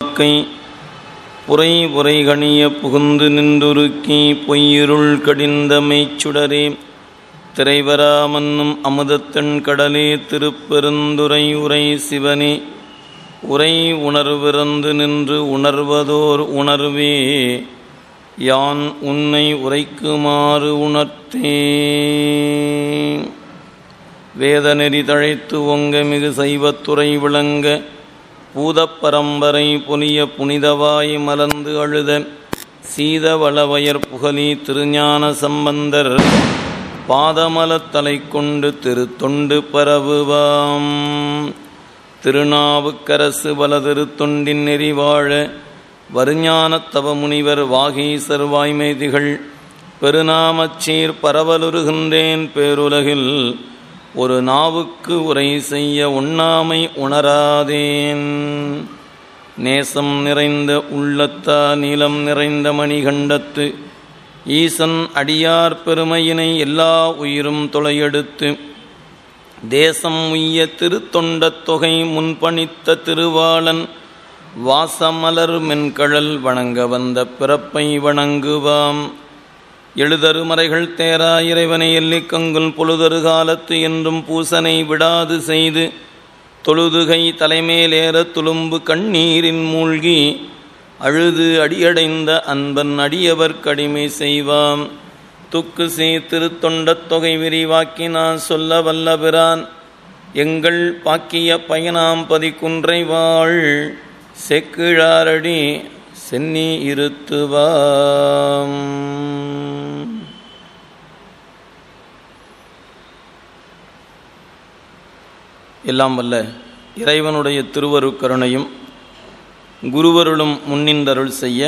கை புரை புரை கணிய புகுந்து நின்றுருக்கி பொய்யிருள் கடிந்தமைச் சுடரே திரைவரா மன்னும் அமுதத்தன் கடலே திருப்பெருந்துரை உரை சிவனே உரை உணர்விறந்து நின்று உணர்வதோர் உணர்வே யான் உன்னை உரைக்குமாறு உணர்த்தே வேதநெறி தழைத்து ஒங்க மிகு சைவத்துறை விளங்க பூதப் பரம்பரை பொலிய புனிதவாய் மலர்ந்து அழுத சீதவளவயர் புகழி திருஞான சம்பந்தர் பாதமலத்தலை கொண்டு திருத்தொண்டு பரவுவாம் திருநாவுக்கரசு வலதிரு தொண்டின் நெறிவாழ வருஞானத் தவமுனிவர் வாகீசர் வாய்மைதிகள் பெருநாமச்சீர் பரவலுருகின்றேன் பேருலகில் ஒரு நாவுக்கு உரை செய்ய உண்ணாமை உணராதேன் நேசம் நிறைந்த உள்ளத்தா நீலம் நிறைந்த மணிகண்டத்து ஈசன் அடியார் பெருமையினை எல்லா உயிரும் தொலையெடுத்து தேசம் உய்ய திருத்தொண்டத் தொகை முன்பணித்த திருவாளன் வாசமலர் மென்கழல் வணங்க வந்த பிறப்பை வணங்குவாம் எழுதருமறைகள் தேரா இறைவனை எல்லிக்கங்குல் பொழுதரு காலத்து என்றும் பூசனை விடாது செய்து தொழுதுகை தலைமேலேற துளும்பு கண்ணீரின் மூழ்கி அழுது அடியடைந்த அன்பன் அடியவர் கடிமை செய்வாம் துக்கு சே திருத்தொண்டத் தொகை விரிவாக்கினான் சொல்ல வல்லபிரான் எங்கள் பாக்கிய பயனாம் பதிக்குன்றை வாழ் செக்கிழாரடி சென்னி இருத்துவாம் எல்லாம் வல்ல இறைவனுடைய திருவருக்கருணையும் குருவருளும் முன்னின்றருள் செய்ய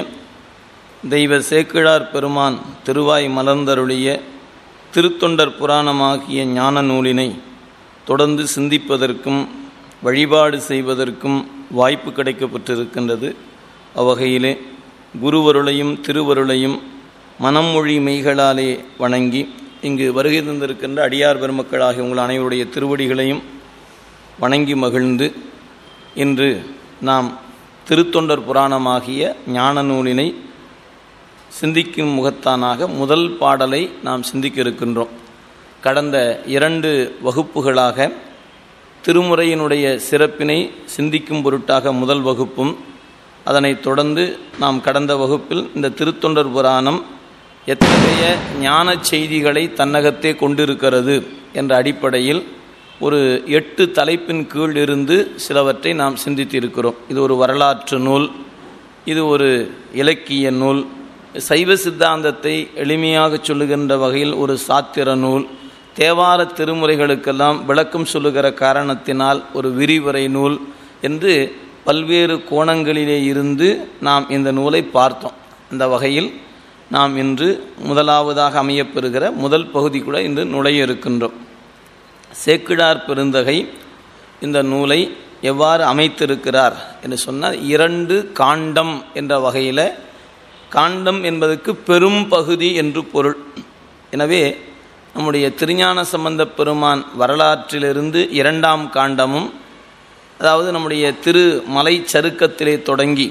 தெய்வ சேக்கிழார் பெருமான் திருவாய் மலர்ந்தருளிய திருத்தொண்டர் புராணமாகிய ஞான நூலினை தொடர்ந்து சிந்திப்பதற்கும் வழிபாடு செய்வதற்கும் வாய்ப்பு கிடைக்கப்பட்டிருக்கின்றது அவ்வகையிலே குருவருளையும் திருவருளையும் மனம் மொழி மெய்களாலே வணங்கி இங்கு வருகை தந்திருக்கின்ற அடியார் பெருமக்களாகிய உங்கள் அனைவருடைய திருவடிகளையும் வணங்கி மகிழ்ந்து இன்று நாம் திருத்தொண்டர் புராணமாகிய ஞான நூலினை சிந்திக்கும் முகத்தானாக முதல் பாடலை நாம் சிந்திக்க இருக்கின்றோம் கடந்த இரண்டு வகுப்புகளாக திருமுறையினுடைய சிறப்பினை சிந்திக்கும் பொருட்டாக முதல் வகுப்பும் அதனைத் தொடர்ந்து நாம் கடந்த வகுப்பில் இந்த திருத்தொண்டர் புராணம் எத்தகைய ஞான செய்திகளை தன்னகத்தே கொண்டிருக்கிறது என்ற அடிப்படையில் ஒரு எட்டு தலைப்பின் கீழ் இருந்து சிலவற்றை நாம் சிந்தித்திருக்கிறோம் இது ஒரு வரலாற்று நூல் இது ஒரு இலக்கிய நூல் சைவ சித்தாந்தத்தை எளிமையாக சொல்லுகின்ற வகையில் ஒரு சாத்திர நூல் தேவார திருமுறைகளுக்கெல்லாம் விளக்கம் சொல்லுகிற காரணத்தினால் ஒரு விரிவுரை நூல் என்று பல்வேறு கோணங்களிலே இருந்து நாம் இந்த நூலை பார்த்தோம் அந்த வகையில் நாம் இன்று முதலாவதாக அமையப்பெறுகிற முதல் பகுதி கூட இன்று நுழைய இருக்கின்றோம் சேக்கிழார் பெருந்தகை இந்த நூலை எவ்வாறு அமைத்திருக்கிறார் என்று சொன்னால் இரண்டு காண்டம் என்ற வகையில் காண்டம் என்பதற்கு பெரும் பகுதி என்று பொருள் எனவே நம்முடைய திருஞான சம்பந்த பெருமான் வரலாற்றிலிருந்து இரண்டாம் காண்டமும் அதாவது நம்முடைய திரு மலை சருக்கத்திலே தொடங்கி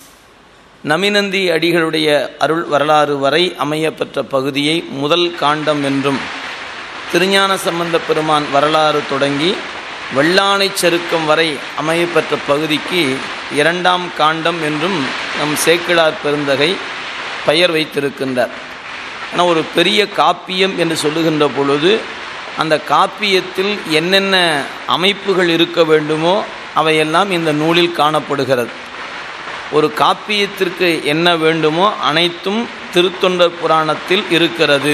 நமினந்தி அடிகளுடைய அருள் வரலாறு வரை அமையப்பெற்ற பகுதியை முதல் காண்டம் என்றும் திருஞான சம்பந்த பெருமான் வரலாறு தொடங்கி வெள்ளானை சருக்கம் வரை அமையப்பெற்ற பகுதிக்கு இரண்டாம் காண்டம் என்றும் நம் சேக்கிழார் பெருந்தகை பெயர் வைத்திருக்கின்றார் ஆனால் ஒரு பெரிய காப்பியம் என்று சொல்லுகின்ற பொழுது அந்த காப்பியத்தில் என்னென்ன அமைப்புகள் இருக்க வேண்டுமோ அவையெல்லாம் இந்த நூலில் காணப்படுகிறது ஒரு காப்பியத்திற்கு என்ன வேண்டுமோ அனைத்தும் திருத்தொண்டர் புராணத்தில் இருக்கிறது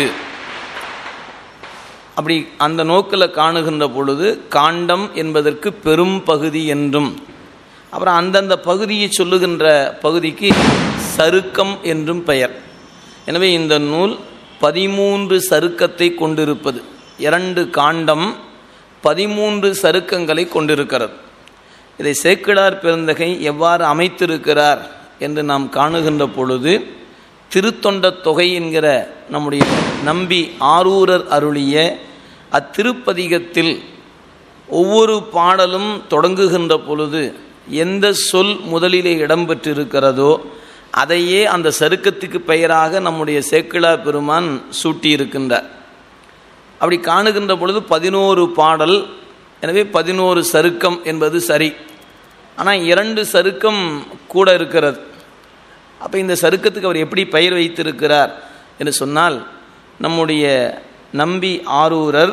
அப்படி அந்த நோக்கில் காணுகின்ற பொழுது காண்டம் என்பதற்கு பெரும் பகுதி என்றும் அப்புறம் அந்தந்த பகுதியை சொல்லுகின்ற பகுதிக்கு சருக்கம் என்றும் பெயர் எனவே இந்த நூல் பதிமூன்று சருக்கத்தை கொண்டிருப்பது இரண்டு காண்டம் பதிமூன்று சருக்கங்களை கொண்டிருக்கிறது இதை சேக்கிழார் பெருந்தகை எவ்வாறு அமைத்திருக்கிறார் என்று நாம் காணுகின்ற பொழுது திருத்தொண்ட தொகை என்கிற நம்முடைய நம்பி ஆரூரர் அருளிய அத்திருப்பதிகத்தில் ஒவ்வொரு பாடலும் தொடங்குகின்ற பொழுது எந்த சொல் முதலிலே இடம்பெற்றிருக்கிறதோ அதையே அந்த சருக்கத்துக்கு பெயராக நம்முடைய சேக்கிழா பெருமான் சூட்டியிருக்கின்றார் அப்படி காணுகின்ற பொழுது பதினோரு பாடல் எனவே பதினோரு சருக்கம் என்பது சரி ஆனால் இரண்டு சருக்கம் கூட இருக்கிறது அப்போ இந்த சருக்கத்துக்கு அவர் எப்படி பெயர் வைத்திருக்கிறார் என்று சொன்னால் நம்முடைய நம்பி ஆரூரர்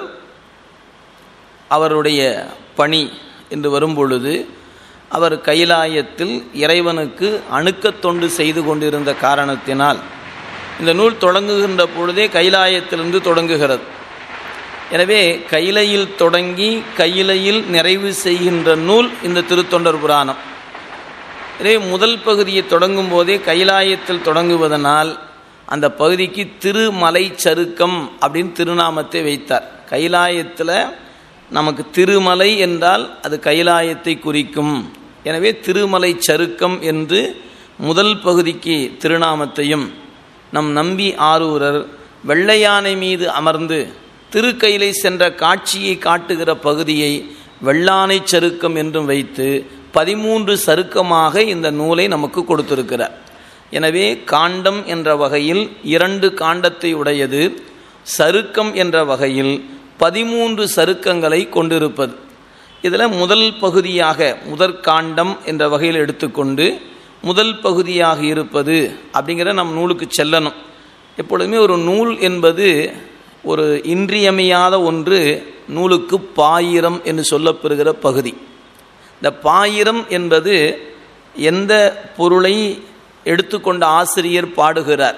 அவருடைய பணி என்று வரும்பொழுது அவர் கைலாயத்தில் இறைவனுக்கு அணுக்கத் தொண்டு செய்து கொண்டிருந்த காரணத்தினால் இந்த நூல் தொடங்குகின்ற பொழுதே கைலாயத்திலிருந்து தொடங்குகிறது எனவே கைலையில் தொடங்கி கையிலையில் நிறைவு செய்கின்ற நூல் இந்த திருத்தொண்டர் புராணம் எனவே முதல் பகுதியை தொடங்கும் போதே கைலாயத்தில் தொடங்குவதனால் அந்த பகுதிக்கு திருமலை சருக்கம் அப்படின்னு திருநாமத்தை வைத்தார் கைலாயத்தில் நமக்கு திருமலை என்றால் அது கைலாயத்தை குறிக்கும் எனவே திருமலை சருக்கம் என்று முதல் பகுதிக்கு திருநாமத்தையும் நம் நம்பி ஆரூரர் வெள்ளையானை மீது அமர்ந்து திருக்கையிலை சென்ற காட்சியை காட்டுகிற பகுதியை வெள்ளானை சருக்கம் என்றும் வைத்து பதிமூன்று சருக்கமாக இந்த நூலை நமக்கு கொடுத்திருக்கிறார் எனவே காண்டம் என்ற வகையில் இரண்டு காண்டத்தை உடையது சருக்கம் என்ற வகையில் பதிமூன்று சருக்கங்களை கொண்டிருப்பது இதில் முதல் பகுதியாக முதற் காண்டம் என்ற வகையில் எடுத்துக்கொண்டு முதல் பகுதியாக இருப்பது அப்படிங்கிற நம் நூலுக்கு செல்லணும் எப்பொழுதுமே ஒரு நூல் என்பது ஒரு இன்றியமையாத ஒன்று நூலுக்கு பாயிரம் என்று சொல்லப்பெறுகிற பகுதி இந்த பாயிரம் என்பது எந்த பொருளை எடுத்துக்கொண்ட ஆசிரியர் பாடுகிறார்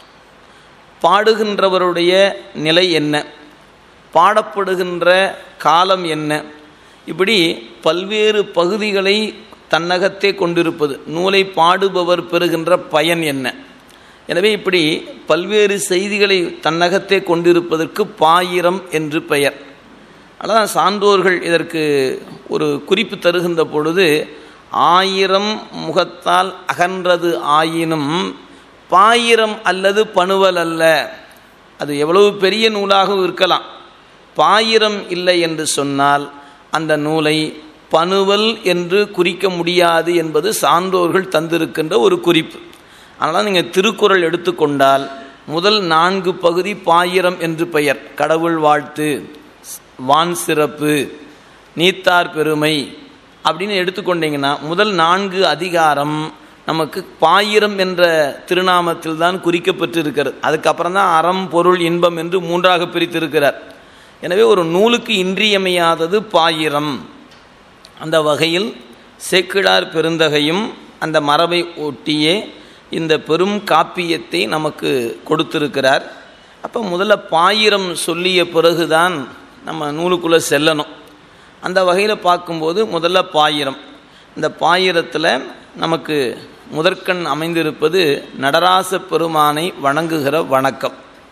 பாடுகின்றவருடைய நிலை என்ன பாடப்படுகின்ற காலம் என்ன இப்படி பல்வேறு பகுதிகளை தன்னகத்தே கொண்டிருப்பது நூலை பாடுபவர் பெறுகின்ற பயன் என்ன எனவே இப்படி பல்வேறு செய்திகளை தன்னகத்தே கொண்டிருப்பதற்கு பாயிரம் என்று பெயர் அதான் சான்றோர்கள் இதற்கு ஒரு குறிப்பு தருகின்ற பொழுது ஆயிரம் முகத்தால் அகன்றது ஆயினும் பாயிரம் அல்லது பணுவல் அல்ல அது எவ்வளவு பெரிய நூலாகவும் இருக்கலாம் பாயிரம் இல்லை என்று சொன்னால் அந்த நூலை பணுவல் என்று குறிக்க முடியாது என்பது சான்றோர்கள் தந்திருக்கின்ற ஒரு குறிப்பு அதனால் நீங்கள் திருக்குறள் எடுத்துக்கொண்டால் முதல் நான்கு பகுதி பாயிரம் என்று பெயர் கடவுள் வாழ்த்து வான் சிறப்பு நீத்தார் பெருமை அப்படின்னு எடுத்துக்கொண்டீங்கன்னா முதல் நான்கு அதிகாரம் நமக்கு பாயிரம் என்ற திருநாமத்தில் தான் குறிக்கப்பட்டிருக்கிறது அதுக்கப்புறம் தான் அறம் பொருள் இன்பம் என்று மூன்றாக பிரித்திருக்கிறார் எனவே ஒரு நூலுக்கு இன்றியமையாதது பாயிரம் அந்த வகையில் சேக்கிழார் பெருந்தகையும் அந்த மரபை ஒட்டியே இந்த பெரும் காப்பியத்தை நமக்கு கொடுத்திருக்கிறார் அப்போ முதல்ல பாயிரம் சொல்லிய பிறகுதான் நம்ம நூலுக்குள்ளே செல்லணும் அந்த வகையில் பார்க்கும்போது முதல்ல பாயிரம் இந்த பாயிரத்தில் நமக்கு முதற்கண் அமைந்திருப்பது நடராச பெருமானை வணங்குகிற வணக்கம்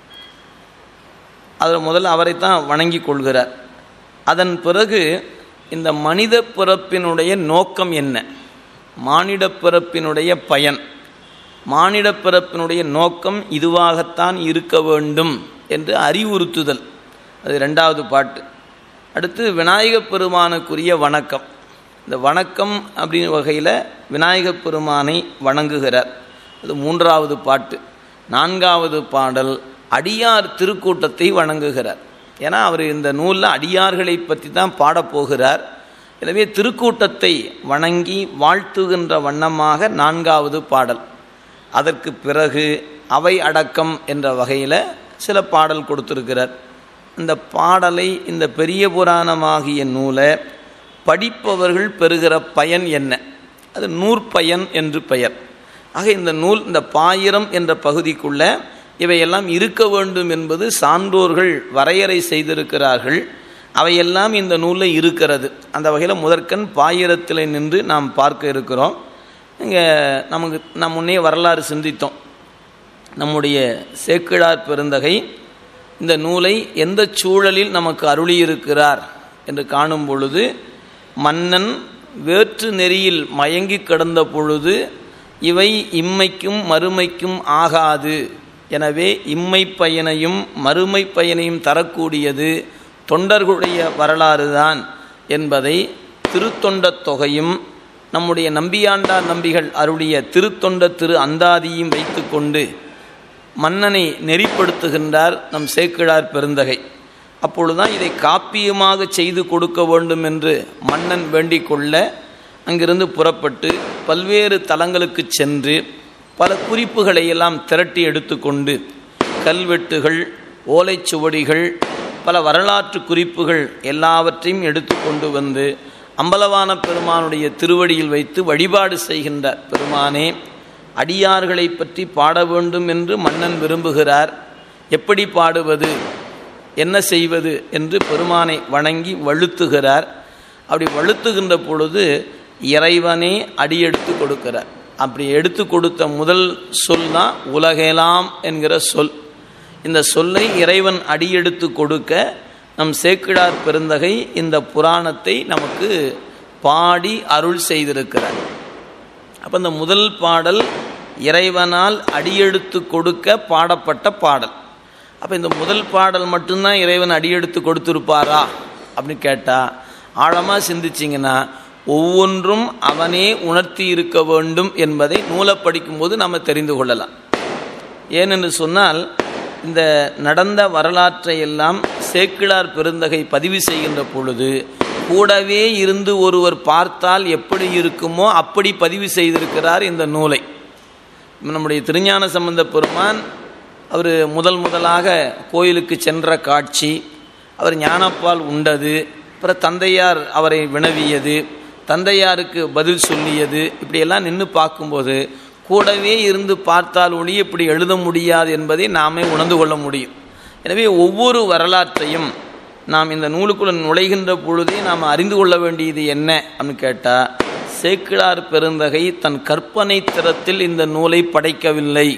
அதில் முதல்ல அவரைத்தான் வணங்கி கொள்கிறார் அதன் பிறகு இந்த மனித பிறப்பினுடைய நோக்கம் என்ன மானிட பிறப்பினுடைய பயன் மானிட பிறப்பினுடைய நோக்கம் இதுவாகத்தான் இருக்க வேண்டும் என்று அறிவுறுத்துதல் அது ரெண்டாவது பாட்டு அடுத்து விநாயகப் பெருமானுக்குரிய வணக்கம் இந்த வணக்கம் அப்படிங்கிற வகையில் விநாயகப் பெருமானை வணங்குகிறார் அது மூன்றாவது பாட்டு நான்காவது பாடல் அடியார் திருக்கூட்டத்தை வணங்குகிறார் ஏன்னா அவர் இந்த நூலில் அடியார்களை பற்றி தான் பாடப்போகிறார் எனவே திருக்கூட்டத்தை வணங்கி வாழ்த்துகின்ற வண்ணமாக நான்காவது பாடல் அதற்கு பிறகு அவை அடக்கம் என்ற வகையில் சில பாடல் கொடுத்திருக்கிறார் இந்த பாடலை இந்த பெரிய புராணமாகிய நூலை படிப்பவர்கள் பெறுகிற பயன் என்ன அது நூற்பயன் என்று பெயர் ஆக இந்த நூல் இந்த பாயிரம் என்ற பகுதிக்குள்ள இவையெல்லாம் இருக்க வேண்டும் என்பது சான்றோர்கள் வரையறை செய்திருக்கிறார்கள் அவையெல்லாம் இந்த நூலில் இருக்கிறது அந்த வகையில் முதற்கண் பாயிரத்தில் நின்று நாம் பார்க்க இருக்கிறோம் இங்கே நமக்கு நம் முன்னே வரலாறு சிந்தித்தோம் நம்முடைய சேக்கிழார் பெருந்தகை இந்த நூலை எந்த சூழலில் நமக்கு அருளியிருக்கிறார் என்று காணும் பொழுது மன்னன் வேற்று நெறியில் மயங்கி கிடந்த பொழுது இவை இம்மைக்கும் மறுமைக்கும் ஆகாது எனவே இம்மை பயனையும் மறுமை பயனையும் தரக்கூடியது தொண்டர்களுடைய வரலாறு தான் என்பதை திருத்தொண்ட தொகையும் நம்முடைய நம்பியாண்டார் நம்பிகள் அருடைய திருத்தொண்ட திரு அந்தாதியும் வைத்துக்கொண்டு மன்னனை நெறிப்படுத்துகின்றார் நம் சேக்கிழார் பெருந்தகை அப்பொழுதுதான் இதை காப்பியமாக செய்து கொடுக்க வேண்டும் என்று மன்னன் வேண்டிக் கொள்ள அங்கிருந்து புறப்பட்டு பல்வேறு தலங்களுக்கு சென்று பல குறிப்புகளை எல்லாம் திரட்டி எடுத்துக்கொண்டு கல்வெட்டுகள் ஓலைச்சுவடிகள் பல வரலாற்று குறிப்புகள் எல்லாவற்றையும் எடுத்து கொண்டு வந்து அம்பலவான பெருமானுடைய திருவடியில் வைத்து வழிபாடு செய்கின்றார் பெருமானே அடியார்களை பற்றி பாட வேண்டும் என்று மன்னன் விரும்புகிறார் எப்படி பாடுவது என்ன செய்வது என்று பெருமானை வணங்கி வழுத்துகிறார் அப்படி வழுத்துகின்ற பொழுது இறைவனே அடியெடுத்து கொடுக்கிறார் அப்படி எடுத்து கொடுத்த முதல் சொல் தான் உலகெலாம் என்கிற சொல் இந்த சொல்லை இறைவன் அடியெடுத்து கொடுக்க நம் சேக்கிழார் பெருந்தகை இந்த புராணத்தை நமக்கு பாடி அருள் செய்திருக்கிறார் அப்போ இந்த முதல் பாடல் இறைவனால் அடியெடுத்து கொடுக்க பாடப்பட்ட பாடல் அப்போ இந்த முதல் பாடல் மட்டும்தான் இறைவன் அடியெடுத்து கொடுத்துருப்பாரா அப்படின்னு கேட்டால் ஆழமாக சிந்திச்சிங்கன்னா ஒவ்வொன்றும் அவனே உணர்த்தி இருக்க வேண்டும் என்பதை நூலை படிக்கும்போது நம்ம தெரிந்து கொள்ளலாம் ஏனென்று சொன்னால் இந்த நடந்த வரலாற்றை எல்லாம் சேக்கிழார் பெருந்தகை பதிவு செய்கின்ற பொழுது கூடவே இருந்து ஒருவர் பார்த்தால் எப்படி இருக்குமோ அப்படி பதிவு செய்திருக்கிறார் இந்த நூலை நம்முடைய திருஞான சம்பந்த பெருமான் அவர் முதல் முதலாக கோயிலுக்கு சென்ற காட்சி அவர் ஞானப்பால் உண்டது அப்புறம் தந்தையார் அவரை வினவியது தந்தையாருக்கு பதில் சொல்லியது இப்படியெல்லாம் நின்று பார்க்கும்போது கூடவே இருந்து பார்த்தால் ஒளி இப்படி எழுத முடியாது என்பதை நாமே உணர்ந்து கொள்ள முடியும் எனவே ஒவ்வொரு வரலாற்றையும் நாம் இந்த நூலுக்குள்ள நுழைகின்ற பொழுதே நாம் அறிந்து கொள்ள வேண்டியது என்ன அப்படின்னு கேட்டால் சேக்கிழார் பெருந்தகை தன் கற்பனை திறத்தில் இந்த நூலை படைக்கவில்லை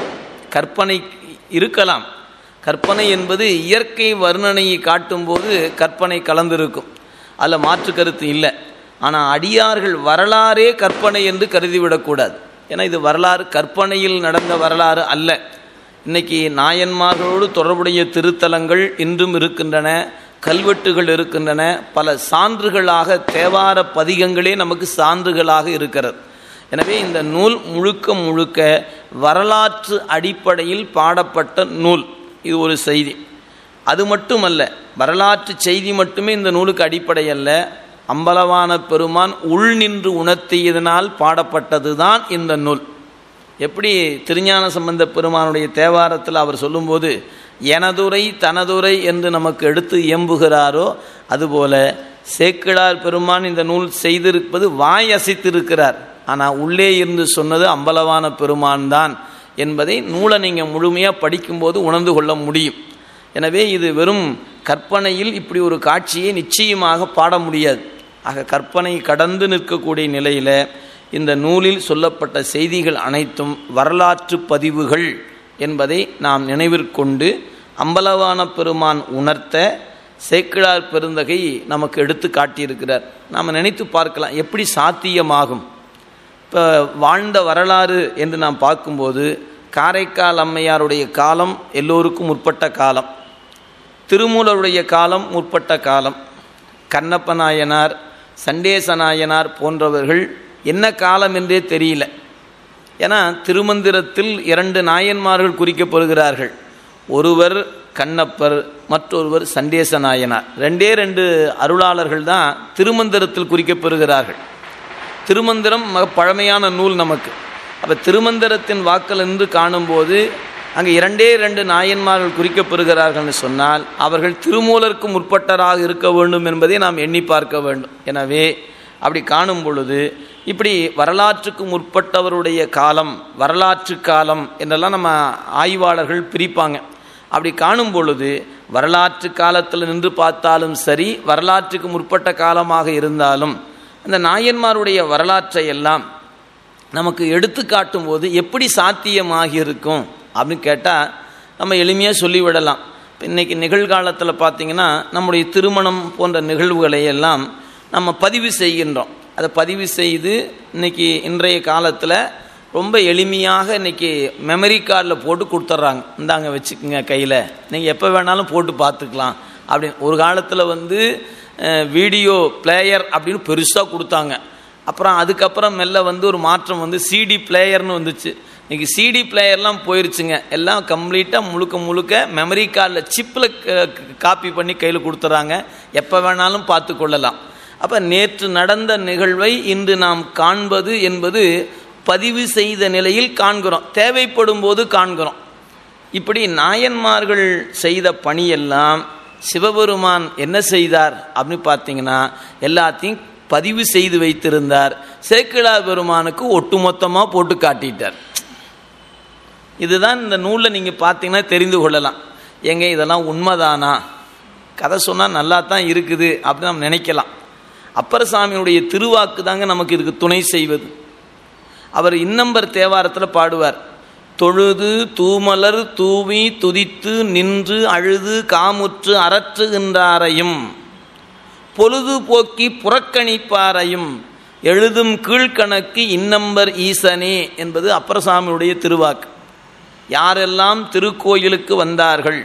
கற்பனை இருக்கலாம் கற்பனை என்பது இயற்கை வர்ணனையை காட்டும்போது கற்பனை கலந்திருக்கும் அதில் மாற்று கருத்து இல்லை ஆனால் அடியார்கள் வரலாறே கற்பனை என்று கருதிவிடக்கூடாது ஏன்னா இது வரலாறு கற்பனையில் நடந்த வரலாறு அல்ல இன்னைக்கு நாயன்மார்களோடு தொடர்புடைய திருத்தலங்கள் இன்றும் இருக்கின்றன கல்வெட்டுகள் இருக்கின்றன பல சான்றுகளாக தேவார பதிகங்களே நமக்கு சான்றுகளாக இருக்கிறது எனவே இந்த நூல் முழுக்க முழுக்க வரலாற்று அடிப்படையில் பாடப்பட்ட நூல் இது ஒரு செய்தி அது மட்டுமல்ல வரலாற்று செய்தி மட்டுமே இந்த நூலுக்கு அடிப்படை அல்ல அம்பலவான பெருமான் உள் நின்று உணர்த்தியதனால் பாடப்பட்டது தான் இந்த நூல் எப்படி திருஞான சம்பந்த பெருமானுடைய தேவாரத்தில் அவர் சொல்லும்போது எனதுரை தனதுரை என்று நமக்கு எடுத்து இயம்புகிறாரோ அதுபோல சேக்கிழார் பெருமான் இந்த நூல் செய்திருப்பது வாய் அசைத்திருக்கிறார் ஆனால் உள்ளே இருந்து சொன்னது அம்பலவான பெருமான் தான் என்பதை நூலை நீங்கள் முழுமையாக படிக்கும்போது உணர்ந்து கொள்ள முடியும் எனவே இது வெறும் கற்பனையில் இப்படி ஒரு காட்சியை நிச்சயமாக பாட முடியாது ஆக கற்பனை கடந்து நிற்கக்கூடிய நிலையில் இந்த நூலில் சொல்லப்பட்ட செய்திகள் அனைத்தும் வரலாற்று பதிவுகள் என்பதை நாம் நினைவிற்கொண்டு அம்பலவான பெருமான் உணர்த்த சேக்கிழார் பெருந்தகை நமக்கு எடுத்து காட்டியிருக்கிறார் நாம் நினைத்து பார்க்கலாம் எப்படி சாத்தியமாகும் இப்போ வாழ்ந்த வரலாறு என்று நாம் பார்க்கும்போது காரைக்கால் அம்மையாருடைய காலம் எல்லோருக்கும் முற்பட்ட காலம் திருமூலருடைய காலம் முற்பட்ட காலம் கண்ணப்ப நாயனார் சண்டேச நாயனார் போன்றவர்கள் என்ன காலம் என்றே தெரியல ஏன்னா திருமந்திரத்தில் இரண்டு நாயன்மார்கள் குறிக்கப்படுகிறார்கள் ஒருவர் கண்ணப்பர் மற்றொருவர் சண்டேச நாயனார் ரெண்டே ரெண்டு அருளாளர்கள் தான் திருமந்திரத்தில் குறிக்கப்பெறுகிறார்கள் திருமந்திரம் மிக பழமையான நூல் நமக்கு அப்போ திருமந்திரத்தின் வாக்கிலிருந்து காணும்போது அங்கே இரண்டே ரெண்டு நாயன்மார்கள் குறிக்கப்பெறுகிறார்கள்னு சொன்னால் அவர்கள் திருமூலருக்கு முற்பட்டராக இருக்க வேண்டும் என்பதை நாம் எண்ணி பார்க்க வேண்டும் எனவே அப்படி காணும் பொழுது இப்படி வரலாற்றுக்கு முற்பட்டவருடைய காலம் வரலாற்று காலம் என்றெல்லாம் நம்ம ஆய்வாளர்கள் பிரிப்பாங்க அப்படி காணும் பொழுது வரலாற்று காலத்தில் நின்று பார்த்தாலும் சரி வரலாற்றுக்கு முற்பட்ட காலமாக இருந்தாலும் அந்த நாயன்மாருடைய வரலாற்றை எல்லாம் நமக்கு எடுத்து காட்டும்போது எப்படி சாத்தியமாகி இருக்கும் அப்படின்னு கேட்டால் நம்ம எளிமையாக சொல்லிவிடலாம் இப்போ இன்றைக்கி நிகழ்காலத்தில் பார்த்திங்கன்னா நம்முடைய திருமணம் போன்ற நிகழ்வுகளை எல்லாம் நம்ம பதிவு செய்கின்றோம் அதை பதிவு செய்து இன்றைக்கி இன்றைய காலத்தில் ரொம்ப எளிமையாக இன்றைக்கி மெமரி கார்டில் போட்டு கொடுத்துட்றாங்க இந்தாங்க வச்சுக்கோங்க கையில் நீங்கள் எப்போ வேணாலும் போட்டு பார்த்துக்கலாம் அப்படின்னு ஒரு காலத்தில் வந்து வீடியோ பிளேயர் அப்படின்னு பெருசாக கொடுத்தாங்க அப்புறம் அதுக்கப்புறம் மெல்ல வந்து ஒரு மாற்றம் வந்து சிடி பிளேயர்னு வந்துச்சு இன்னைக்கு சிடி பிளேயர்லாம் போயிருச்சுங்க எல்லாம் கம்ப்ளீட்டாக முழுக்க முழுக்க மெமரி கார்டில் சிப்பில் காப்பி பண்ணி கையில் கொடுத்துறாங்க எப்போ வேணாலும் பார்த்து கொள்ளலாம் அப்போ நேற்று நடந்த நிகழ்வை இன்று நாம் காண்பது என்பது பதிவு செய்த நிலையில் காண்கிறோம் தேவைப்படும் போது காண்கிறோம் இப்படி நாயன்மார்கள் செய்த பணியெல்லாம் சிவபெருமான் என்ன செய்தார் அப்படின்னு பார்த்தீங்கன்னா எல்லாத்தையும் பதிவு செய்து வைத்திருந்தார் சேக்கிழார் பெருமானுக்கு ஒட்டுமொத்தமாக போட்டு காட்டிட்டார் இதுதான் இந்த நூலில் நீங்கள் பார்த்தீங்கன்னா தெரிந்து கொள்ளலாம் எங்க இதெல்லாம் உண்மைதானா கதை சொன்னால் நல்லா தான் இருக்குது அப்படின்னு நம்ம நினைக்கலாம் அப்பர் சாமியுடைய திருவாக்கு தாங்க நமக்கு இதுக்கு துணை செய்வது அவர் இன்னம்பர் தேவாரத்தில் பாடுவார் தொழுது தூமலர் தூவி துதித்து நின்று அழுது காமுற்று அரற்றுகின்றாரையும் பொழுது போக்கி புறக்கணிப்பாரையும் எழுதும் கீழ்கணக்கு இன்னம்பர் ஈசனே என்பது அப்பரசாமியுடைய திருவாக்கு யாரெல்லாம் திருக்கோயிலுக்கு வந்தார்கள்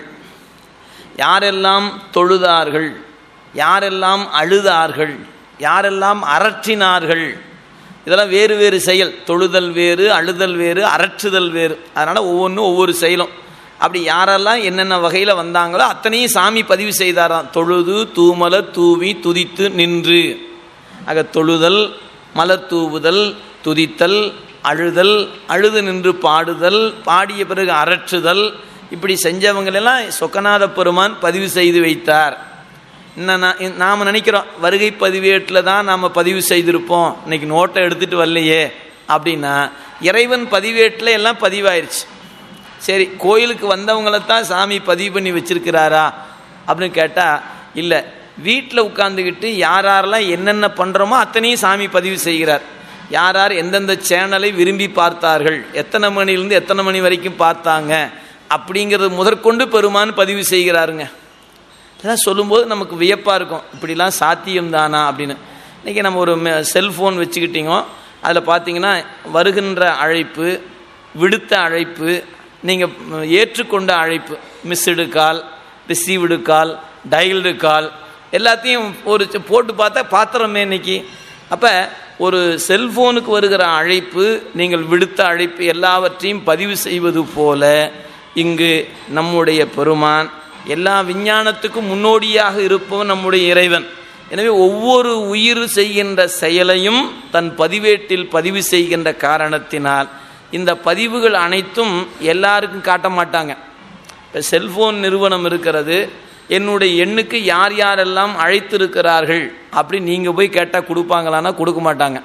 யாரெல்லாம் தொழுதார்கள் யாரெல்லாம் அழுதார்கள் யாரெல்லாம் அரற்றினார்கள் இதெல்லாம் வேறு வேறு செயல் தொழுதல் வேறு அழுதல் வேறு அரற்றுதல் வேறு அதனால் ஒவ்வொன்றும் ஒவ்வொரு செயலும் அப்படி யாரெல்லாம் என்னென்ன வகையில் வந்தாங்களோ அத்தனையும் சாமி பதிவு செய்தாராம் தொழுது தூமலர் தூவி துதித்து நின்று ஆக தொழுதல் மலர் தூவுதல் துதித்தல் அழுதல் அழுது நின்று பாடுதல் பாடிய பிறகு அரற்றுதல் இப்படி செஞ்சவங்களெல்லாம் சொக்கநாத பெருமான் பதிவு செய்து வைத்தார் இன்னும் நாம் நினைக்கிறோம் வருகை பதிவேட்டில் தான் நாம் பதிவு செய்திருப்போம் இன்னைக்கு நோட்டை எடுத்துகிட்டு வரலையே அப்படின்னா இறைவன் பதிவேட்டில் எல்லாம் பதிவாயிருச்சு சரி கோயிலுக்கு வந்தவங்கள தான் சாமி பதிவு பண்ணி வச்சிருக்கிறாரா அப்படின்னு கேட்டால் இல்லை வீட்டில் உட்காந்துக்கிட்டு யார் யாரெல்லாம் என்னென்ன பண்ணுறோமோ அத்தனையும் சாமி பதிவு செய்கிறார் யார் யார் எந்தெந்த சேனலை விரும்பி பார்த்தார்கள் எத்தனை மணிலேருந்து எத்தனை மணி வரைக்கும் பார்த்தாங்க அப்படிங்கிறது முதற்கொண்டு பெருமான் பதிவு செய்கிறாருங்க இதெல்லாம் சொல்லும்போது நமக்கு வியப்பாக இருக்கும் இப்படிலாம் சாத்தியம் தானா அப்படின்னு இன்றைக்கி நம்ம ஒரு செல்ஃபோன் வச்சுக்கிட்டீங்க அதில் பார்த்தீங்கன்னா வருகின்ற அழைப்பு விடுத்த அழைப்பு நீங்கள் ஏற்றுக்கொண்ட அழைப்பு missed call received call dialled call எல்லாத்தையும் ஒரு போட்டு பார்த்தா பாத்திரமே இன்னைக்கு அப்போ ஒரு செல்ஃபோனுக்கு வருகிற அழைப்பு நீங்கள் விடுத்த அழைப்பு எல்லாவற்றையும் பதிவு செய்வது போல இங்கு நம்முடைய பெருமான் எல்லா விஞ்ஞானத்துக்கும் முன்னோடியாக இருப்பவன் நம்முடைய இறைவன் எனவே ஒவ்வொரு உயிர் செய்கின்ற செயலையும் தன் பதிவேட்டில் பதிவு செய்கின்ற காரணத்தினால் இந்த பதிவுகள் அனைத்தும் எல்லாருக்கும் காட்ட மாட்டாங்க இப்போ செல்ஃபோன் நிறுவனம் இருக்கிறது என்னுடைய எண்ணுக்கு யார் யாரெல்லாம் அழைத்திருக்கிறார்கள் அப்படி நீங்கள் போய் கேட்டால் கொடுப்பாங்களான்னா கொடுக்க மாட்டாங்க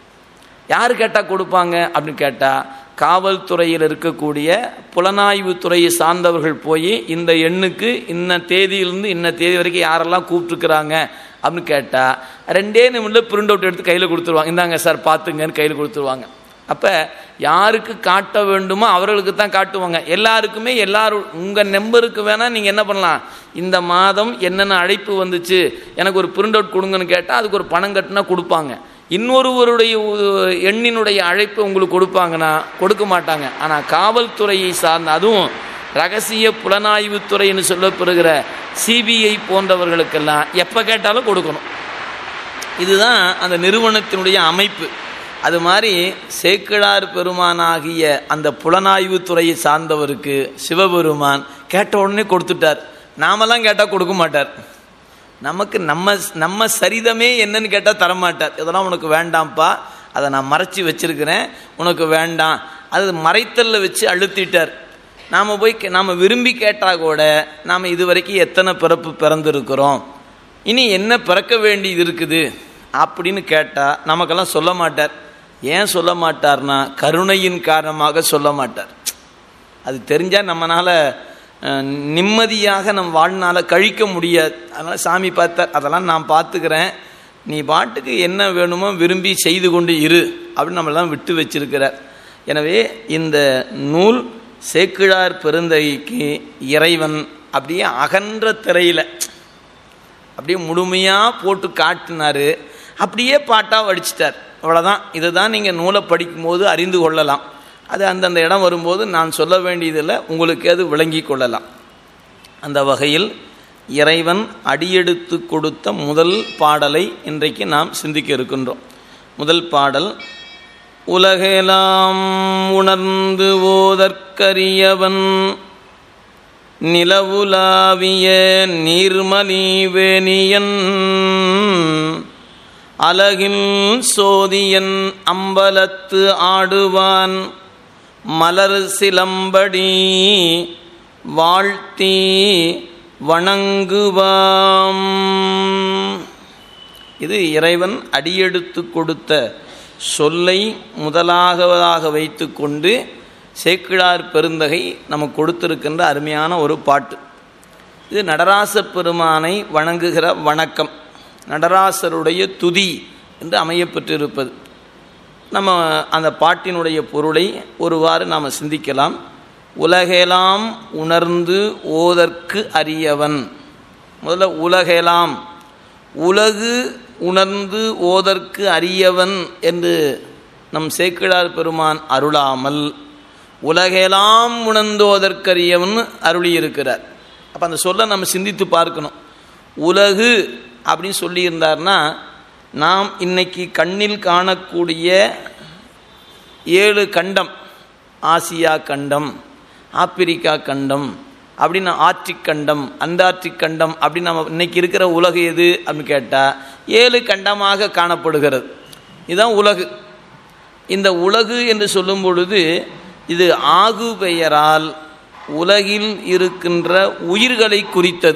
யார் கேட்டால் கொடுப்பாங்க அப்படின்னு கேட்டால் காவல்துறையில் இருக்கக்கூடிய புலனாய்வு துறையை சார்ந்தவர்கள் போய் இந்த எண்ணுக்கு இன்ன தேதியிலிருந்து இன்ன தேதி வரைக்கும் யாரெல்லாம் கூப்பிட்டுருக்குறாங்க அப்படின்னு கேட்டால் ரெண்டே நிமிடம் பிரிண்ட் அவுட் எடுத்து கையில் கொடுத்துருவாங்க இந்தாங்க சார் பார்த்துங்கன்னு கையில் கொடுத்துருவாங்க அப்போ யாருக்கு காட்ட வேண்டுமோ அவர்களுக்கு தான் காட்டுவாங்க எல்லாருக்குமே எல்லாரும் உங்கள் நம்பருக்கு வேணால் நீங்கள் என்ன பண்ணலாம் இந்த மாதம் என்னென்ன அழைப்பு வந்துச்சு எனக்கு ஒரு பிரிண்ட் அவுட் கொடுங்கன்னு கேட்டால் அதுக்கு ஒரு பணம் கட்டினா கொடுப்பாங்க இன்னொருவருடைய எண்ணினுடைய அழைப்பு உங்களுக்கு கொடுப்பாங்கன்னா கொடுக்க மாட்டாங்க ஆனால் காவல்துறையை சார்ந்த அதுவும் ரகசிய புலனாய்வு துறைன்னு சொல்லப்படுகிற சிபிஐ போன்றவர்களுக்கெல்லாம் எப்போ கேட்டாலும் கொடுக்கணும் இதுதான் அந்த நிறுவனத்தினுடைய அமைப்பு அது மாதிரி சேக்கிழார் பெருமானாகிய அந்த புலனாய்வு துறையை சார்ந்தவருக்கு சிவபெருமான் கேட்ட உடனே கொடுத்துட்டார் நாமெல்லாம் கேட்டால் கொடுக்க மாட்டார் நமக்கு நம்ம நம்ம சரிதமே என்னன்னு கேட்டால் தரமாட்டார் இதெல்லாம் உனக்கு வேண்டாம்ப்பா அதை நான் மறைச்சி வச்சிருக்கிறேன் உனக்கு வேண்டாம் அது மறைத்தலில் வச்சு அழுத்திட்டார் நாம் போய் நாம் விரும்பி கேட்டால் கூட நாம் இது வரைக்கும் எத்தனை பிறப்பு பிறந்திருக்கிறோம் இனி என்ன பிறக்க வேண்டியது இருக்குது அப்படின்னு கேட்டால் நமக்கெல்லாம் சொல்ல மாட்டார் ஏன் சொல்ல மாட்டார்னா கருணையின் காரணமாக சொல்ல மாட்டார் அது தெரிஞ்சால் நம்மளால் நிம்மதியாக நம் வாழ்நாள கழிக்க முடியாது அதனால் சாமி பார்த்தார் அதெல்லாம் நான் பார்த்துக்கிறேன் நீ பாட்டுக்கு என்ன வேணுமோ விரும்பி செய்து கொண்டு இரு அப்படின்னு நம்மளாம் விட்டு வச்சிருக்கிறார் எனவே இந்த நூல் சேக்கிழார் பெருந்தகைக்கு இறைவன் அப்படியே அகன்ற திரையில் அப்படியே முழுமையாக போட்டு காட்டினார் அப்படியே பாட்டாக வடிச்சிட்டார் அவ்வளோதான் இதுதான் நீங்கள் நூலை படிக்கும்போது அறிந்து கொள்ளலாம் அது அந்தந்த இடம் வரும்போது நான் சொல்ல வேண்டியதில்லை உங்களுக்கு அது விளங்கி கொள்ளலாம் அந்த வகையில் இறைவன் அடியெடுத்து கொடுத்த முதல் பாடலை இன்றைக்கு நாம் சிந்திக்க இருக்கின்றோம் முதல் பாடல் உலகெலாம் உணர்ந்து ஓதற்கரியவன் நிலவுலாவிய நீர்மலி வேணியன் அலகில் சோதியன் அம்பலத்து ஆடுவான் மலர் சிலம்படி வாழ்த்தி வணங்குவாம் இது இறைவன் அடியெடுத்து கொடுத்த சொல்லை முதலாகவதாக வைத்துக்கொண்டு சேக்கிழார் பெருந்தகை நமக்கு கொடுத்திருக்கின்ற அருமையான ஒரு பாட்டு இது நடராச பெருமானை வணங்குகிற வணக்கம் நடராசருடைய துதி என்று அமையப்பெற்றிருப்பது நம்ம அந்த பாட்டினுடைய பொருளை ஒருவாறு நாம் சிந்திக்கலாம் உலகெலாம் உணர்ந்து ஓதற்கு அறியவன் முதல்ல உலகெலாம் உலகு உணர்ந்து ஓதற்கு அறியவன் என்று நம் சேக்கிழார் பெருமான் அருளாமல் உலகெல்லாம் உணர்ந்தோதற்கரியவன் அருளியிருக்கிறார் அப்போ அந்த சொல்ல நம்ம சிந்தித்து பார்க்கணும் உலகு அப்படின்னு சொல்லியிருந்தார்னா நாம் இன்னைக்கு கண்ணில் காணக்கூடிய ஏழு கண்டம் ஆசியா கண்டம் ஆப்பிரிக்கா கண்டம் அப்படின்னு ஆர்டிக் கண்டம் அண்டார்டிக் கண்டம் அப்படின்னு நம்ம இன்னைக்கு இருக்கிற உலகு எது அப்படின்னு கேட்டால் ஏழு கண்டமாக காணப்படுகிறது இதுதான் உலகு இந்த உலகு என்று சொல்லும் பொழுது இது ஆகு பெயரால் உலகில் இருக்கின்ற உயிர்களை குறித்தது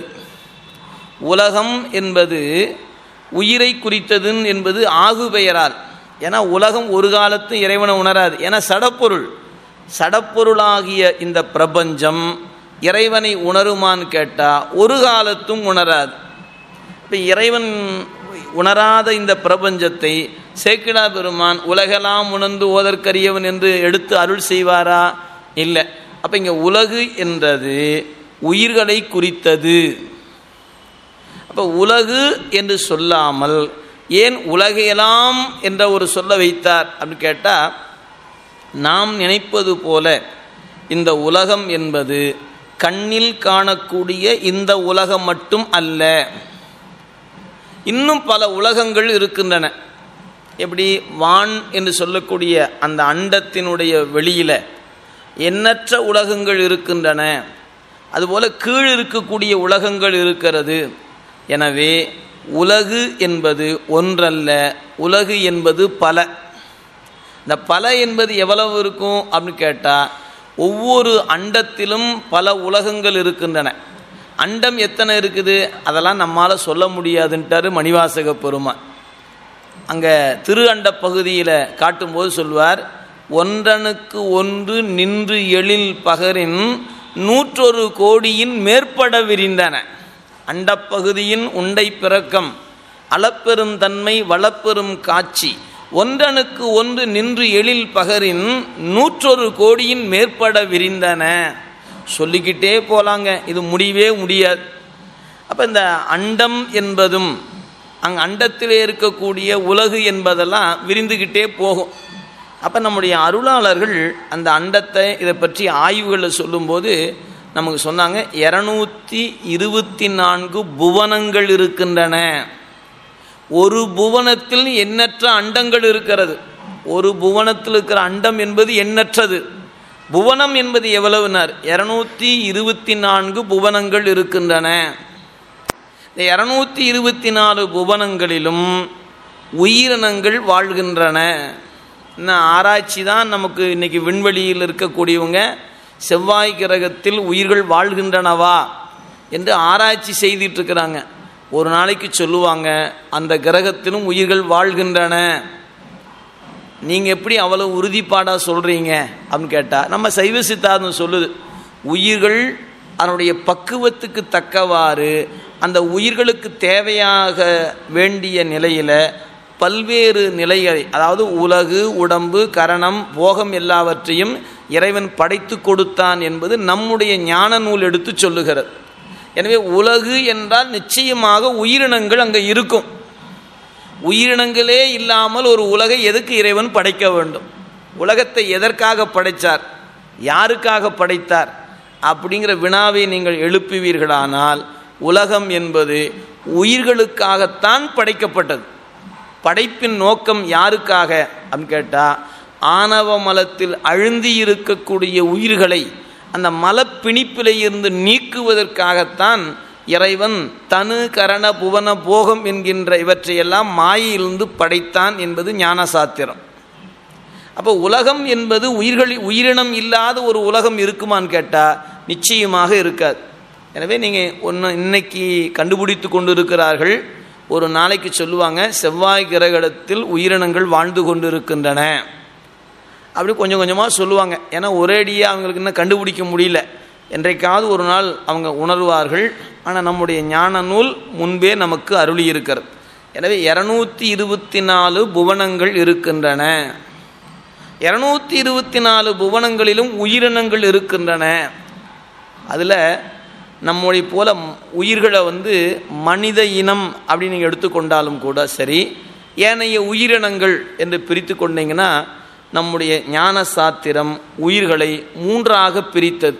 உலகம் என்பது உயிரை குறித்தது என்பது ஆகு பெயரால் ஏன்னா உலகம் ஒரு காலத்து இறைவனை உணராது ஏன்னா சடப்பொருள் சடப்பொருளாகிய இந்த பிரபஞ்சம் இறைவனை உணருமான்னு கேட்டால் ஒரு காலத்தும் உணராது இப்போ இறைவன் உணராத இந்த பிரபஞ்சத்தை சேக்கிடா பெருமான் உலகெல்லாம் உணர்ந்து ஓதற்கரியவன் என்று எடுத்து அருள் செய்வாரா இல்லை அப்போ இங்கே உலகு என்றது உயிர்களை குறித்தது அப்போ உலகு என்று சொல்லாமல் ஏன் உலகையெல்லாம் என்ற ஒரு சொல்ல வைத்தார் அப்படின்னு கேட்டால் நாம் நினைப்பது போல இந்த உலகம் என்பது கண்ணில் காணக்கூடிய இந்த உலகம் மட்டும் அல்ல இன்னும் பல உலகங்கள் இருக்கின்றன எப்படி வான் என்று சொல்லக்கூடிய அந்த அண்டத்தினுடைய வெளியில் எண்ணற்ற உலகங்கள் இருக்கின்றன அதுபோல் கீழ் இருக்கக்கூடிய உலகங்கள் இருக்கிறது எனவே உலகு என்பது ஒன்றல்ல உலகு என்பது பல இந்த பல என்பது எவ்வளவு இருக்கும் அப்படின்னு கேட்டால் ஒவ்வொரு அண்டத்திலும் பல உலகங்கள் இருக்கின்றன அண்டம் எத்தனை இருக்குது அதெல்லாம் நம்மால் சொல்ல முடியாதுன்ட்டார் மணிவாசக பெருமான் அங்கே திரு அண்ட பகுதியில் காட்டும்போது சொல்வார் ஒன்றனுக்கு ஒன்று நின்று எழில் பகரின் நூற்றொரு கோடியின் மேற்பட விரிந்தன அண்டப்பகுதியின் உண்டை பிறக்கம் அளப்பெரும் தன்மை வளப்பெரும் காட்சி ஒன்றனுக்கு ஒன்று நின்று எழில் பகரின் நூற்றொரு கோடியின் மேற்பட விரிந்தன சொல்லிக்கிட்டே போலாங்க இது முடியவே முடியாது அப்போ இந்த அண்டம் என்பதும் அங்கே அண்டத்திலே இருக்கக்கூடிய உலகு என்பதெல்லாம் விரிந்துக்கிட்டே போகும் அப்போ நம்முடைய அருளாளர்கள் அந்த அண்டத்தை இதை பற்றி ஆய்வுகளில் சொல்லும்போது நமக்கு சொன்னாங்க இரநூத்தி இருபத்தி நான்கு புவனங்கள் இருக்கின்றன ஒரு புவனத்தில் எண்ணற்ற அண்டங்கள் இருக்கிறது ஒரு புவனத்தில் இருக்கிற அண்டம் என்பது எண்ணற்றது புவனம் என்பது எவ்வளவுனார் இரநூத்தி இருபத்தி நான்கு புவனங்கள் இருக்கின்றன இந்த இரநூத்தி இருபத்தி நாலு புவனங்களிலும் உயிரினங்கள் வாழ்கின்றன இன்னும் ஆராய்ச்சி தான் நமக்கு இன்னைக்கு விண்வெளியில் இருக்கக்கூடியவங்க செவ்வாய் கிரகத்தில் உயிர்கள் வாழ்கின்றனவா என்று ஆராய்ச்சி செய்துட்டு இருக்கிறாங்க ஒரு நாளைக்கு சொல்லுவாங்க அந்த கிரகத்திலும் உயிர்கள் வாழ்கின்றன நீங்கள் எப்படி அவ்வளோ உறுதிப்பாடாக சொல்கிறீங்க அப்படின்னு கேட்டால் நம்ம சைவ சித்தாந்தம் சொல்லுது உயிர்கள் அதனுடைய பக்குவத்துக்கு தக்கவாறு அந்த உயிர்களுக்கு தேவையாக வேண்டிய நிலையில் பல்வேறு நிலைகளை அதாவது உலகு உடம்பு கரணம் போகம் எல்லாவற்றையும் இறைவன் படைத்து கொடுத்தான் என்பது நம்முடைய ஞான நூல் எடுத்து சொல்லுகிறது எனவே உலகு என்றால் நிச்சயமாக உயிரினங்கள் அங்கே இருக்கும் உயிரினங்களே இல்லாமல் ஒரு உலகை எதுக்கு இறைவன் படைக்க வேண்டும் உலகத்தை எதற்காக படைத்தார் யாருக்காக படைத்தார் அப்படிங்கிற வினாவை நீங்கள் எழுப்புவீர்களானால் உலகம் என்பது உயிர்களுக்காகத்தான் படைக்கப்பட்டது படைப்பின் நோக்கம் யாருக்காக அப்படின்னு கேட்டால் ஆணவ மலத்தில் அழுந்தி இருக்கக்கூடிய உயிர்களை அந்த மலப்பிணிப்பிலே இருந்து நீக்குவதற்காகத்தான் இறைவன் தனு கரண புவன போகம் என்கின்ற இவற்றையெல்லாம் மாயிலிருந்து படைத்தான் என்பது ஞான சாத்திரம் அப்போ உலகம் என்பது உயிர்கள் உயிரினம் இல்லாத ஒரு உலகம் இருக்குமான்னு கேட்டால் நிச்சயமாக இருக்காது எனவே நீங்கள் ஒன்று இன்னைக்கு கண்டுபிடித்து கொண்டு இருக்கிறார்கள் ஒரு நாளைக்கு சொல்லுவாங்க செவ்வாய் கிரகணத்தில் உயிரினங்கள் வாழ்ந்து கொண்டு இருக்கின்றன அப்படி கொஞ்சம் கொஞ்சமாக சொல்லுவாங்க ஏன்னா ஒரேடியாக அவங்களுக்கு இன்னும் கண்டுபிடிக்க முடியல என்றைக்காவது ஒரு நாள் அவங்க உணர்வார்கள் ஆனால் நம்முடைய ஞான நூல் முன்பே நமக்கு அருளி இருக்கிறது எனவே இரநூத்தி இருபத்தி நாலு புவனங்கள் இருக்கின்றன இரநூத்தி இருபத்தி நாலு புவனங்களிலும் உயிரினங்கள் இருக்கின்றன அதில் நம்முடைய போல உயிர்களை வந்து மனித இனம் அப்படின்னு நீங்கள் எடுத்துக்கொண்டாலும் கூட சரி ஏனைய உயிரினங்கள் என்று பிரித்து கொண்டீங்கன்னா நம்முடைய ஞான சாத்திரம் உயிர்களை மூன்றாக பிரித்தது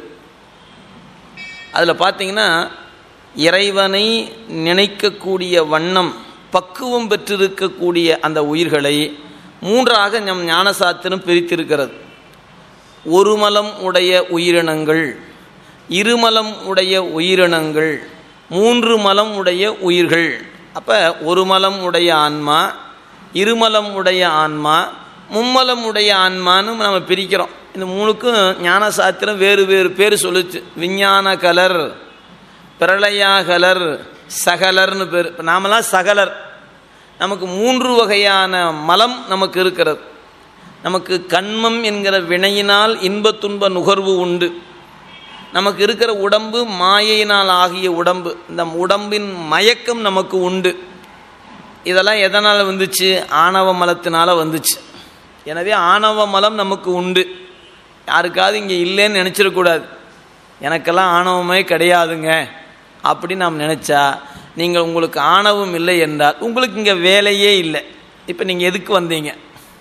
அதில் பார்த்தீங்கன்னா இறைவனை நினைக்கக்கூடிய வண்ணம் பக்குவம் பெற்றிருக்கக்கூடிய அந்த உயிர்களை மூன்றாக நம் ஞானசாத்திரம் பிரித்திருக்கிறது ஒரு மலம் உடைய உயிரினங்கள் இருமலம் உடைய உயிரினங்கள் மூன்று மலம் உடைய உயிர்கள் அப்போ ஒரு மலம் உடைய ஆன்மா இருமலம் உடைய ஆன்மா மும்மலம் உடைய ஆன்மான்னு நம்ம பிரிக்கிறோம் இந்த மூணுக்கும் ஞான சாத்திரம் வேறு வேறு பேர் சொல்லுச்சு விஞ்ஞான கலர் பிரளயா கலர் சகலர்னு பேர் இப்போ நாமெல்லாம் சகலர் நமக்கு மூன்று வகையான மலம் நமக்கு இருக்கிறது நமக்கு கண்மம் என்கிற வினையினால் இன்ப துன்ப நுகர்வு உண்டு நமக்கு இருக்கிற உடம்பு மாயையினால் ஆகிய உடம்பு இந்த உடம்பின் மயக்கம் நமக்கு உண்டு இதெல்லாம் எதனால் வந்துச்சு ஆணவ மலத்தினால வந்துச்சு எனவே ஆணவ மலம் நமக்கு உண்டு யாருக்காவது இங்கே இல்லைன்னு நினச்சிடக்கூடாது எனக்கெல்லாம் ஆணவமே கிடையாதுங்க அப்படி நாம் நினச்சா நீங்கள் உங்களுக்கு ஆணவம் இல்லை என்றால் உங்களுக்கு இங்கே வேலையே இல்லை இப்போ நீங்கள் எதுக்கு வந்தீங்க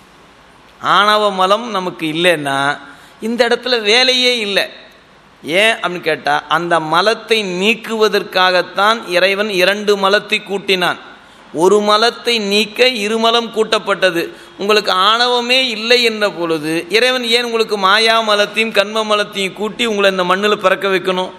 ஆணவ மலம் நமக்கு இல்லைன்னா இந்த இடத்துல வேலையே இல்லை ஏன் அப்படின்னு கேட்டால் அந்த மலத்தை நீக்குவதற்காகத்தான் இறைவன் இரண்டு மலத்தை கூட்டினான் ஒரு மலத்தை நீக்க இருமலம் கூட்டப்பட்டது உங்களுக்கு ஆணவமே இல்லை என்ற பொழுது இறைவன் ஏன் உங்களுக்கு மாயா மலத்தையும் கண்ம மலத்தையும் கூட்டி உங்களை இந்த மண்ணில் பிறக்க வைக்கணும்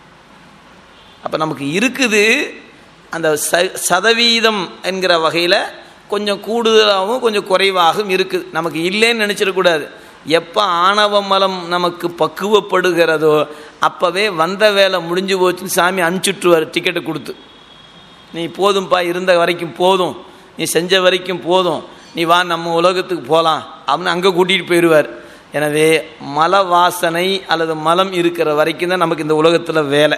அப்போ நமக்கு இருக்குது அந்த ச சதவீதம் என்கிற வகையில் கொஞ்சம் கூடுதலாகவும் கொஞ்சம் குறைவாகவும் இருக்குது நமக்கு இல்லைன்னு நினச்சிடக்கூடாது எப்போ ஆணவ மலம் நமக்கு பக்குவப்படுகிறதோ அப்போவே வந்த வேலை முடிஞ்சு போச்சுன்னு சாமி அனுப்பிச்சுட்ருவார் டிக்கெட்டை கொடுத்து நீ போதும்ப்பா இருந்த வரைக்கும் போதும் நீ செஞ்ச வரைக்கும் போதும் நீ வா நம்ம உலகத்துக்கு போகலாம் அப்படின்னு அங்கே கூட்டிகிட்டு போயிடுவார் எனவே மல வாசனை அல்லது மலம் இருக்கிற வரைக்கும் தான் நமக்கு இந்த உலகத்தில் வேலை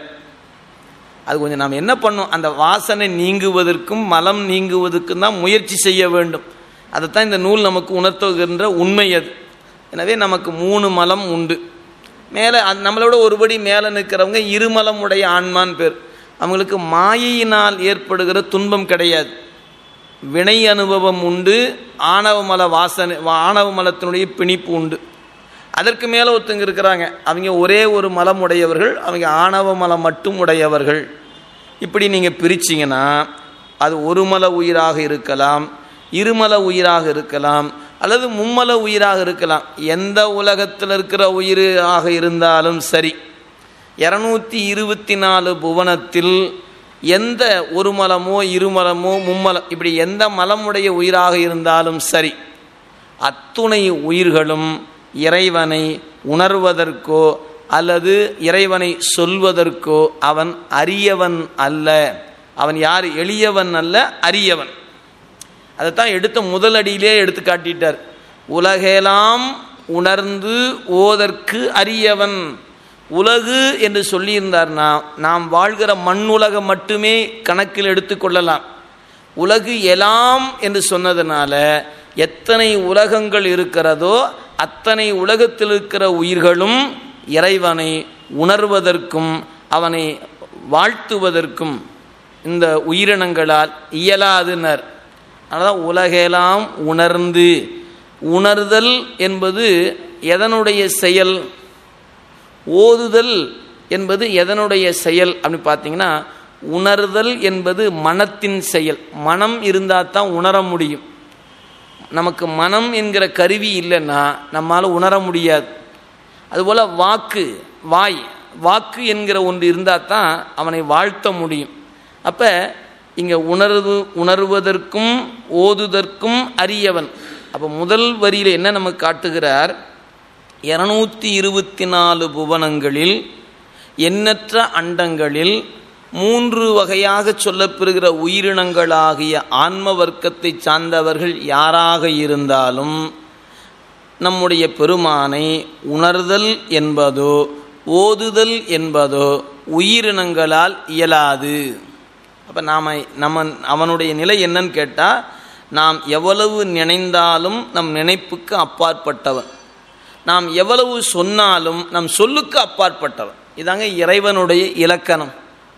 அது கொஞ்சம் நாம் என்ன பண்ணோம் அந்த வாசனை நீங்குவதற்கும் மலம் நீங்குவதற்கும் தான் முயற்சி செய்ய வேண்டும் அதைத்தான் இந்த நூல் நமக்கு உணர்த்துகின்ற உண்மை அது எனவே நமக்கு மூணு மலம் உண்டு மேலே அது நம்மளோட ஒருபடி மேலே நிற்கிறவங்க இருமலம் உடைய ஆன்மான் பேர் அவங்களுக்கு மாயையினால் ஏற்படுகிற துன்பம் கிடையாது வினை அனுபவம் உண்டு ஆணவ மல வாசனை ஆணவ மலத்தினுடைய பிணிப்பு உண்டு அதற்கு மேலே ஒருத்தங்க இருக்கிறாங்க அவங்க ஒரே ஒரு மலம் உடையவர்கள் அவங்க ஆணவ மலம் மட்டும் உடையவர்கள் இப்படி நீங்கள் பிரிச்சிங்கன்னா அது ஒரு மல உயிராக இருக்கலாம் இருமல உயிராக இருக்கலாம் அல்லது மும்மல உயிராக இருக்கலாம் எந்த உலகத்தில் இருக்கிற உயிராக இருந்தாலும் சரி இரநூத்தி இருபத்தி நாலு புவனத்தில் எந்த ஒரு மலமோ இருமலமோ மும்மலம் இப்படி எந்த மலமுடைய உயிராக இருந்தாலும் சரி அத்துணை உயிர்களும் இறைவனை உணர்வதற்கோ அல்லது இறைவனை சொல்வதற்கோ அவன் அரியவன் அல்ல அவன் யார் எளியவன் அல்ல அரியவன் அதைத்தான் எடுத்த முதலடியிலே எடுத்து காட்டிட்டார் உலகெல்லாம் உணர்ந்து ஓதற்கு அரியவன் உலகு என்று சொல்லியிருந்தார்னா நாம் வாழ்கிற மண்ணுலகம் மட்டுமே கணக்கில் எடுத்துக்கொள்ளலாம் உலகு எலாம் என்று சொன்னதுனால எத்தனை உலகங்கள் இருக்கிறதோ அத்தனை உலகத்தில் இருக்கிற உயிர்களும் இறைவனை உணர்வதற்கும் அவனை வாழ்த்துவதற்கும் இந்த உயிரினங்களால் இயலாதுனர் அதனால் உலகெல்லாம் உணர்ந்து உணர்தல் என்பது எதனுடைய செயல் ஓதுதல் என்பது எதனுடைய செயல் அப்படின்னு பார்த்தீங்கன்னா உணர்தல் என்பது மனத்தின் செயல் மனம் இருந்தால் தான் உணர முடியும் நமக்கு மனம் என்கிற கருவி இல்லைன்னா நம்மால் உணர முடியாது அதுபோல் வாக்கு வாய் வாக்கு என்கிற ஒன்று இருந்தால் தான் அவனை வாழ்த்த முடியும் அப்போ இங்கே உணர்வு உணர்வதற்கும் ஓதுதற்கும் அரியவன் அப்போ முதல் வரியில் என்ன நமக்கு காட்டுகிறார் இரநூத்தி இருபத்தி நாலு புவனங்களில் எண்ணற்ற அண்டங்களில் மூன்று வகையாக சொல்லப்பெறுகிற உயிரினங்களாகிய ஆன்ம வர்க்கத்தை சார்ந்தவர்கள் யாராக இருந்தாலும் நம்முடைய பெருமானை உணர்தல் என்பதோ ஓதுதல் என்பதோ உயிரினங்களால் இயலாது அப்போ நாம் நம்ம அவனுடைய நிலை என்னன்னு கேட்டால் நாம் எவ்வளவு நினைந்தாலும் நம் நினைப்புக்கு அப்பாற்பட்டவன் நாம் எவ்வளவு சொன்னாலும் நம் சொல்லுக்கு அப்பாற்பட்டவன் இதாங்க இறைவனுடைய இலக்கணம்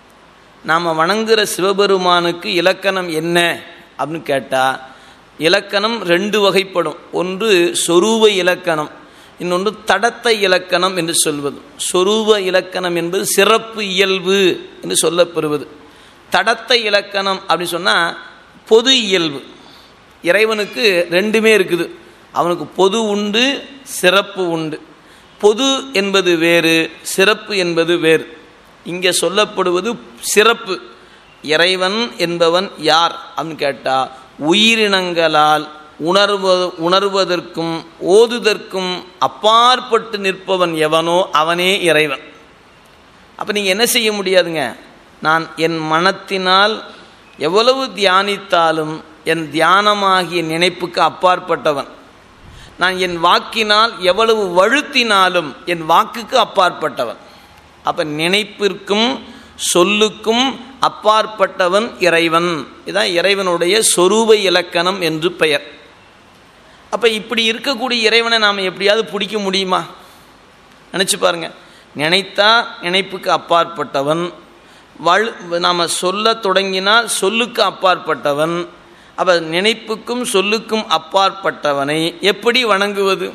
நாம் வணங்குகிற சிவபெருமானுக்கு இலக்கணம் என்ன அப்படின்னு கேட்டால் இலக்கணம் ரெண்டு வகைப்படும் ஒன்று சொரூப இலக்கணம் இன்னொன்று தடத்த இலக்கணம் என்று சொல்வது சொரூப இலக்கணம் என்பது சிறப்பு இயல்பு என்று சொல்லப்பெறுவது தடத்த இலக்கணம் அப்படின்னு சொன்னால் பொது இயல்பு இறைவனுக்கு ரெண்டுமே இருக்குது அவனுக்கு பொது உண்டு சிறப்பு உண்டு பொது என்பது வேறு சிறப்பு என்பது வேறு இங்கே சொல்லப்படுவது சிறப்பு இறைவன் என்பவன் யார் அப்படின்னு கேட்டால் உயிரினங்களால் உணர்வ உணர்வதற்கும் ஓதுதற்கும் அப்பாற்பட்டு நிற்பவன் எவனோ அவனே இறைவன் அப்போ நீங்கள் என்ன செய்ய முடியாதுங்க நான் என் மனத்தினால் எவ்வளவு தியானித்தாலும் என் தியானமாகிய நினைப்புக்கு அப்பாற்பட்டவன் நான் என் வாக்கினால் எவ்வளவு வழுத்தினாலும் என் வாக்குக்கு அப்பாற்பட்டவன் அப்போ நினைப்பிற்கும் சொல்லுக்கும் அப்பாற்பட்டவன் இறைவன் இதான் இறைவனுடைய சொரூப இலக்கணம் என்று பெயர் அப்போ இப்படி இருக்கக்கூடிய இறைவனை நாம் எப்படியாவது பிடிக்க முடியுமா நினச்சி பாருங்க நினைத்தா நினைப்புக்கு அப்பாற்பட்டவன் வழு நாம் சொல்ல தொடங்கினால் சொல்லுக்கு அப்பாற்பட்டவன் அப்போ நினைப்புக்கும் சொல்லுக்கும் அப்பாற்பட்டவனை எப்படி வணங்குவது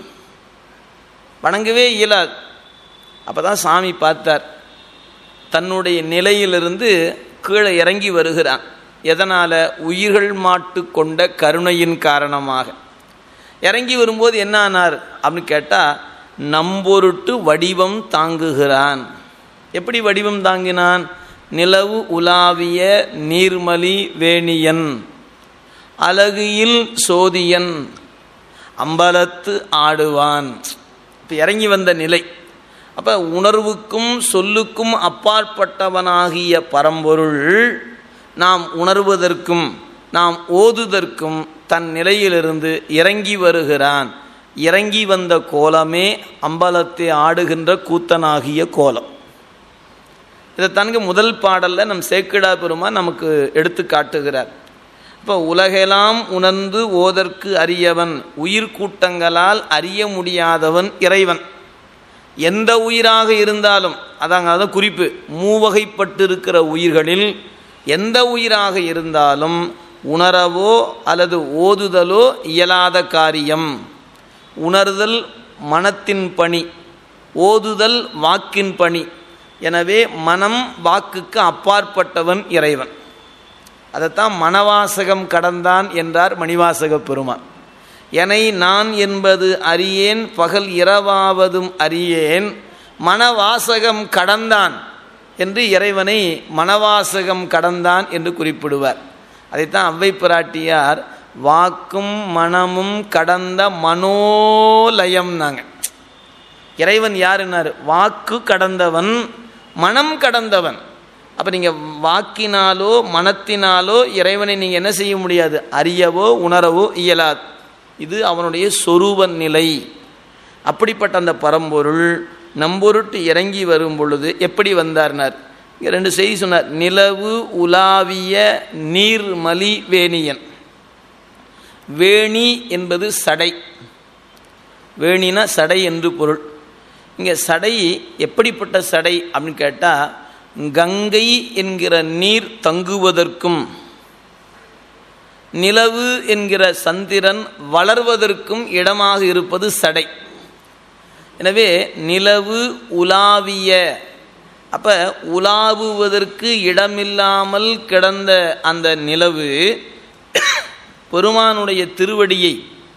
வணங்கவே இயலாது அப்போ தான் சாமி பார்த்தார் தன்னுடைய நிலையிலிருந்து கீழே இறங்கி வருகிறான் எதனால் உயிர்கள் மாட்டு கொண்ட கருணையின் காரணமாக இறங்கி வரும்போது என்ன ஆனார் அப்படின்னு கேட்டால் நம்பொருட்டு வடிவம் தாங்குகிறான் எப்படி வடிவம் தாங்கினான் நிலவு உலாவிய நீர்மலி வேணியன் அழகியில் சோதியன் அம்பலத்து ஆடுவான் இப்போ இறங்கி வந்த நிலை அப்போ உணர்வுக்கும் சொல்லுக்கும் அப்பாற்பட்டவனாகிய பரம்பொருள் நாம் உணர்வதற்கும் நாம் ஓதுதற்கும் தன் நிலையிலிருந்து இறங்கி வருகிறான் இறங்கி வந்த கோலமே அம்பலத்தை ஆடுகின்ற கூத்தனாகிய கோலம் இதை தனக்கு முதல் பாடலில் நம் சேக்கிடா பெருமான் நமக்கு எடுத்து காட்டுகிறார் இப்போ உலகெல்லாம் உணர்ந்து ஓதற்கு அறியவன் உயிர் கூட்டங்களால் அறிய முடியாதவன் இறைவன் எந்த உயிராக இருந்தாலும் அதாங்க அதான் குறிப்பு மூவகைப்பட்டிருக்கிற உயிர்களில் எந்த உயிராக இருந்தாலும் உணரவோ அல்லது ஓதுதலோ இயலாத காரியம் உணர்தல் மனத்தின் பணி ஓதுதல் வாக்கின் பணி எனவே மனம் வாக்குக்கு அப்பாற்பட்டவன் இறைவன் அதைத்தான் மனவாசகம் கடந்தான் என்றார் மணிவாசக பெருமான் எனை நான் என்பது அறியேன் பகல் இரவாவதும் அறியேன் மனவாசகம் கடந்தான் என்று இறைவனை மனவாசகம் கடந்தான் என்று குறிப்பிடுவார் அதைத்தான் அவ்வை பிராட்டியார் வாக்கும் மனமும் கடந்த மனோலயம் நாங்கள் இறைவன் யாருன்னார் வாக்கு கடந்தவன் மனம் கடந்தவன் அப்போ நீங்கள் வாக்கினாலோ மனத்தினாலோ இறைவனை நீங்கள் என்ன செய்ய முடியாது அறியவோ உணரவோ இயலாது இது அவனுடைய சொரூப நிலை அப்படிப்பட்ட அந்த பரம்பொருள் நம்பொருட்டு இறங்கி வரும் பொழுது எப்படி வந்தார்னார் இங்கே ரெண்டு செய்தி சொன்னார் நிலவு உலாவிய நீர்மலி வேணியன் வேணி என்பது சடை வேணினா சடை என்று பொருள் இங்கே சடை எப்படிப்பட்ட சடை அப்படின்னு கேட்டால் கங்கை என்கிற நீர் தங்குவதற்கும் நிலவு என்கிற சந்திரன் வளர்வதற்கும் இடமாக இருப்பது சடை எனவே நிலவு உலாவிய அப்போ உலாவுவதற்கு இடமில்லாமல் கிடந்த அந்த நிலவு பெருமானுடைய திருவடியை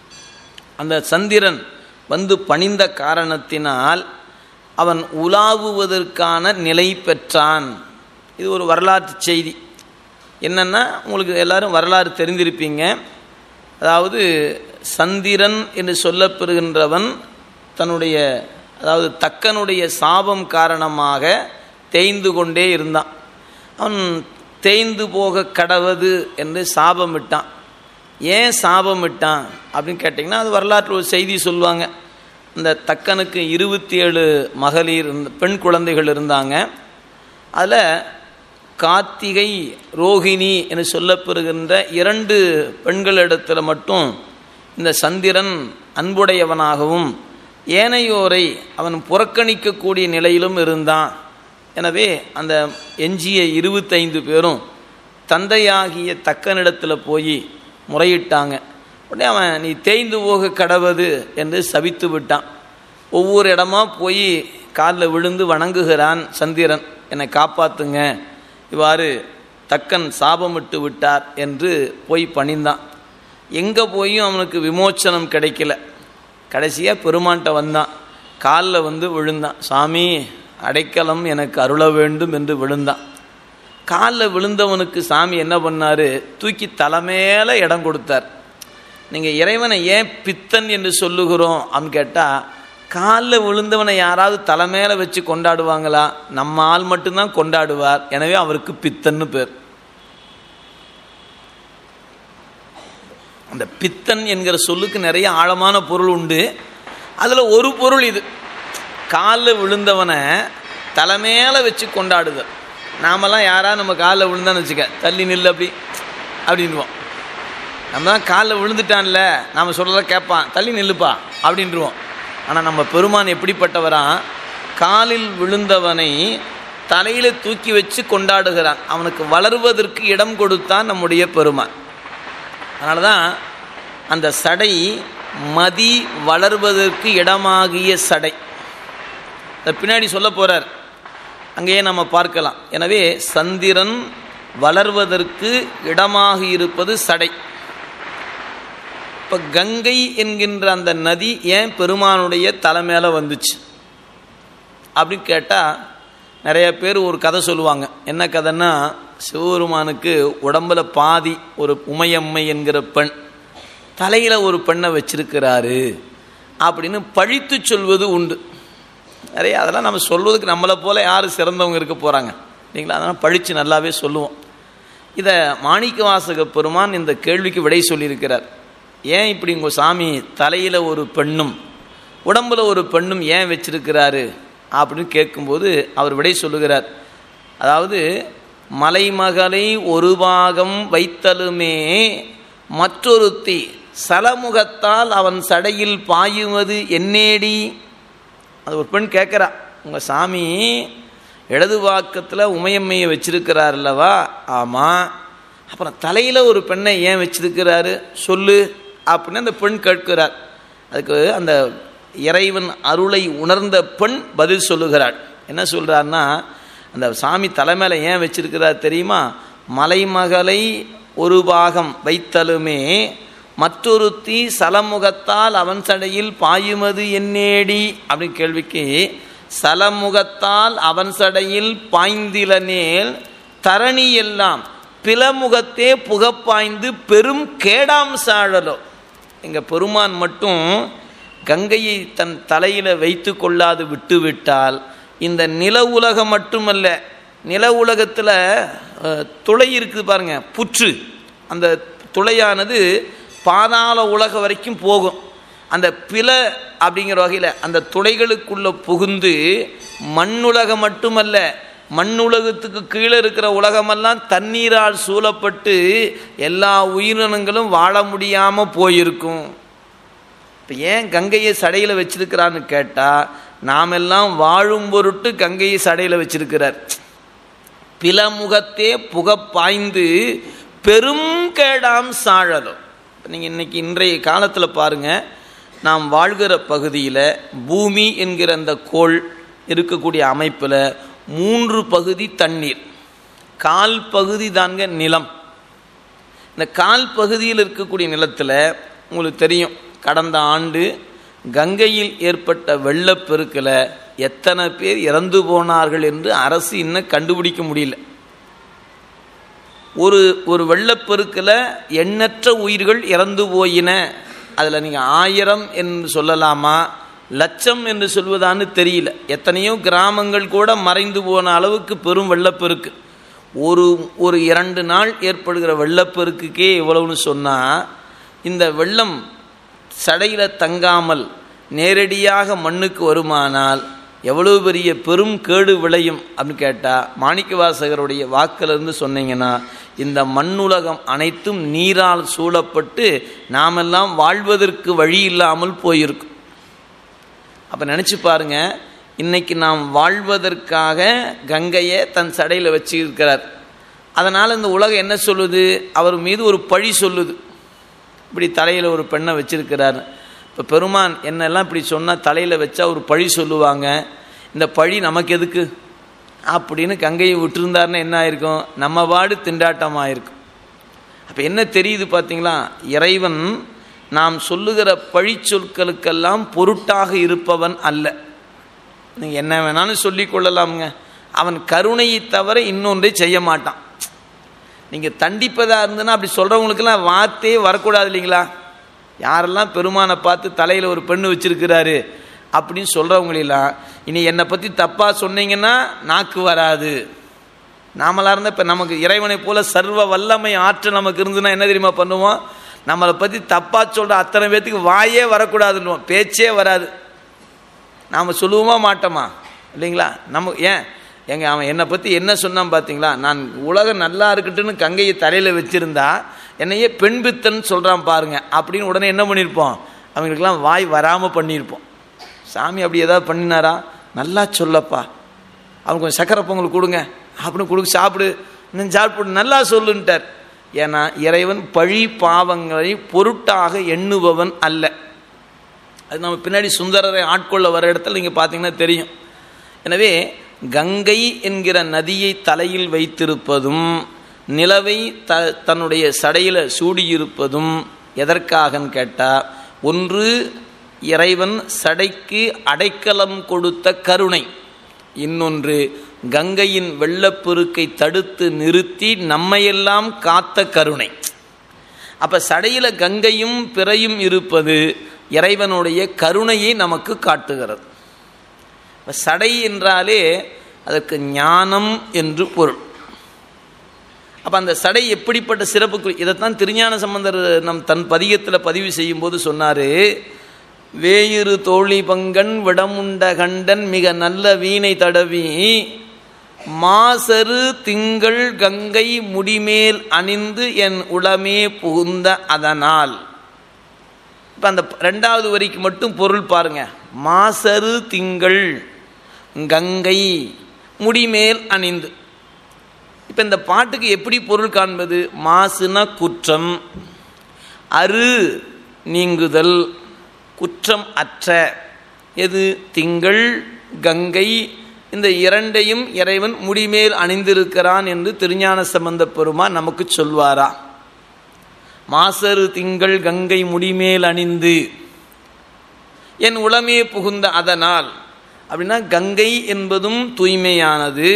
அந்த சந்திரன் வந்து பணிந்த காரணத்தினால் அவன் உலாவுவதற்கான நிலை பெற்றான் இது ஒரு வரலாற்று செய்தி என்னென்னா உங்களுக்கு எல்லாரும் வரலாறு தெரிந்திருப்பீங்க அதாவது சந்திரன் என்று சொல்லப்பெறுகின்றவன் தன்னுடைய அதாவது தக்கனுடைய சாபம் காரணமாக தேய்ந்து கொண்டே இருந்தான் அவன் தேய்ந்து போக கடவது என்று சாபமிட்டான் ஏன் சாபமிட்டான் அப்படின்னு கேட்டிங்கன்னா அது வரலாற்று ஒரு செய்தி சொல்லுவாங்க இந்த தக்கனுக்கு இருபத்தி ஏழு மகளிர் இருந்த பெண் குழந்தைகள் இருந்தாங்க அதில் கார்த்திகை ரோஹிணி என்று சொல்லப்பெறுகின்ற இரண்டு பெண்களிடத்தில் மட்டும் இந்த சந்திரன் அன்புடையவனாகவும் ஏனையோரை அவன் புறக்கணிக்கக்கூடிய நிலையிலும் இருந்தான் எனவே அந்த எஞ்சிய இருபத்தைந்து பேரும் தந்தையாகிய தக்கனிடத்தில் போய் முறையிட்டாங்க உடனே அவன் நீ தேய்ந்து போக கடவது என்று சபித்து விட்டான் ஒவ்வொரு இடமா போய் காலில் விழுந்து வணங்குகிறான் சந்திரன் என்னை காப்பாத்துங்க இவ்வாறு தக்கன் சாபமிட்டு விட்டார் என்று போய் பணிந்தான் எங்கே போயும் அவனுக்கு விமோச்சனம் கிடைக்கல கடைசியாக பெருமான்கிட்ட வந்தான் காலில் வந்து விழுந்தான் சாமி அடைக்கலம் எனக்கு அருள வேண்டும் என்று விழுந்தான் காலில் விழுந்தவனுக்கு சாமி என்ன பண்ணார் தூக்கி தலைமையில இடம் கொடுத்தார் நீங்கள் இறைவனை ஏன் பித்தன் என்று சொல்லுகிறோம் அப்படின்னு கேட்டால் காலில் விழுந்தவனை யாராவது தலைமையில வச்சு கொண்டாடுவாங்களா நம்ம ஆள் மட்டும்தான் கொண்டாடுவார் எனவே அவருக்கு பித்தன்னு பேர் அந்த பித்தன் என்கிற சொல்லுக்கு நிறைய ஆழமான பொருள் உண்டு அதில் ஒரு பொருள் இது காலில் விழுந்தவனை தலைமையில வச்சு கொண்டாடுதல் நாமெல்லாம் யாராவது நம்ம காலில் விழுந்தான்னு வச்சுக்க தள்ளி நில்லு அப்படி அப்படின்வோம் நம்ம தான் காலில் விழுந்துட்டான்ல நாம் சொல்கிறத கேட்பான் தள்ளி நில்லுப்பா அப்படின்ட்டுருவோம் ஆனால் நம்ம பெருமான் எப்படிப்பட்டவரா காலில் விழுந்தவனை தலையில் தூக்கி வச்சு கொண்டாடுகிறான் அவனுக்கு வளர்வதற்கு இடம் கொடுத்தான் நம்முடைய பெருமான் அதனால தான் அந்த சடை மதி வளர்வதற்கு இடமாகிய சடை அதை பின்னாடி சொல்ல போகிறார் அங்கேயே நம்ம பார்க்கலாம் எனவே சந்திரன் வளர்வதற்கு இடமாக இருப்பது சடை இப்போ கங்கை என்கின்ற அந்த நதி ஏன் பெருமானுடைய தலை மேலே வந்துச்சு அப்படின்னு கேட்டால் நிறைய பேர் ஒரு கதை சொல்லுவாங்க என்ன கதைன்னா சிவபெருமானுக்கு உடம்புல பாதி ஒரு உமையம்மை என்கிற பெண் தலையில் ஒரு பெண்ணை வச்சிருக்கிறாரு அப்படின்னு பழித்து சொல்வது உண்டு நிறைய அதெல்லாம் நம்ம சொல்வதுக்கு நம்மளை போல யார் சிறந்தவங்க இருக்க போகிறாங்க இல்லைங்களா அதெல்லாம் பழித்து நல்லாவே சொல்லுவோம் இதை மாணிக்க வாசக பெருமான் இந்த கேள்விக்கு விடை சொல்லியிருக்கிறார் ஏன் இப்படி உங்கள் சாமி தலையில் ஒரு பெண்ணும் உடம்புல ஒரு பெண்ணும் ஏன் வச்சிருக்கிறாரு அப்படின்னு கேட்கும்போது அவர் விடை சொல்லுகிறார் அதாவது மலைமகளை ஒரு பாகம் வைத்தலுமே மற்றொருத்தி சலமுகத்தால் அவன் சடையில் பாயுவது என்னேடி அது ஒரு பெண் கேட்குறா உங்கள் சாமி இடது வாக்கத்தில் உமையம்மையை வச்சிருக்கிறார் அல்லவா ஆமாம் அப்புறம் தலையில் ஒரு பெண்ணை ஏன் வச்சிருக்கிறாரு சொல்லு அப்படின்னு அந்த பெண் கேட்கிறார் அதுக்கு அந்த இறைவன் அருளை உணர்ந்த பெண் பதில் சொல்லுகிறாள் என்ன சொல்கிறாருன்னா அந்த சாமி தலைமையில் ஏன் வச்சிருக்கிறார் தெரியுமா மலைமகளை ஒரு பாகம் வைத்தலுமே மற்றொருத்தி சலமுகத்தால் அவன் சடையில் பாயுமது என்னேடி அப்படின்னு கேள்விக்கு சலமுகத்தால் அவன் சடையில் பாய்ந்திலனேல் தரணி எல்லாம் பிலமுகத்தே புகப்பாய்ந்து பெரும் கேடாம் சாழலோ எங்கள் பெருமான் மட்டும் கங்கையை தன் தலையில் வைத்து கொள்ளாது விட்டுவிட்டால் இந்த நில உலகம் மட்டுமல்ல நில உலகத்தில் துளை இருக்குது பாருங்க புற்று அந்த துளையானது பாதாள உலக வரைக்கும் போகும் அந்த பில அப்படிங்கிற வகையில் அந்த துளைகளுக்குள்ள புகுந்து மண்ணுலகம் மட்டுமல்ல மண்ணுலகத்துக்கு கீழே இருக்கிற உலகமெல்லாம் தண்ணீரால் சூழப்பட்டு எல்லா உயிரினங்களும் வாழ முடியாமல் போயிருக்கும் இப்போ ஏன் கங்கையை சடையில் வச்சிருக்கிறான்னு கேட்டால் நாம் எல்லாம் வாழும் பொருட்டு கங்கையை சடையில் வச்சிருக்கிறார் பிலமுகத்தே புகப்பாய்ந்து பெரும் கேடாம் சாழலும் நீங்கள் இன்னைக்கு இன்றைய காலத்தில் பாருங்கள் நாம் வாழ்கிற பகுதியில் பூமி என்கிற அந்த கோள் இருக்கக்கூடிய அமைப்பில் மூன்று பகுதி தண்ணீர் கால் பகுதி தாங்க நிலம் இந்த கால் பகுதியில் இருக்கக்கூடிய நிலத்தில் உங்களுக்கு தெரியும் கடந்த ஆண்டு கங்கையில் ஏற்பட்ட வெள்ளப்பெருக்கில் எத்தனை பேர் இறந்து போனார்கள் என்று அரசு இன்னும் கண்டுபிடிக்க முடியல ஒரு ஒரு வெள்ளப்பெருக்கில் எண்ணற்ற உயிர்கள் இறந்து போயின அதில் நீங்கள் ஆயிரம் என்று சொல்லலாமா லட்சம் என்று சொல்வதான்னு தெரியல எத்தனையோ கிராமங்கள் கூட மறைந்து போன அளவுக்கு பெரும் வெள்ளப்பெருக்கு ஒரு ஒரு இரண்டு நாள் ஏற்படுகிற வெள்ளப்பெருக்குக்கே இவ்வளவுன்னு சொன்னால் இந்த வெள்ளம் சடையில் தங்காமல் நேரடியாக மண்ணுக்கு வருமானால் எவ்வளவு பெரிய பெரும் கேடு விளையும் அப்படின்னு கேட்டால் மாணிக்கவாசகருடைய வாக்கிலிருந்து சொன்னீங்கன்னா இந்த மண்ணுலகம் அனைத்தும் நீரால் சூழப்பட்டு நாமெல்லாம் வாழ்வதற்கு வழி இல்லாமல் போயிருக்கும் அப்போ நினச்சி பாருங்க இன்னைக்கு நாம் வாழ்வதற்காக கங்கையை தன் சடையில் வச்சிருக்கிறார் அதனால் இந்த உலகம் என்ன சொல்லுது அவர் மீது ஒரு பழி சொல்லுது இப்படி தலையில் ஒரு பெண்ணை வச்சிருக்கிறார் இப்போ பெருமான் என்னெல்லாம் இப்படி சொன்னால் தலையில் வச்சா ஒரு பழி சொல்லுவாங்க இந்த பழி நமக்கு எதுக்கு அப்படின்னு கங்கையை விட்டுருந்தாருன்னு என்ன ஆயிருக்கும் நம்ம பாடு திண்டாட்டமாக இருக்கும் அப்போ என்ன தெரியுது பார்த்தீங்களா இறைவன் நாம் சொல்லுகிற பழி சொற்களுக்கெல்லாம் பொருட்டாக இருப்பவன் அல்ல நீங்கள் என்ன வேணாலும் சொல்லிக் கொள்ளலாமுங்க அவன் கருணையை தவிர இன்னொன்றை செய்ய மாட்டான் நீங்கள் தண்டிப்பதாக இருந்ததுன்னா அப்படி சொல்கிறவங்களுக்கெல்லாம் வார்த்தையே வரக்கூடாது இல்லைங்களா யாரெல்லாம் பெருமானை பார்த்து தலையில் ஒரு பெண்ணு வச்சிருக்கிறாரு அப்படின்னு சொல்கிறவங்களெல்லாம் இனி என்னை பற்றி தப்பாக சொன்னீங்கன்னா நாக்கு வராது நாமளாக இருந்தால் இப்போ நமக்கு இறைவனை போல சர்வ வல்லமை ஆற்றல் நமக்கு இருந்துன்னா என்ன தெரியுமா பண்ணுவோம் நம்மளை பற்றி தப்பாக சொல்கிற அத்தனை பேர்த்துக்கு வாயே வரக்கூடாதுன்னுவோம் பேச்சே வராது நாம் சொல்லுவோமா மாட்டோமா இல்லைங்களா நம்ம ஏன் எங்க அவன் என்னை பற்றி என்ன சொன்னான் பார்த்தீங்களா நான் உலகம் நல்லா இருக்கட்டுன்னு கங்கையை தலையில் வச்சுருந்தா என்னையே பெண் பித்தன் சொல்கிறான் பாருங்க அப்படின்னு உடனே என்ன பண்ணியிருப்போம் அவங்களுக்கெல்லாம் வாய் வராமல் பண்ணியிருப்போம் சாமி அப்படி ஏதாவது பண்ணினாரா நல்லா சொல்லப்பா அவனுக்கு கொஞ்சம் சக்கரை பொங்கல் கொடுங்க அப்படின்னு கொடுக்க சாப்பிடு இன்னும் சாப்பிடு நல்லா சொல்லுன்ட்டார் ஏன்னா இறைவன் பழி பாவங்களை பொருட்டாக எண்ணுபவன் அல்ல அது நம்ம பின்னாடி சுந்தரரை ஆட்கொள்ள வர இடத்துல நீங்கள் பார்த்தீங்கன்னா தெரியும் எனவே கங்கை என்கிற நதியை தலையில் வைத்திருப்பதும் நிலவை த தன்னுடைய சடையில் சூடியிருப்பதும் எதற்காகன்னு கேட்டால் ஒன்று இறைவன் சடைக்கு அடைக்கலம் கொடுத்த கருணை இன்னொன்று கங்கையின் வெள்ளப்பெருக்கை தடுத்து நிறுத்தி நம்மையெல்லாம் காத்த கருணை அப்போ சடையில் கங்கையும் பிறையும் இருப்பது இறைவனுடைய கருணையை நமக்கு காட்டுகிறது சடை என்றாலே அதற்கு ஞானம் என்று பொருள் அப்போ அந்த சடை எப்படிப்பட்ட சிறப்பு இதைத்தான் திருஞான சம்பந்தர் நம் தன் பதிகத்தில் பதிவு செய்யும்போது சொன்னார் வேயிறு தோழி பங்கன் விடமுண்ட கண்டன் மிக நல்ல வீணை தடவி மாசரு திங்கள் கங்கை முடிமேல் அணிந்து என் உளமே புகுந்த அதனால் இப்போ அந்த ரெண்டாவது வரிக்கு மட்டும் பொருள் பாருங்க மாசரு திங்கள் கங்கை முடிமேல் அணிந்து இப்போ இந்த பாட்டுக்கு எப்படி பொருள் காண்பது மாசுன குற்றம் அரு நீங்குதல் குற்றம் அற்ற எது திங்கள் கங்கை இந்த இரண்டையும் இறைவன் முடிமேல் அணிந்திருக்கிறான் என்று திருஞான சம்பந்த பெருமான் நமக்கு சொல்வாரா மாசரு திங்கள் கங்கை முடிமேல் அணிந்து என் உளமே புகுந்த அதனால் அப்படின்னா கங்கை என்பதும் தூய்மையானது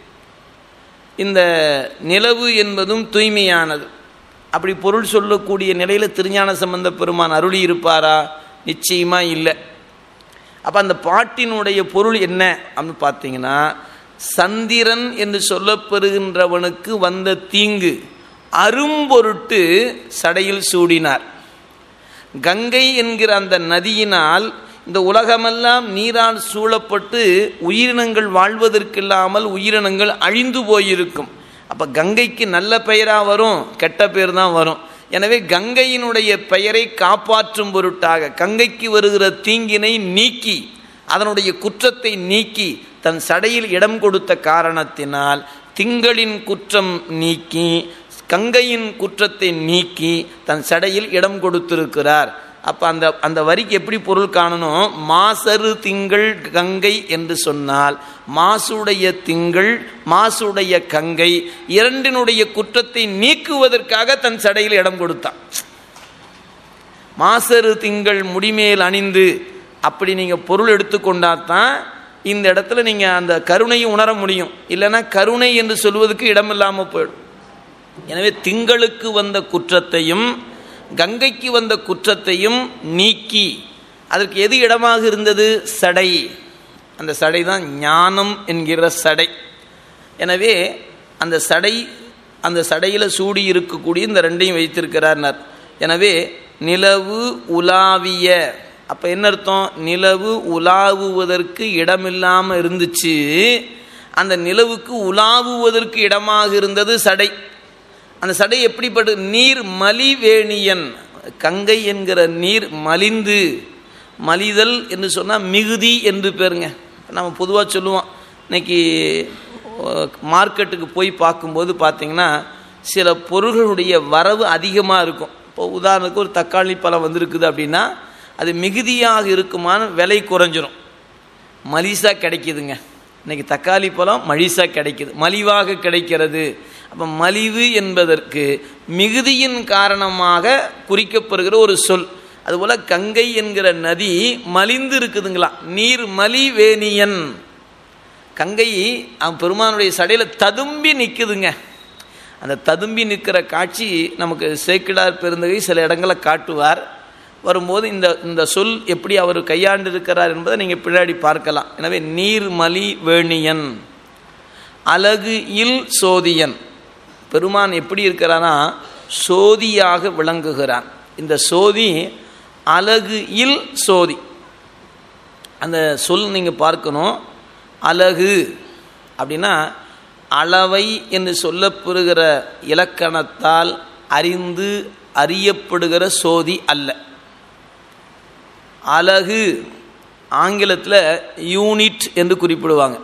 இந்த நிலவு என்பதும் தூய்மையானது அப்படி பொருள் சொல்லக்கூடிய நிலையில் திருஞான சம்பந்த பெருமான் அருளி இருப்பாரா நிச்சயமாக இல்லை அப்போ அந்த பாட்டினுடைய பொருள் என்ன அப்படின்னு பார்த்தீங்கன்னா சந்திரன் என்று சொல்லப்பெறுகின்றவனுக்கு வந்த தீங்கு அரும்பொருட்டு சடையில் சூடினார் கங்கை என்கிற அந்த நதியினால் இந்த உலகமெல்லாம் நீரால் சூழப்பட்டு உயிரினங்கள் வாழ்வதற்கில்லாமல் உயிரினங்கள் அழிந்து போயிருக்கும் அப்போ கங்கைக்கு நல்ல பெயராக வரும் கெட்ட பேர் தான் வரும் எனவே கங்கையினுடைய பெயரை காப்பாற்றும் பொருட்டாக கங்கைக்கு வருகிற தீங்கினை நீக்கி அதனுடைய குற்றத்தை நீக்கி தன் சடையில் இடம் கொடுத்த காரணத்தினால் திங்களின் குற்றம் நீக்கி கங்கையின் குற்றத்தை நீக்கி தன் சடையில் இடம் கொடுத்திருக்கிறார் அப்போ அந்த அந்த வரிக்கு எப்படி பொருள் காணணும் மாசரு திங்கள் கங்கை என்று சொன்னால் மாசுடைய திங்கள் மாசுடைய கங்கை இரண்டினுடைய குற்றத்தை நீக்குவதற்காக தன் சடையில் இடம் கொடுத்தான் மாசரு திங்கள் முடிமேல் அணிந்து அப்படி நீங்கள் பொருள் எடுத்துக்கொண்டா தான் இந்த இடத்துல நீங்கள் அந்த கருணையை உணர முடியும் இல்லைன்னா கருணை என்று சொல்வதற்கு இடமில்லாமல் போயிடும் எனவே திங்களுக்கு வந்த குற்றத்தையும் கங்கைக்கு வந்த குற்றத்தையும் நீக்கி அதற்கு எது இடமாக இருந்தது சடை அந்த சடை தான் ஞானம் என்கிற சடை எனவே அந்த சடை அந்த சடையில் சூடி இருக்கக்கூடிய இந்த ரெண்டையும் வைத்திருக்கிறார்னார் எனவே நிலவு உலாவிய அப்போ என்ன அர்த்தம் நிலவு உலாவுவதற்கு இடமில்லாமல் இருந்துச்சு அந்த நிலவுக்கு உலாவுவதற்கு இடமாக இருந்தது சடை அந்த சடை எப்படிப்பட்டு நீர் மலிவேணியன் கங்கை என்கிற நீர் மலிந்து மலிதல் என்று சொன்னால் மிகுதி என்று பேருங்க நம்ம பொதுவாக சொல்லுவோம் இன்னைக்கு மார்க்கெட்டுக்கு போய் பார்க்கும்போது பார்த்தீங்கன்னா சில பொருள்களுடைய வரவு அதிகமாக இருக்கும் இப்போ உதாரணத்துக்கு ஒரு தக்காளி பழம் வந்திருக்குது அப்படின்னா அது மிகுதியாக இருக்குமான விலை குறைஞ்சிரும் மலிசா கிடைக்குதுங்க இன்னைக்கு தக்காளி பழம் மலிசா கிடைக்குது மலிவாக கிடைக்கிறது அப்போ மலிவு என்பதற்கு மிகுதியின் காரணமாக குறிக்கப்படுகிற ஒரு சொல் அதுபோல் கங்கை என்கிற நதி மலிந்து இருக்குதுங்களா நீர் மலிவேணியன் கங்கை அவன் பெருமானுடைய சடையில் ததும்பி நிற்குதுங்க அந்த ததும்பி நிற்கிற காட்சி நமக்கு சேக்கிடார் பெருந்தகை சில இடங்களை காட்டுவார் வரும்போது இந்த இந்த சொல் எப்படி அவர் கையாண்டு இருக்கிறார் என்பதை நீங்கள் பின்னாடி பார்க்கலாம் எனவே நீர்மலி வேணியன் அழகு இல் சோதியன் பெருமான் எப்படி இருக்கிறானா சோதியாக விளங்குகிறான் இந்த சோதி அழகு இல் சோதி அந்த சொல் நீங்கள் பார்க்கணும் அழகு அப்படின்னா அளவை என்று சொல்லப்பெறுகிற இலக்கணத்தால் அறிந்து அறியப்படுகிற சோதி அல்ல அழகு ஆங்கிலத்தில் யூனிட் என்று குறிப்பிடுவாங்க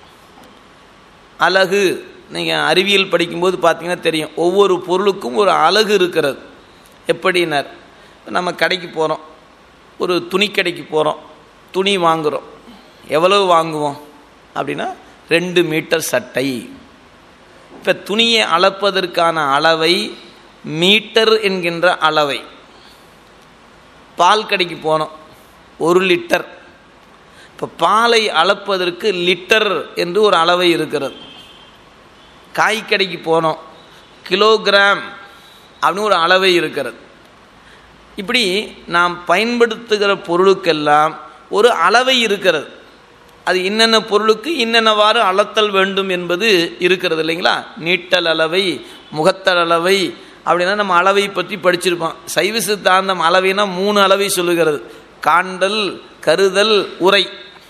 அழகு நீங்கள் அறிவியல் படிக்கும்போது பார்த்தீங்கன்னா தெரியும் ஒவ்வொரு பொருளுக்கும் ஒரு அழகு இருக்கிறது எப்படின்னார் நம்ம கடைக்கு போகிறோம் ஒரு துணி கடைக்கு போகிறோம் துணி வாங்குகிறோம் எவ்வளவு வாங்குவோம் அப்படின்னா ரெண்டு மீட்டர் சட்டை இப்போ துணியை அளப்பதற்கான அளவை மீட்டர் என்கின்ற அளவை பால் கடைக்கு போனோம் ஒரு லிட்டர் இப்போ பாலை அளப்பதற்கு லிட்டர் என்று ஒரு அளவை இருக்கிறது காய் கடைக்கு போனோம் கிலோகிராம் அப்படின்னு ஒரு அளவை இருக்கிறது இப்படி நாம் பயன்படுத்துகிற பொருளுக்கெல்லாம் ஒரு அளவை இருக்கிறது அது இன்னென்ன பொருளுக்கு இன்னென்னவாறு அளத்தல் வேண்டும் என்பது இருக்கிறது இல்லைங்களா நீட்டல் அளவை முகத்தல் அளவை அப்படின்னா நம்ம அளவை பற்றி படிச்சிருப்போம் சைவ சித்தாந்தம் அளவைனா மூணு அளவை சொல்லுகிறது காண்டல் கருதல் உரை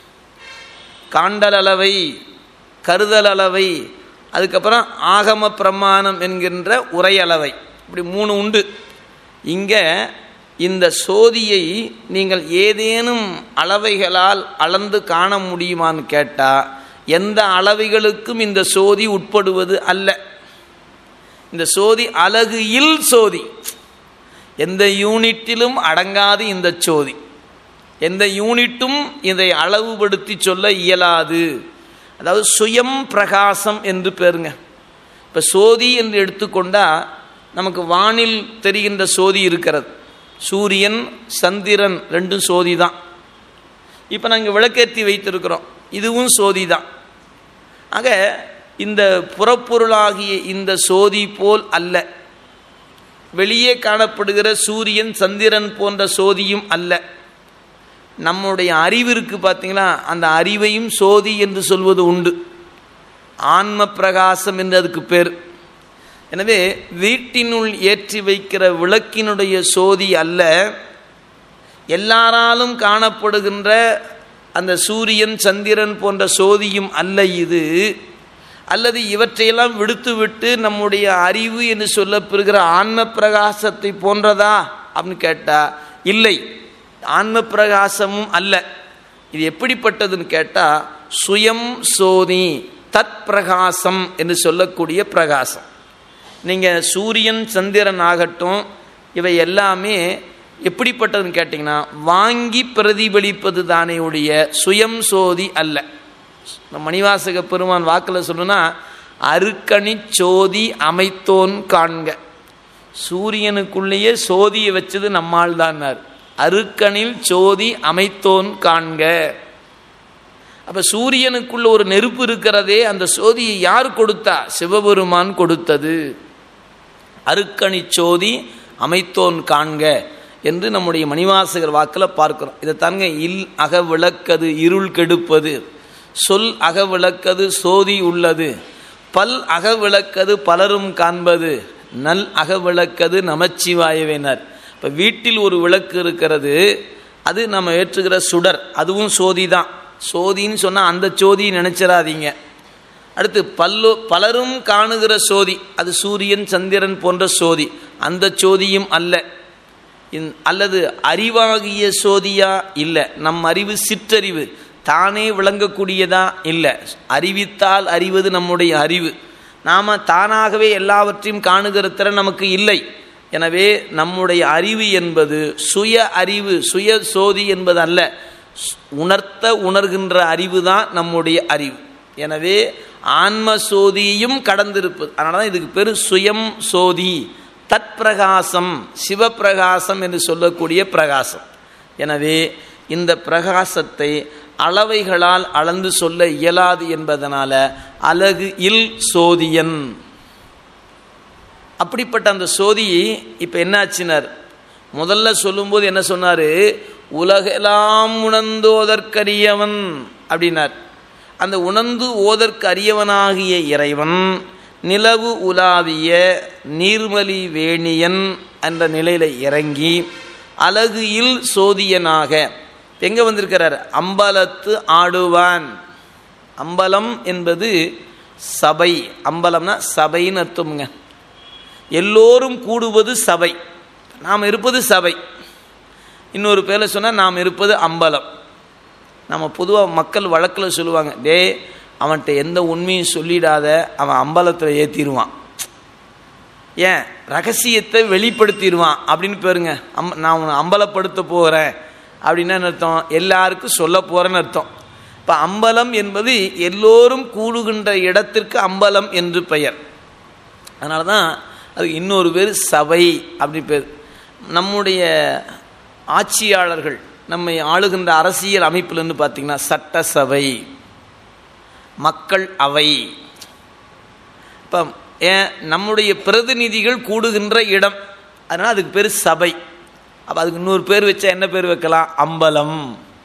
காண்டல் அளவை கருதல் அளவை அதுக்கப்புறம் ஆகம பிரமாணம் என்கின்ற உரை அளவை இப்படி மூணு உண்டு இங்கே இந்த சோதியை நீங்கள் ஏதேனும் அளவைகளால் அளந்து காண முடியுமான்னு கேட்டால் எந்த அளவைகளுக்கும் இந்த சோதி உட்படுவது அல்ல இந்த சோதி அழகு இல் சோதி எந்த யூனிட்டிலும் அடங்காது இந்த சோதி எந்த யூனிட்டும் இதை அளவுபடுத்தி சொல்ல இயலாது அதாவது சுயம் பிரகாசம் என்று பேருங்க இப்போ சோதி என்று எடுத்துக்கொண்டால் நமக்கு வானில் தெரிகின்ற சோதி இருக்கிறது சூரியன் சந்திரன் ரெண்டும் சோதி தான் இப்போ நாங்கள் விளக்கேற்றி வைத்திருக்கிறோம் இதுவும் சோதி தான் ஆக இந்த புறப்பொருளாகிய இந்த சோதி போல் அல்ல வெளியே காணப்படுகிற சூரியன் சந்திரன் போன்ற சோதியும் அல்ல நம்முடைய அறிவிற்கு பார்த்தீங்களா அந்த அறிவையும் சோதி என்று சொல்வது உண்டு ஆன்ம பிரகாசம் என்று அதுக்கு பேர் எனவே வீட்டினுள் ஏற்றி வைக்கிற விளக்கினுடைய சோதி அல்ல எல்லாராலும் காணப்படுகின்ற அந்த சூரியன் சந்திரன் போன்ற சோதியும் அல்ல இது அல்லது இவற்றையெல்லாம் விடுத்துவிட்டு நம்முடைய அறிவு என்று சொல்லப்பெறுகிற ஆன்ம பிரகாசத்தை போன்றதா அப்படின்னு கேட்டால் இல்லை ஆன்ம பிரகாசமும் அல்ல இது எப்படிப்பட்டதுன்னு கேட்டால் சுயம் சோதி தத் பிரகாசம் என்று சொல்லக்கூடிய பிரகாசம் நீங்கள் சூரியன் சந்திரன் ஆகட்டும் இவை எல்லாமே எப்படிப்பட்டதுன்னு கேட்டிங்கன்னா வாங்கி பிரதிபலிப்பது தானே உடைய சுயம் சோதி அல்ல மணிவாசக பெருமான் வாக்கில் சொல்லுனா அருக்கணி சோதி அமைத்தோன் காண்க சூரியனுக்குள்ளேயே சோதியை வச்சது நம்மால் தான்னார் அருக்கனில் சோதி அமைத்தோன் காண்க அப்ப சூரியனுக்குள்ள ஒரு நெருப்பு இருக்கிறதே அந்த சோதியை யார் கொடுத்தா சிவபெருமான் கொடுத்தது அருக்கணி சோதி அமைத்தோன் காண்க என்று நம்முடைய மணிவாசகர் வாக்கில் பார்க்கிறோம் இதை தாங்க இல் அக விளக்கது இருள் கெடுப்பது சொல் அக விளக்கது சோதி உள்ளது பல் அக விளக்கது பலரும் காண்பது நல் அக விளக்கது நமச்சிவாயவேனர் இப்போ வீட்டில் ஒரு விளக்கு இருக்கிறது அது நம்ம ஏற்றுகிற சுடர் அதுவும் சோதி தான் சோதின்னு சொன்னால் அந்த சோதி நினைச்சிடாதீங்க அடுத்து பல்லு பலரும் காணுகிற சோதி அது சூரியன் சந்திரன் போன்ற சோதி அந்த சோதியும் அல்ல இந்- அல்லது அறிவாகிய சோதியா இல்லை நம் அறிவு சிற்றறிவு தானே விளங்கக்கூடியதா இல்லை அறிவித்தால் அறிவது நம்முடைய அறிவு நாம் தானாகவே எல்லாவற்றையும் காணுகிற திறன் நமக்கு இல்லை எனவே நம்முடைய அறிவு என்பது சுய அறிவு சுய சோதி என்பது அல்ல சு- உணர்த்த உணர்கின்ற அறிவு தான் நம்முடைய அறிவு எனவே ஆன்ம சோதியும் கடந்திருப்பது அதனால தான் இதுக்கு பேர் சுயம் சோதி தற்பிரகாசம் சிவப்பிரகாசம் என்று சொல்லக்கூடிய பிரகாசம் எனவே இந்த பிரகாசத்தை அளவைகளால் அளந்து சொல்ல இயலாது என்பதனால அழகு இல் சோதியன் அப்படிப்பட்ட அந்த சோதி இப்போ என்னாச்சினார் முதல்ல சொல்லும்போது என்ன சொன்னார் உலகெல்லாம் உணர்ந்தோதற்கரியவன் அப்படின்னார் அந்த உணர்ந்து ஓதற்கு அரியவனாகிய இறைவன் நிலவு உலாவிய நீர்மலி வேணியன் என்ற நிலையில் இறங்கி அழகு இல் சோதியனாக எங்கே வந்திருக்கிறார் அம்பலத்து ஆடுவான் அம்பலம் என்பது சபை அம்பலம்னா சபைன்னு அர்த்தமுங்க எல்லோரும் கூடுவது சபை நாம் இருப்பது சபை இன்னொரு பேரை சொன்னால் நாம் இருப்பது அம்பலம் நம்ம பொதுவாக மக்கள் வழக்கில் சொல்லுவாங்க டே அவன்கிட்ட எந்த உண்மையும் சொல்லிடாத அவன் அம்பலத்தில் ஏற்றிடுவான் ஏன் ரகசியத்தை வெளிப்படுத்திடுவான் அப்படின்னு பேருங்க அம் நான் உன்னை அம்பலப்படுத்த போகிறேன் அப்படின்னா என்ன அர்த்தம் எல்லாருக்கும் சொல்ல போகிறேன்னு அர்த்தம் இப்போ அம்பலம் என்பது எல்லோரும் கூடுகின்ற இடத்திற்கு அம்பலம் என்று பெயர் அதனால தான் அதுக்கு இன்னொரு பேர் சபை அப்படி பேர் நம்முடைய ஆட்சியாளர்கள் நம்மை ஆளுகின்ற அரசியல் அமைப்பிலிருந்து பார்த்தீங்கன்னா சட்டசபை மக்கள் அவை இப்போ ஏன் நம்முடைய பிரதிநிதிகள் கூடுகின்ற இடம் அதனால் அதுக்கு பேர் சபை அப்போ அதுக்கு இன்னொரு பேர் வச்சா என்ன பேர் வைக்கலாம் அம்பலம்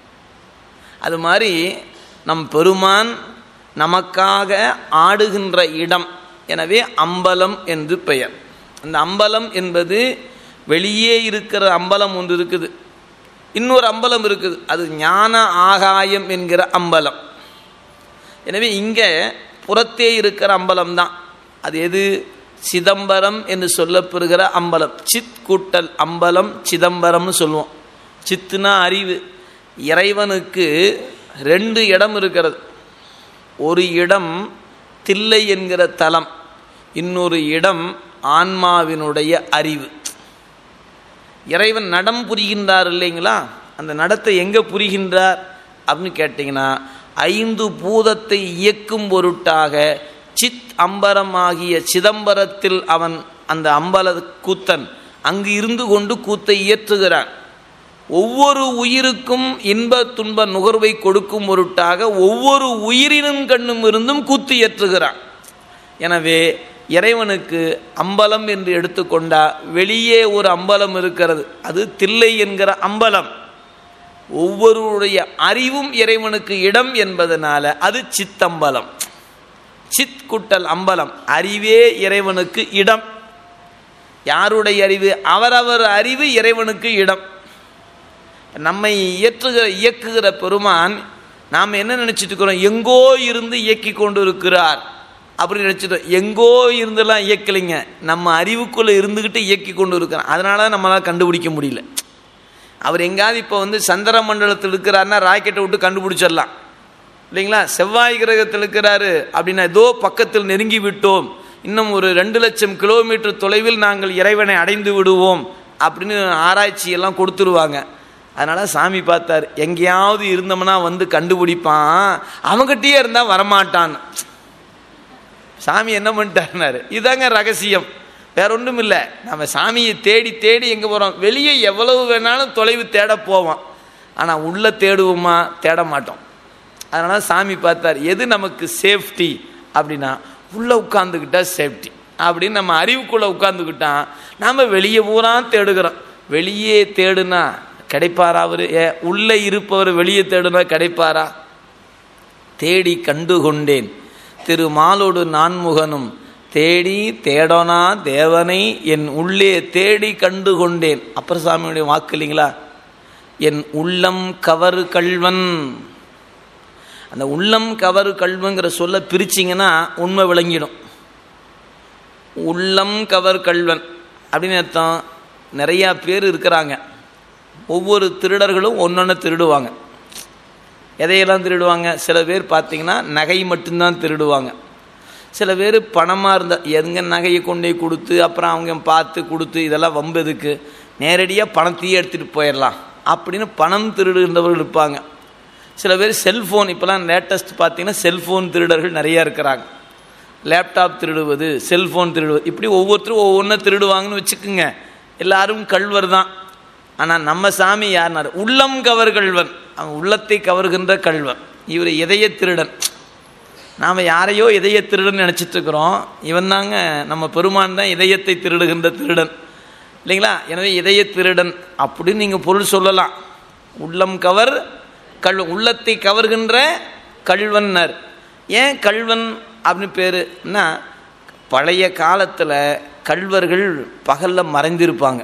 அது மாதிரி நம் பெருமான் நமக்காக ஆடுகின்ற இடம் எனவே அம்பலம் என்று பெயர் அந்த அம்பலம் என்பது வெளியே இருக்கிற அம்பலம் ஒன்று இருக்குது இன்னொரு அம்பலம் இருக்குது அது ஞான ஆகாயம் என்கிற அம்பலம் எனவே இங்கே புறத்தே இருக்கிற அம்பலம் தான் அது எது சிதம்பரம் என்று சொல்லப்பெறுகிற அம்பலம் சித் கூட்டல் அம்பலம் சிதம்பரம்னு சொல்லுவோம் சித்துனா அறிவு இறைவனுக்கு ரெண்டு இடம் இருக்கிறது ஒரு இடம் தில்லை என்கிற தலம் இன்னொரு இடம் ஆன்மாவினுடைய அறிவு இறைவன் நடம் புரிகின்றார் இல்லைங்களா அந்த நடத்தை எங்கே புரிகின்றார் அப்படின்னு கேட்டிங்கன்னா ஐந்து பூதத்தை இயக்கும் பொருட்டாக சித் அம்பரமாகிய சிதம்பரத்தில் அவன் அந்த அம்பல கூத்தன் அங்கு இருந்து கொண்டு கூத்தை இயற்றுகிறான் ஒவ்வொரு உயிருக்கும் இன்ப துன்ப நுகர்வை கொடுக்கும் பொருட்டாக ஒவ்வொரு உயிரினும் கண்ணும் இருந்தும் கூத்து இயற்றுகிறான் எனவே இறைவனுக்கு அம்பலம் என்று எடுத்துக்கொண்டா வெளியே ஒரு அம்பலம் இருக்கிறது அது தில்லை என்கிற அம்பலம் ஒவ்வொருடைய அறிவும் இறைவனுக்கு இடம் என்பதனால அது சித்தம்பலம் சித் குட்டல் அம்பலம் அறிவே இறைவனுக்கு இடம் யாருடைய அறிவு அவரவர் அறிவு இறைவனுக்கு இடம் நம்மை இயற்றுகிற இயக்குகிற பெருமான் நாம் என்ன நினச்சிட்டு இருக்கிறோம் எங்கோ இருந்து இயக்கி கொண்டு இருக்கிறார் அப்படின்னு நினச்சிட்டோம் எங்கோ இருந்தெல்லாம் இயக்கலைங்க நம்ம அறிவுக்குள்ளே இருந்துக்கிட்டு இயக்கி கொண்டு இருக்கிறான் அதனால தான் நம்மளால் கண்டுபிடிக்க முடியல அவர் எங்கேயாவது இப்போ வந்து சந்திர மண்டலத்தில் இருக்கிறாருன்னா ராக்கெட்டை விட்டு கண்டுபிடிச்சிடலாம் இல்லைங்களா செவ்வாய் கிரகத்தில் இருக்கிறாரு அப்படின்னா ஏதோ பக்கத்தில் நெருங்கி விட்டோம் இன்னும் ஒரு ரெண்டு லட்சம் கிலோமீட்டர் தொலைவில் நாங்கள் இறைவனை அடைந்து விடுவோம் அப்படின்னு ஆராய்ச்சி எல்லாம் கொடுத்துருவாங்க அதனால் சாமி பார்த்தார் எங்கேயாவது இருந்தோம்னா வந்து கண்டுபிடிப்பான் அவங்ககிட்டயே இருந்தால் வரமாட்டான் சாமி என்ன பண்ணிட்டாருனாரு இதாங்க ரகசியம் வேற ஒன்றும் இல்லை நம்ம சாமியை தேடி தேடி எங்கே போகிறோம் வெளியே எவ்வளவு வேணாலும் தொலைவு தேட போவோம் ஆனால் உள்ளே தேடுவோமா தேட மாட்டோம் அதனால சாமி பார்த்தார் எது நமக்கு சேஃப்டி அப்படின்னா உள்ளே உட்காந்துக்கிட்டா சேஃப்டி அப்படின்னு நம்ம அறிவுக்குள்ளே உட்காந்துக்கிட்டான் நாம் வெளியே பூரா தேடுகிறோம் வெளியே தேடுனா கிடைப்பாரா அவர் ஏ உள்ளே இருப்பவர் வெளியே தேடுனா கிடைப்பாரா தேடி கண்டு கொண்டேன் திரு மாலோடு நான்முகனும் தேடி தேடோனா தேவனை என் உள்ளே தேடி கண்டு கொண்டேன் அப்பர் சாமியுடைய வாக்கு இல்லைங்களா என் உள்ளம் கவறு கல்வன் அந்த உள்ளம் கவறு கல்வங்கிற சொல்ல பிரிச்சிங்கன்னா உண்மை விளங்கிடும் உள்ளம் கவர் கல்வன் அப்படின்னு அர்த்தம் நிறையா பேர் இருக்கிறாங்க ஒவ்வொரு திருடர்களும் ஒன்றொன்று திருடுவாங்க எதையெல்லாம் திருடுவாங்க சில பேர் பார்த்தீங்கன்னா நகை மட்டும்தான் திருடுவாங்க சில பேர் பணமாக இருந்தால் எங்க நகையை கொண்டு போய் கொடுத்து அப்புறம் அவங்க பார்த்து கொடுத்து இதெல்லாம் வம்பதுக்கு நேரடியாக பணத்தையே எடுத்துகிட்டு போயிடலாம் அப்படின்னு பணம் திருடுகின்றவர்கள் இருப்பாங்க சில பேர் செல்ஃபோன் இப்போலாம் லேட்டஸ்ட் பார்த்தீங்கன்னா செல்ஃபோன் திருடர்கள் நிறையா இருக்கிறாங்க லேப்டாப் திருடுவது செல்ஃபோன் திருடுவது இப்படி ஒவ்வொருத்தரும் ஒவ்வொன்றும் திருடுவாங்கன்னு வச்சுக்குங்க எல்லாரும் கல்வர் தான் ஆனால் நம்ம சாமி யாருனார் உள்ளம் கவர் கல்வன் அவன் உள்ளத்தை கவர்கின்ற கல்வன் இவர் இதய திருடன் நாம் யாரையோ இதய திருடன் நினச்சிட்டு இருக்கிறோம் இவன் தாங்க நம்ம பெருமான் தான் இதயத்தை திருடுகின்ற திருடன் இல்லைங்களா எனவே இதய திருடன் அப்படின்னு நீங்கள் பொருள் சொல்லலாம் உள்ளம் கவர் கல் உள்ளத்தை கவர்கின்ற கல்வன்னர் ஏன் கல்வன் அப்படின்னு பேருன்னா பழைய காலத்தில் கல்வர்கள் பகலில் மறைந்திருப்பாங்க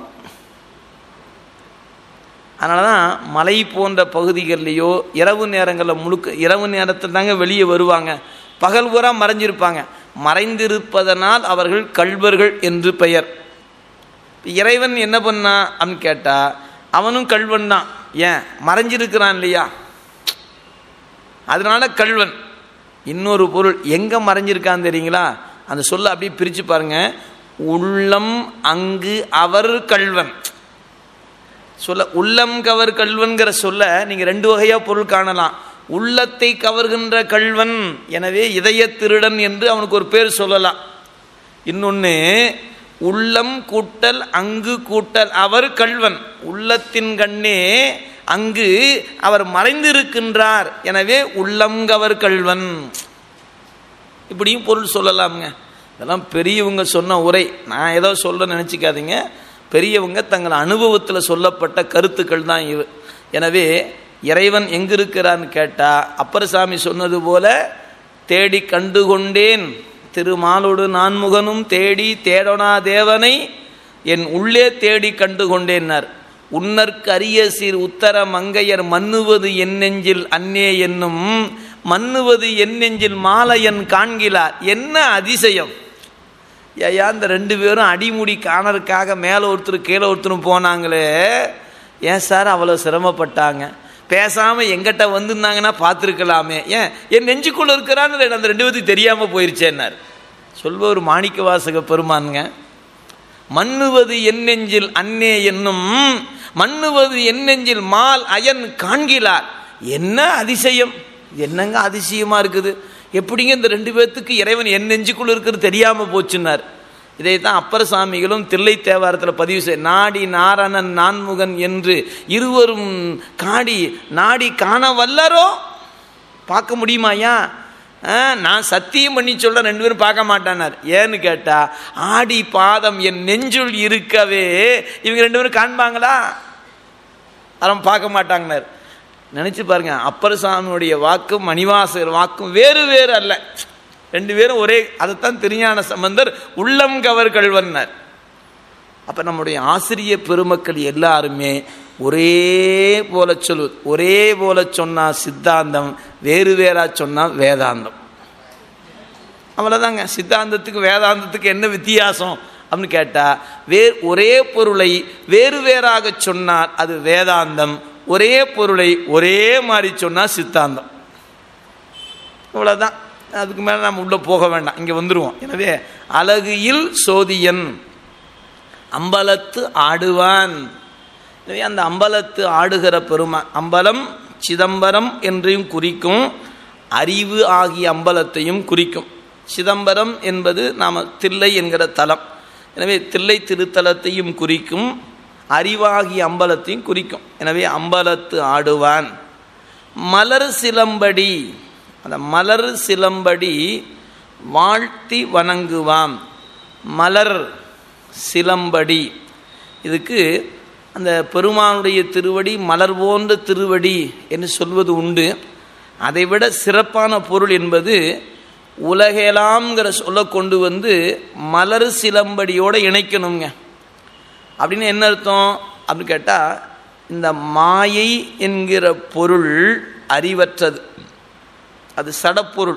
அதனால தான் மலை போன்ற பகுதிகள்லேயோ இரவு நேரங்களில் முழுக்க இரவு நேரத்தில் தாங்க வெளியே வருவாங்க பகல் பூரா மறைஞ்சிருப்பாங்க மறைந்திருப்பதனால் அவர்கள் கல்வர்கள் என்று பெயர் இறைவன் என்ன பண்ணா அப்படின்னு கேட்டால் அவனும் கல்வன் தான் ஏன் மறைஞ்சிருக்கிறான் இல்லையா அதனால கல்வன் இன்னொரு பொருள் எங்கே மறைஞ்சிருக்கான்னு தெரியுங்களா அந்த சொல்ல அப்படியே பிரித்து பாருங்க உள்ளம் அங்கு அவர் கல்வன் சொல்ல உள்ளம் கவர் கல்வன்கிற சொல்ல நீங்கள் ரெண்டு வகையாக பொருள் காணலாம் உள்ளத்தை கவர்கின்ற கல்வன் எனவே இதய திருடன் என்று அவனுக்கு ஒரு பேர் சொல்லலாம் இன்னொன்று உள்ளம் கூட்டல் அங்கு கூட்டல் அவர் கல்வன் உள்ளத்தின் கண்ணே அங்கு அவர் மறைந்திருக்கின்றார் எனவே உள்ளங்கவர் கல்வன் இப்படியும் பொருள் சொல்லலாமுங்க இதெல்லாம் பெரியவங்க சொன்ன உரை நான் ஏதோ சொல்ல நினச்சிக்காதீங்க பெரியவங்க தங்கள் அனுபவத்தில் சொல்லப்பட்ட கருத்துக்கள் தான் இவ எனவே இறைவன் எங்கே இருக்கிறான்னு கேட்டால் அப்பரசாமி சொன்னது போல தேடி கண்டு கொண்டேன் திருமாலோடு நான்முகனும் தேடி தேடனா தேவனை என் உள்ளே தேடி கண்டு கொண்டேன்னார் உன்னற்கு அரிய சீர் உத்தர மங்கையர் மன்னுவது என் நெஞ்சில் அன்னே என்னும் மன்னுவது என் நெஞ்சில் மாலையன் காண்கிறார் என்ன அதிசயம் ஐயா இந்த ரெண்டு பேரும் அடிமுடி காணறதுக்காக மேலே ஒருத்தர் கீழே ஒருத்தரும் போனாங்களே ஏன் சார் அவ்வளோ சிரமப்பட்டாங்க பேசாமல் எங்கிட்ட வந்திருந்தாங்கன்னா பார்த்துருக்கலாமே ஏன் என் நெஞ்சுக்குள்ளே இருக்கிறான்னு அந்த ரெண்டு பேருக்கு தெரியாமல் போயிருச்சேன்னார் சொல்பவர் மாணிக்க வாசக பெருமானுங்க மன்னுவது என் நெஞ்சில் அன்னே என்னும் மன்னுவது என் நெஞ்சில் மால் அயன் காண்கிறார் என்ன அதிசயம் என்னங்க அதிசயமா இருக்குது எப்படிங்க இந்த ரெண்டு பேர்த்துக்கு இறைவன் என் நெஞ்சுக்குள்ள இருக்கிறது தெரியாம போச்சுன்னார் இதை தான் அப்பர் சாமிகளும் தில்லை தேவாரத்தில் பதிவு செய் நாடி நாரணன் நான்முகன் என்று இருவரும் காடி நாடி காண வல்லரோ பார்க்க முடியுமாயா நான் சத்தியம் பண்ணி சொல்ல ரெண்டு பேரும் பார்க்க மாட்டானார் ஏன்னு கேட்டா ஆடி பாதம் என் நெஞ்சுள் இருக்கவே இவங்க ரெண்டு பேரும் காண்பாங்களா அவன் பார்க்க மாட்டாங்கனார் நினச்சி பாருங்க அப்பர் சாமியுடைய வாக்கும் மணிவாசகர் வாக்கும் வேறு வேறு அல்ல ரெண்டு பேரும் ஒரே அதைத்தான் திருஞான சம்பந்தர் உள்ளம் கவர் கல்வன்னார் அப்போ நம்முடைய ஆசிரிய பெருமக்கள் எல்லாருமே ஒரே போல சொல்லு ஒரே போல சொன்னா சித்தாந்தம் வேறு வேறா சொன்னா வேதாந்தம் அவ்வளோதாங்க சித்தாந்தத்துக்கு வேதாந்தத்துக்கு என்ன வித்தியாசம் அப்படின்னு கேட்டால் வே ஒரே பொருளை வேறு வேறாக சொன்னார் அது வேதாந்தம் ஒரே பொருளை ஒரே மாதிரி சொன்னால் சித்தாந்தம் இவ்வளோதான் அதுக்கு மேலே நம்ம உள்ளே போக வேண்டாம் இங்கே வந்துடுவோம் எனவே அழகியில் சோதியன் அம்பலத்து ஆடுவான் எனவே அந்த அம்பலத்து ஆடுகிற பெருமா அம்பலம் சிதம்பரம் என்றையும் குறிக்கும் அறிவு ஆகிய அம்பலத்தையும் குறிக்கும் சிதம்பரம் என்பது நாம் தில்லை என்கிற தலம் எனவே தில்லை திருத்தலத்தையும் குறிக்கும் அறிவாகி அம்பலத்தையும் குறிக்கும் எனவே அம்பலத்து ஆடுவான் மலர் சிலம்படி அந்த மலர் சிலம்படி வாழ்த்தி வணங்குவாம் மலர் சிலம்படி இதுக்கு அந்த பெருமானுடைய திருவடி மலர் போன்ற திருவடி என்று சொல்வது உண்டு அதைவிட சிறப்பான பொருள் என்பது உலகெலாம்ங்கிற சொல்ல கொண்டு வந்து மலர் சிலம்படியோடு இணைக்கணுங்க அப்படின்னு என்ன அர்த்தம் அப்படின்னு கேட்டால் இந்த மாயை என்கிற பொருள் அறிவற்றது அது சடப்பொருள்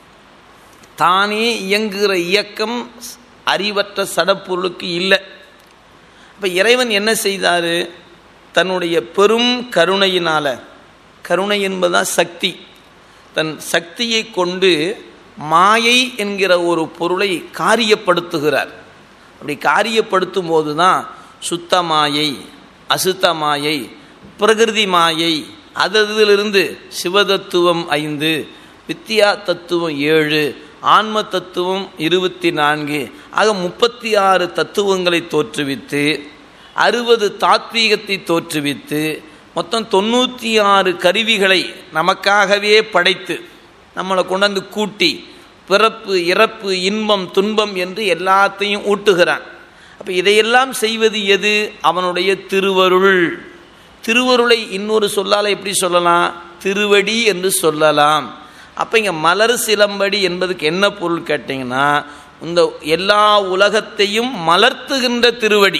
தானே இயங்குகிற இயக்கம் அறிவற்ற சடப்பொருளுக்கு இல்லை அப்போ இறைவன் என்ன செய்தார் தன்னுடைய பெரும் கருணையினால் கருணை என்பதுதான் சக்தி தன் சக்தியை கொண்டு மாயை என்கிற ஒரு பொருளை காரியப்படுத்துகிறார் அப்படி காரியப்படுத்தும் போது தான் சுத்த மாயை அசுத்த மாயை பிரகிருதி மாயை அதிலிருந்து சிவதத்துவம் ஐந்து வித்யா தத்துவம் ஏழு ஆன்ம தத்துவம் இருபத்தி நான்கு ஆக முப்பத்தி ஆறு தத்துவங்களை தோற்றுவித்து அறுபது தாத்வீகத்தை தோற்றுவித்து மொத்தம் தொண்ணூற்றி ஆறு கருவிகளை நமக்காகவே படைத்து நம்மளை கொண்டாந்து கூட்டி பிறப்பு இறப்பு இன்பம் துன்பம் என்று எல்லாத்தையும் ஊட்டுகிறான் அப்போ இதையெல்லாம் செய்வது எது அவனுடைய திருவருள் திருவருளை இன்னொரு சொல்லால் எப்படி சொல்லலாம் திருவடி என்று சொல்லலாம் அப்போ இங்கே மலர் சிலம்படி என்பதுக்கு என்ன பொருள் கேட்டிங்கன்னா இந்த எல்லா உலகத்தையும் மலர்த்துகின்ற திருவடி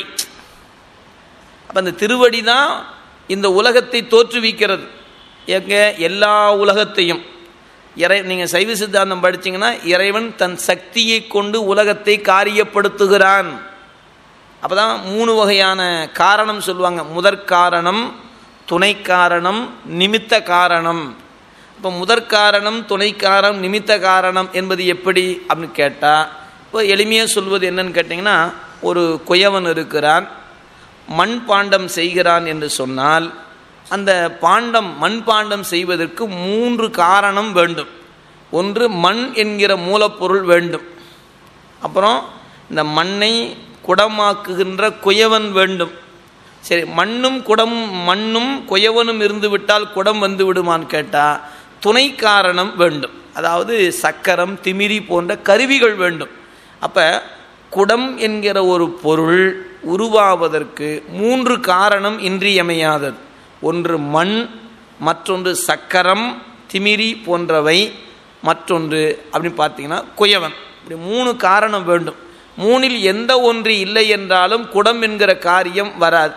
அப்போ அந்த திருவடி தான் இந்த உலகத்தை தோற்றுவிக்கிறது எங்க எல்லா உலகத்தையும் இறை நீங்கள் சைவ சித்தாந்தம் படிச்சீங்கன்னா இறைவன் தன் சக்தியை கொண்டு உலகத்தை காரியப்படுத்துகிறான் அப்போ தான் மூணு வகையான காரணம் சொல்லுவாங்க முதற் காரணம் துணை காரணம் நிமித்த காரணம் இப்போ முதற் காரணம் துணை காரணம் நிமித்த காரணம் என்பது எப்படி அப்படின்னு கேட்டால் இப்போ எளிமையாக சொல்வது என்னன்னு கேட்டிங்கன்னா ஒரு குயவன் இருக்கிறான் மண் பாண்டம் செய்கிறான் என்று சொன்னால் அந்த பாண்டம் மண் பாண்டம் செய்வதற்கு மூன்று காரணம் வேண்டும் ஒன்று மண் என்கிற மூலப்பொருள் வேண்டும் அப்புறம் இந்த மண்ணை குடமாக்குகின்ற குயவன் வேண்டும் சரி மண்ணும் குடம் மண்ணும் குயவனும் இருந்து விட்டால் குடம் வந்து விடுமான்னு கேட்டால் துணை காரணம் வேண்டும் அதாவது சக்கரம் திமிரி போன்ற கருவிகள் வேண்டும் அப்போ குடம் என்கிற ஒரு பொருள் உருவாவதற்கு மூன்று காரணம் இன்றியமையாதது ஒன்று மண் மற்றொன்று சக்கரம் திமிரி போன்றவை மற்றொன்று அப்படின்னு பார்த்தீங்கன்னா குயவன் இப்படி மூணு காரணம் வேண்டும் மூணில் எந்த ஒன்று இல்லை என்றாலும் குடம் என்கிற காரியம் வராது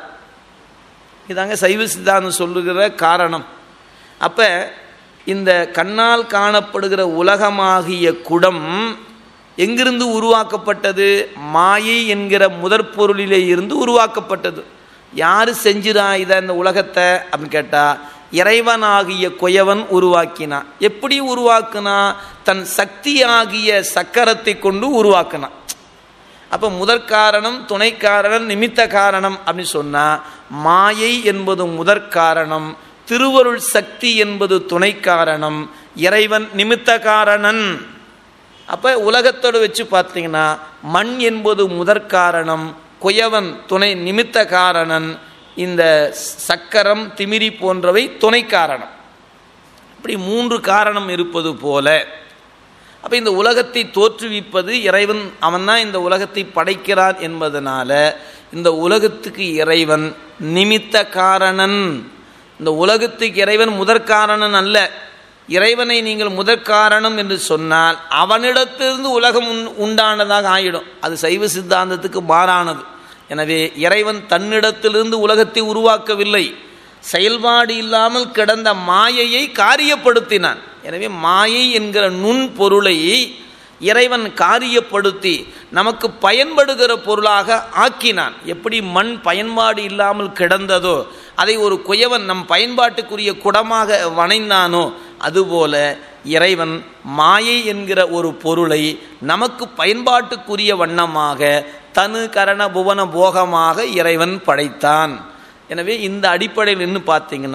இதாங்க சைவ சித்தாந்தம் சொல்லுகிற காரணம் அப்போ இந்த கண்ணால் காணப்படுகிற உலகமாகிய குடம் எங்கிருந்து உருவாக்கப்பட்டது மாயை என்கிற முதற் பொருளிலே இருந்து உருவாக்கப்பட்டது யார் செஞ்சுதா இதை இந்த உலகத்தை அப்படின்னு கேட்டால் இறைவனாகிய குயவன் உருவாக்கினான் எப்படி உருவாக்குனா தன் சக்தியாகிய சக்கரத்தை கொண்டு உருவாக்கினான் அப்போ முதற் காரணம் துணை காரணம் நிமித்த காரணம் அப்படின்னு சொன்னால் மாயை என்பது முதற் காரணம் திருவருள் சக்தி என்பது துணை காரணம் இறைவன் நிமித்த காரணன் அப்போ உலகத்தோடு வச்சு பார்த்தீங்கன்னா மண் என்பது முதற் காரணம் குயவன் துணை நிமித்த காரணன் இந்த சக்கரம் திமிரி போன்றவை துணை காரணம் இப்படி மூன்று காரணம் இருப்பது போல அப்போ இந்த உலகத்தை தோற்றுவிப்பது இறைவன் அவன்தான் இந்த உலகத்தை படைக்கிறான் என்பதனால இந்த உலகத்துக்கு இறைவன் நிமித்த காரணன் இந்த உலகத்துக்கு இறைவன் முதற்காரணன் அல்ல இறைவனை நீங்கள் முதற்காரணம் என்று சொன்னால் அவனிடத்திலிருந்து உலகம் உண் உண்டானதாக ஆயிடும் அது சைவ சித்தாந்தத்துக்கு மாறானது எனவே இறைவன் தன்னிடத்திலிருந்து உலகத்தை உருவாக்கவில்லை செயல்பாடு இல்லாமல் கிடந்த மாயையை காரியப்படுத்தினான் எனவே மாயை என்கிற நுண் பொருளை இறைவன் காரியப்படுத்தி நமக்கு பயன்படுகிற பொருளாக ஆக்கினான் எப்படி மண் பயன்பாடு இல்லாமல் கிடந்ததோ அதை ஒரு குயவன் நம் பயன்பாட்டுக்குரிய குடமாக வணைந்தானோ அதுபோல இறைவன் மாயை என்கிற ஒரு பொருளை நமக்கு பயன்பாட்டுக்குரிய வண்ணமாக தனு கரண புவன போகமாக இறைவன் படைத்தான் எனவே இந்த அடிப்படையில் நின்று பார்த்தீங்கன்னா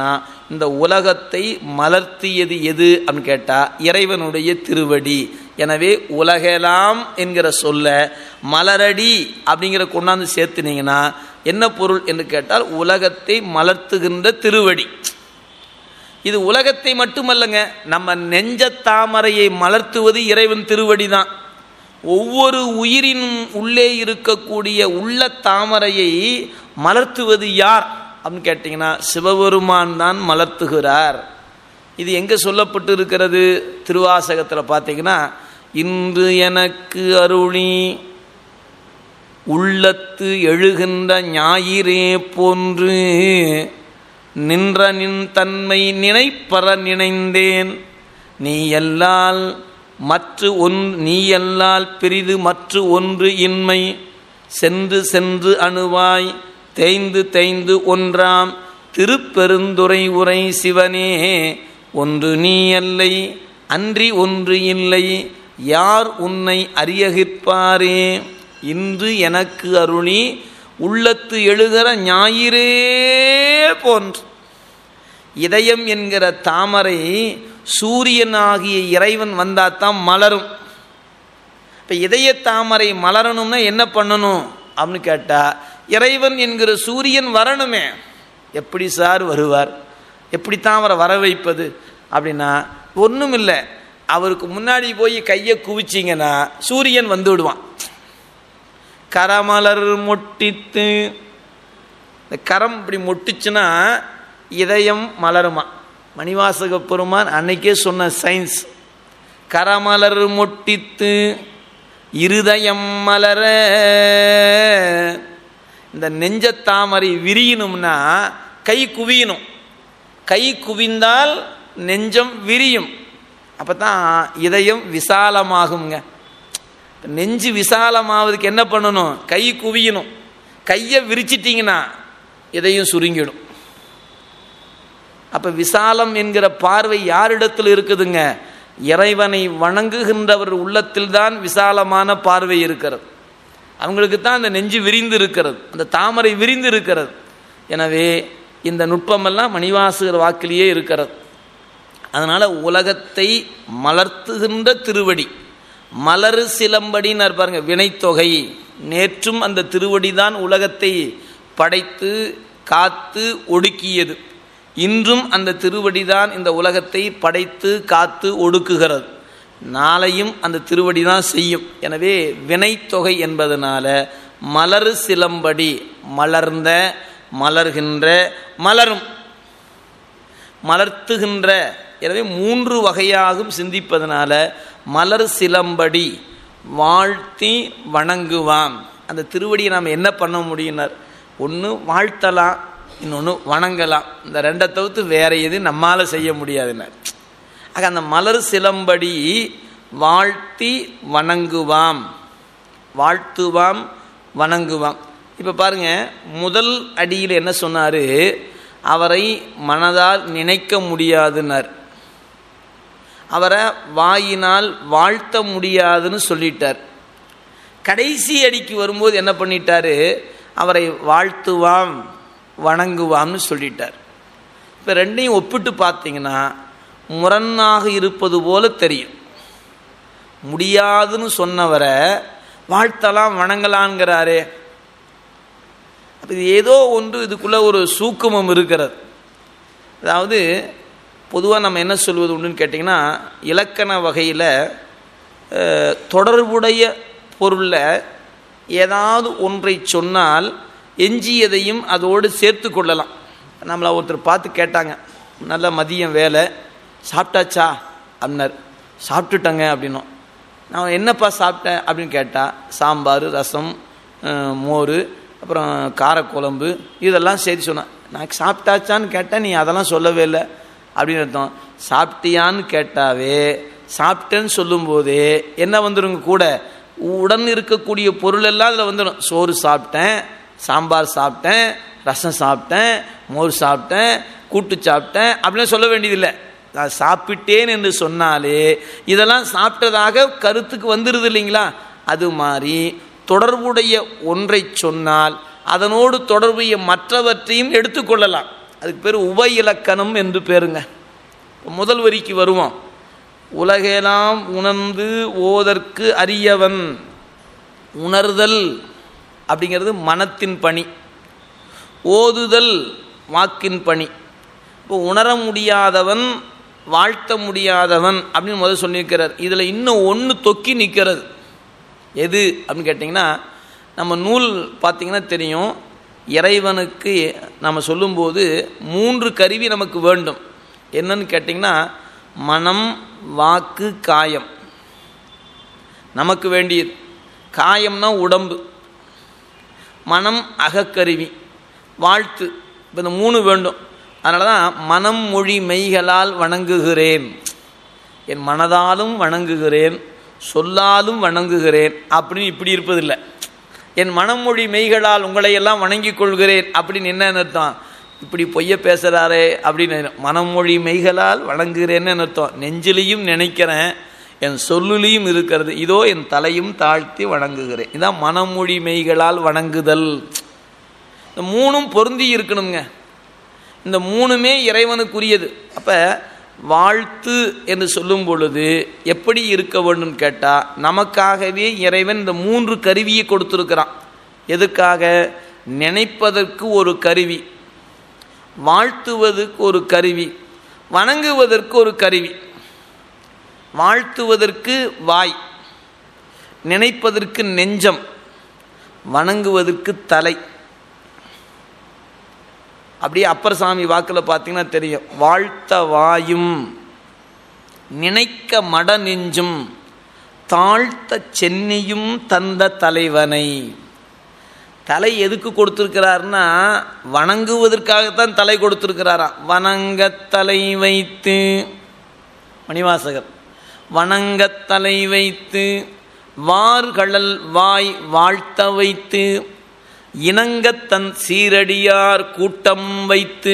இந்த உலகத்தை மலர்த்தியது எது அப்படின்னு கேட்டால் இறைவனுடைய திருவடி எனவே உலகெல்லாம் என்கிற சொல்ல மலரடி அப்படிங்கிற கொண்டாந்து சேர்த்துனீங்கன்னா என்ன பொருள் என்று கேட்டால் உலகத்தை மலர்த்துகின்ற திருவடி இது உலகத்தை மட்டுமல்லங்க நம்ம நெஞ்ச தாமரையை மலர்த்துவது இறைவன் திருவடி தான் ஒவ்வொரு உயிரினும் உள்ளே இருக்கக்கூடிய உள்ள தாமரையை மலர்த்துவது யார் அப்படின்னு கேட்டிங்கன்னா சிவபெருமான் தான் மலர்த்துகிறார் இது எங்கே சொல்லப்பட்டு இருக்கிறது திருவாசகத்தில் பார்த்தீங்கன்னா இன்று எனக்கு அருளி உள்ளத்து எழுகின்ற ஞாயிறே போன்று நின்ற நின் தன்மை நினைப்பற நினைந்தேன் நீ எல்லால் மற்ற ஒன் நீ எல்லால் பெரிது மற்ற ஒன்று இன்மை சென்று சென்று அணுவாய் தேய்ந்து தேய்ந்து ஒன்றாம் திருப்பெருந்துரை உரை சிவனே ஒன்று நீ அல்லை அன்றி ஒன்று இல்லை யார் உன்னை அறியகிற்பாரே இன்று எனக்கு அருளி உள்ளத்து எழுகிற ஞாயிறே போன்று இதயம் என்கிற தாமரை சூரியனாகிய இறைவன் வந்தாதான் மலரும் இப்போ இதய தாமரை மலரணும்னா என்ன பண்ணணும் அப்படின்னு கேட்டால் இறைவன் என்கிற சூரியன் வரணுமே எப்படி சார் வருவார் எப்படித்தான் அவரை வர வைப்பது அப்படின்னா ஒன்றும் இல்லை அவருக்கு முன்னாடி போய் கையை குவிச்சிங்கன்னா சூரியன் வந்து விடுவான் கரமலர் மொட்டித்து இந்த கரம் இப்படி மொட்டுச்சுன்னா இதயம் மலருமா மணிவாசக பெருமான் அன்னைக்கே சொன்ன சயின்ஸ் கரமலர் மொட்டித்து இருதயம் மலர இந்த நெஞ்ச தாமரை விரியணும்னா கை குவியணும் கை குவிந்தால் நெஞ்சம் விரியும் அப்போ தான் இதயம் விசாலமாகுங்க நெஞ்சு விசாலமாவதுக்கு என்ன பண்ணணும் கை குவியணும் கையை விரிச்சிட்டிங்கன்னா இதையும் சுருங்கிடும் அப்போ விசாலம் என்கிற பார்வை யாரிடத்தில் இருக்குதுங்க இறைவனை வணங்குகின்றவர் உள்ளத்தில் தான் விசாலமான பார்வை இருக்கிறது அவங்களுக்கு தான் அந்த நெஞ்சு விரிந்து இருக்கிறது அந்த தாமரை விரிந்து இருக்கிறது எனவே இந்த நுட்பமெல்லாம் மணிவாசகர் வாக்கிலேயே இருக்கிறது அதனால் உலகத்தை மலர்த்துகின்ற திருவடி மலரு சிலம்படின்னு பாருங்க வினைத்தொகை நேற்றும் அந்த திருவடி தான் உலகத்தை படைத்து காத்து ஒடுக்கியது இன்றும் அந்த திருவடி தான் இந்த உலகத்தை படைத்து காத்து ஒடுக்குகிறது நாளையும் அந்த திருவடி தான் செய்யும் எனவே வினைத்தொகை என்பதனால மலரு சிலம்படி மலர்ந்த மலர்கின்ற மலரும் மலர்த்துகின்ற எனவே மூன்று வகையாகும் சிந்திப்பதனால மலர் சிலம்படி வாழ்த்தி வணங்குவான் அந்த திருவடியை நாம் என்ன பண்ண முடியினர் ஒன்று வாழ்த்தலாம் இன்னொன்று வணங்கலாம் இந்த ரெண்டை தவிர்த்து வேற எதுவும் நம்மால் செய்ய முடியாதுனர் ஆக அந்த மலர் சிலம்படி வாழ்த்தி வணங்குவாம் வாழ்த்துவாம் வணங்குவாம் இப்போ பாருங்க முதல் அடியில் என்ன சொன்னார் அவரை மனதால் நினைக்க முடியாதுன்னார் அவரை வாயினால் வாழ்த்த முடியாதுன்னு சொல்லிட்டார் கடைசி அடிக்கு வரும்போது என்ன பண்ணிட்டாரு அவரை வாழ்த்துவாம் வணங்குவாம்னு சொல்லிட்டார் இப்போ ரெண்டையும் ஒப்பிட்டு பார்த்தீங்கன்னா முரணாக இருப்பது போல தெரியும் முடியாதுன்னு சொன்னவரை வாழ்த்தலாம் வணங்கலாங்கிறாரே அப்போ இது ஏதோ ஒன்று இதுக்குள்ளே ஒரு சூக்குமம் இருக்கிறது அதாவது பொதுவாக நம்ம என்ன சொல்வது உண்டுன்னு கேட்டிங்கன்னா இலக்கண வகையில் தொடர்புடைய பொருளில் ஏதாவது ஒன்றை சொன்னால் எஞ்சியதையும் அதோடு சேர்த்து கொள்ளலாம் நம்மளை ஒருத்தர் பார்த்து கேட்டாங்க நல்ல மதியம் வேலை சாப்பிட்டாச்சா அப்படின்னார் சாப்பிட்டுட்டங்க அப்படின்னோம் நான் என்னப்பா சாப்பிட்டேன் அப்படின்னு கேட்டால் சாம்பார் ரசம் மோர் அப்புறம் காரக்குழம்பு இதெல்லாம் சரி சொன்னேன் நான் சாப்பிட்டாச்சான்னு கேட்டேன் நீ அதெல்லாம் சொல்லவே இல்லை அப்படின்னு அர்த்தம் சாப்பிட்டியான்னு கேட்டாவே சாப்பிட்டேன்னு சொல்லும்போதே என்ன வந்துடுங்க கூட உடன் இருக்கக்கூடிய பொருள் எல்லாம் அதில் வந்துடும் சோறு சாப்பிட்டேன் சாம்பார் சாப்பிட்டேன் ரசம் சாப்பிட்டேன் மோர் சாப்பிட்டேன் கூட்டு சாப்பிட்டேன் அப்படின்னு சொல்ல வேண்டியதில்லை நான் சாப்பிட்டேன் என்று சொன்னாலே இதெல்லாம் சாப்பிட்டதாக கருத்துக்கு வந்துடுது இல்லைங்களா அது மாதிரி தொடர்புடைய ஒன்றை சொன்னால் அதனோடு தொடர்புடைய மற்றவற்றையும் எடுத்துக்கொள்ளலாம் அதுக்கு பேர் உப இலக்கணம் என்று பேருங்க இப்ப முதல் வரிக்கு வருவோம் உலகெல்லாம் உணர்ந்து ஓதற்கு அரியவன் உணர்தல் அப்படிங்கிறது மனத்தின் பணி ஓதுதல் வாக்கின் பணி இப்போ உணர முடியாதவன் வாழ்த்த முடியாதவன் அப்படின்னு முதல் சொல்லியிருக்கிறார் இதில் இன்னும் ஒன்று தொக்கி நிற்கிறது எது அப்படின்னு கேட்டிங்கன்னா நம்ம நூல் பார்த்திங்கன்னா தெரியும் இறைவனுக்கு நம்ம சொல்லும்போது மூன்று கருவி நமக்கு வேண்டும் என்னன்னு கேட்டிங்கன்னா மனம் வாக்கு காயம் நமக்கு வேண்டியது காயம்னா உடம்பு மனம் அகக்கருவி வாழ்த்து இப்போ இந்த மூணு வேண்டும் அதனால தான் மனம் மொழி மெய்களால் வணங்குகிறேன் என் மனதாலும் வணங்குகிறேன் சொல்லாலும் வணங்குகிறேன் அப்படின்னு இப்படி இருப்பதில்லை என் மனமொழி மெய்களால் உங்களையெல்லாம் வணங்கிக் கொள்கிறேன் அப்படின்னு என்ன அர்த்தம் இப்படி பொய்ய பேசுகிறாரே அப்படின்னு மனமொழி மெய்களால் வணங்குகிறேன்னு அர்த்தம் நெஞ்சிலையும் நினைக்கிறேன் என் சொல்லுலையும் இருக்கிறது இதோ என் தலையும் தாழ்த்தி வணங்குகிறேன் இதான் மனமொழி மெய்களால் வணங்குதல் இந்த மூணும் பொருந்தி இருக்கணுங்க இந்த மூணுமே இறைவனுக்குரியது அப்போ வாழ்த்து என்று சொல்லும் பொழுது எப்படி இருக்க வேண்டும் கேட்டால் நமக்காகவே இறைவன் இந்த மூன்று கருவியை கொடுத்துருக்கிறான் எதுக்காக நினைப்பதற்கு ஒரு கருவி வாழ்த்துவதற்கு ஒரு கருவி வணங்குவதற்கு ஒரு கருவி வாழ்த்துவதற்கு வாய் நினைப்பதற்கு நெஞ்சம் வணங்குவதற்கு தலை அப்படியே அப்பர் சாமி வாக்கில் பார்த்தீங்கன்னா தெரியும் வாழ்த்த வாயும் நினைக்க மட நெஞ்சும் தாழ்த்த சென்னையும் தந்த தலைவனை தலை எதுக்கு கொடுத்துருக்கிறாருன்னா வணங்குவதற்காகத்தான் தலை கொடுத்துருக்கிறாராம் வணங்க தலை வைத்து மணிவாசகர் வணங்க தலை வைத்து வார்கழல் வாய் வாழ்த்த வைத்து இணங்கத்தன் சீரடியார் கூட்டம் வைத்து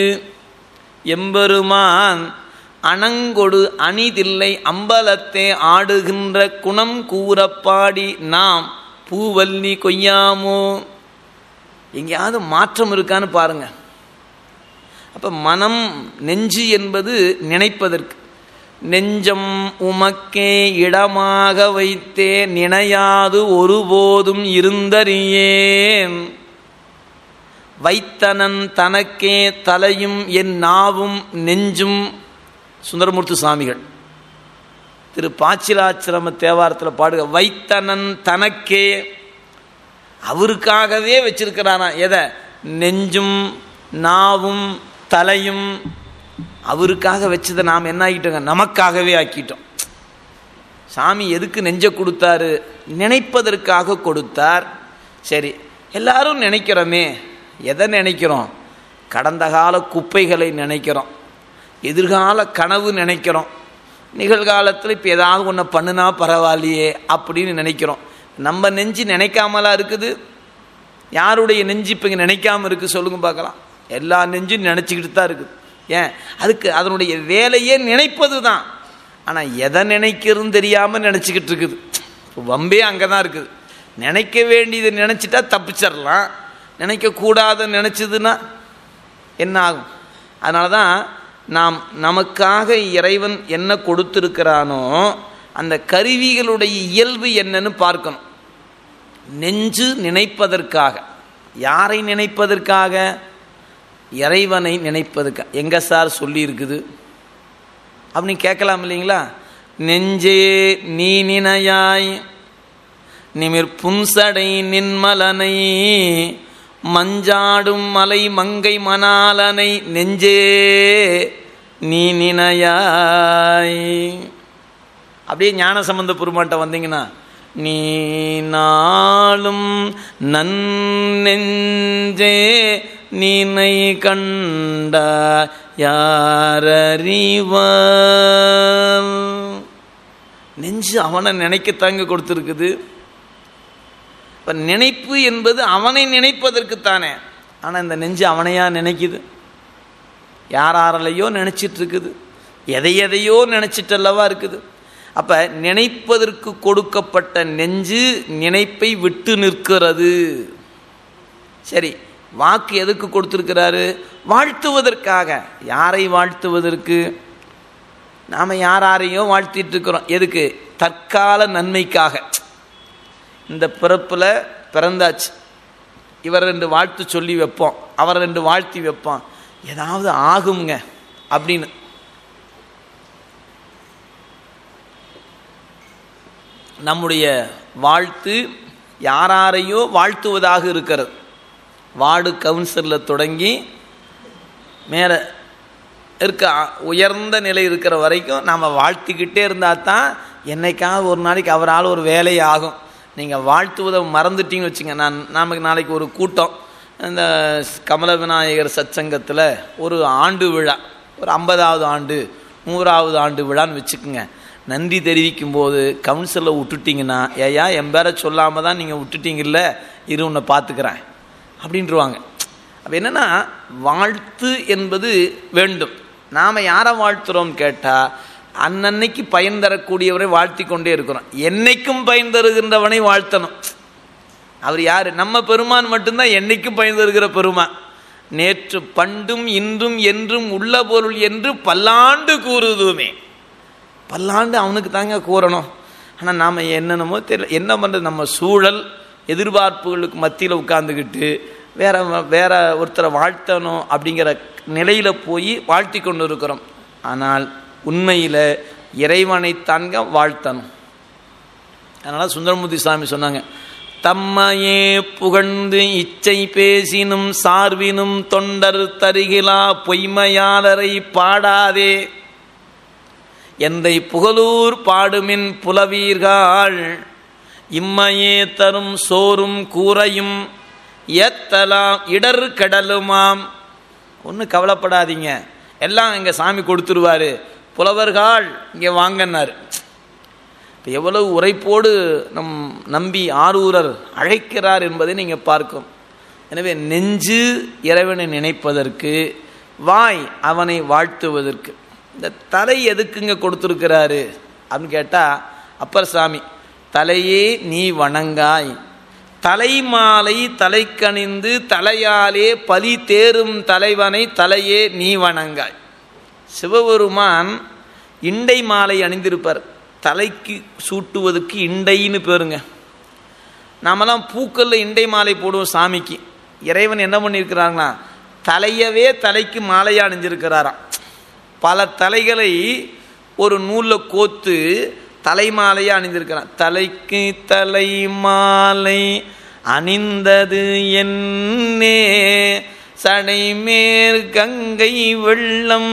எம்பெருமான் அணங்கொடு அணிதில்லை அம்பலத்தே ஆடுகின்ற குணம் கூறப்பாடி நாம் பூவல்லி கொய்யாமோ எங்கேயாவது மாற்றம் இருக்கான்னு பாருங்க அப்போ மனம் நெஞ்சு என்பது நினைப்பதற்கு நெஞ்சம் உமக்கே இடமாக வைத்தே நினையாது ஒருபோதும் இருந்தறியேன் வைத்தனன் தனக்கே தலையும் என் நாவும் நெஞ்சும் சுந்தரமூர்த்தி சுவாமிகள் திரு பாச்சிலாச்சிரம தேவாரத்தில் பாடுக வைத்தனன் தனக்கே அவருக்காகவே வச்சிருக்கிறாராம் எதை நெஞ்சும் நாவும் தலையும் அவருக்காக வச்சதை நாம் என்ன ஆகிட்டோங்க நமக்காகவே ஆக்கிட்டோம் சாமி எதுக்கு நெஞ்ச கொடுத்தாரு நினைப்பதற்காக கொடுத்தார் சரி எல்லாரும் நினைக்கிறோமே எதை நினைக்கிறோம் கடந்த கால குப்பைகளை நினைக்கிறோம் எதிர்கால கனவு நினைக்கிறோம் நிகழ்காலத்தில் இப்போ ஏதாவது ஒன்று பண்ணுனா பரவாயில்லையே அப்படின்னு நினைக்கிறோம் நம்ம நெஞ்சு நினைக்காமலா இருக்குது யாருடைய நெஞ்சு இப்போ இங்கே நினைக்காம இருக்குது சொல்லுங்க பார்க்கலாம் எல்லா நெஞ்சும் நினச்சிக்கிட்டு தான் இருக்குது ஏன் அதுக்கு அதனுடைய வேலையே நினைப்பது தான் ஆனால் எதை நினைக்கிறதுன்னு தெரியாமல் நினச்சிக்கிட்டு இருக்குது இப்போ வம்பே அங்கே தான் இருக்குது நினைக்க வேண்டியதை நினச்சிட்டா தப்பிச்சிடலாம் நினைக்கக்கூடாத நினச்சதுன்னா என்ன ஆகும் அதனால தான் நாம் நமக்காக இறைவன் என்ன கொடுத்துருக்கிறானோ அந்த கருவிகளுடைய இயல்பு என்னன்னு பார்க்கணும் நெஞ்சு நினைப்பதற்காக யாரை நினைப்பதற்காக இறைவனை நினைப்பதற்காக எங்க சார் சொல்லி இருக்குது அப்படின்னு கேட்கலாம் இல்லைங்களா நெஞ்சே நீ நினையாய் நிமிர் புன்சடை நின்மலனை மஞ்சாடும் மலை மங்கை மணாலனை நெஞ்சே நீ நினையாய் அப்படியே ஞான சம்பந்த பெருமாட்ட வந்தீங்கன்னா நீ நாளும் நன்னெஞ்சே நீனை கண்ட யாரறிவார் நெஞ்சு அவனை நினைக்கத்தாங்க கொடுத்துருக்குது இப்போ நினைப்பு என்பது அவனை நினைப்பதற்குத்தானே ஆனால் இந்த நெஞ்சு அவனையா நினைக்குது யார் யாராலையோ நினச்சிட்டு இருக்குது எதை எதையோ நினச்சிட்டல்லவா இருக்குது அப்போ நினைப்பதற்கு கொடுக்கப்பட்ட நெஞ்சு நினைப்பை விட்டு நிற்கிறது சரி வாக்கு எதுக்கு கொடுத்துருக்கிறாரு வாழ்த்துவதற்காக யாரை வாழ்த்துவதற்கு நாம் யார் யாரையோ வாழ்த்திட்டு இருக்கிறோம் எதுக்கு தற்கால நன்மைக்காக இந்த பிறப்பில் பிறந்தாச்சு இவர் ரெண்டு வாழ்த்து சொல்லி வைப்போம் அவர் ரெண்டு வாழ்த்தி வைப்போம் ஏதாவது ஆகுங்க அப்படின்னு நம்முடைய வாழ்த்து யாராரையோ வாழ்த்துவதாக இருக்கிறது வார்டு கவுன்சிலில் தொடங்கி மேலே இருக்க உயர்ந்த நிலை இருக்கிற வரைக்கும் நாம் வாழ்த்திக்கிட்டே இருந்தால் தான் என்னைக்காவது ஒரு நாளைக்கு அவரால் ஒரு வேலை ஆகும் நீங்கள் வாழ்த்துவதை மறந்துட்டீங்கன்னு வச்சுங்க நான் நமக்கு நாளைக்கு ஒரு கூட்டம் இந்த கமல விநாயகர் சச்சங்கத்தில் ஒரு ஆண்டு விழா ஒரு ஐம்பதாவது ஆண்டு நூறாவது ஆண்டு விழான்னு வச்சுக்கோங்க நன்றி தெரிவிக்கும் போது கவுன்சிலில் விட்டுட்டிங்கன்னா ஏயா என் பேரை சொல்லாமல் தான் நீங்கள் விட்டுட்டீங்கல்ல இரு உன்னை பார்த்துக்கிறேன் அப்படின்ட்டுருவாங்க அப்போ என்னென்னா வாழ்த்து என்பது வேண்டும் நாம் யாரை வாழ்த்துறோம் கேட்டால் அன்னன்னைக்கு பயன் தரக்கூடியவரை வாழ்த்தி கொண்டே இருக்கிறோம் என்னைக்கும் பயன் தருகின்றவனை வாழ்த்தணும் அவர் யார் நம்ம பெருமான் மட்டும்தான் என்னைக்கும் பயன் தருகிற பெருமான் நேற்று பண்டும் இன்றும் என்றும் உள்ள பொருள் என்று பல்லாண்டு கூறுதுமே பல்லாண்டு அவனுக்கு தாங்க கூறணும் ஆனால் நாம் என்னென்னமோ தெரியல என்ன பண்ணுறது நம்ம சூழல் எதிர்பார்ப்புகளுக்கு மத்தியில் உட்காந்துக்கிட்டு வேற வேற ஒருத்தரை வாழ்த்தணும் அப்படிங்கிற நிலையில் போய் வாழ்த்தி கொண்டு இருக்கிறோம் ஆனால் உண்மையில் இறைவனை தாங்க வாழ்த்தணும் அதனால் சுந்தரமூர்த்தி சாமி சொன்னாங்க தம்மையே புகழ்ந்து இச்சை பேசினும் சார்பினும் தொண்டர் தருகிலா பொய்மையாளரை பாடாதே எந்தை புகழூர் பாடுமின் புலவீர்கள் இம்மையே தரும் சோறும் கூரையும் ஏத்தலாம் இடர் கடலுமாம் ஒன்றும் கவலைப்படாதீங்க எல்லாம் இங்கே சாமி கொடுத்துருவாரு புலவர்கள் இங்கே வாங்கினார் இப்போ எவ்வளவு உரைப்போடு நம் நம்பி ஆரூரர் அழைக்கிறார் என்பதை நீங்கள் பார்க்கும் எனவே நெஞ்சு இறைவனை நினைப்பதற்கு வாய் அவனை வாழ்த்துவதற்கு இந்த தலை எதுக்குங்க கொடுத்துருக்கிறாரு அப்படின்னு கேட்டால் அப்பர் சாமி தலையே நீ வணங்காய் தலைமாலை தலைக்கணிந்து தலையாலே பலி தேரும் தலைவனை தலையே நீ வணங்காய் சிவபெருமான் இண்டை மாலை அணிந்திருப்பார் தலைக்கு சூட்டுவதற்கு இண்டைன்னு பேருங்க நாமெல்லாம் பூக்களில் இண்டை மாலை போடுவோம் சாமிக்கு இறைவன் என்ன பண்ணியிருக்கிறாங்களா தலையவே தலைக்கு மாலையாக அணிஞ்சிருக்கிறாராம் பல தலைகளை ஒரு நூலில் கோத்து தலைமாலையாக அணிந்திருக்கிறான் தலைக்கு தலை மாலை அணிந்தது என்னே சடைமேற் கங்கை வெள்ளம்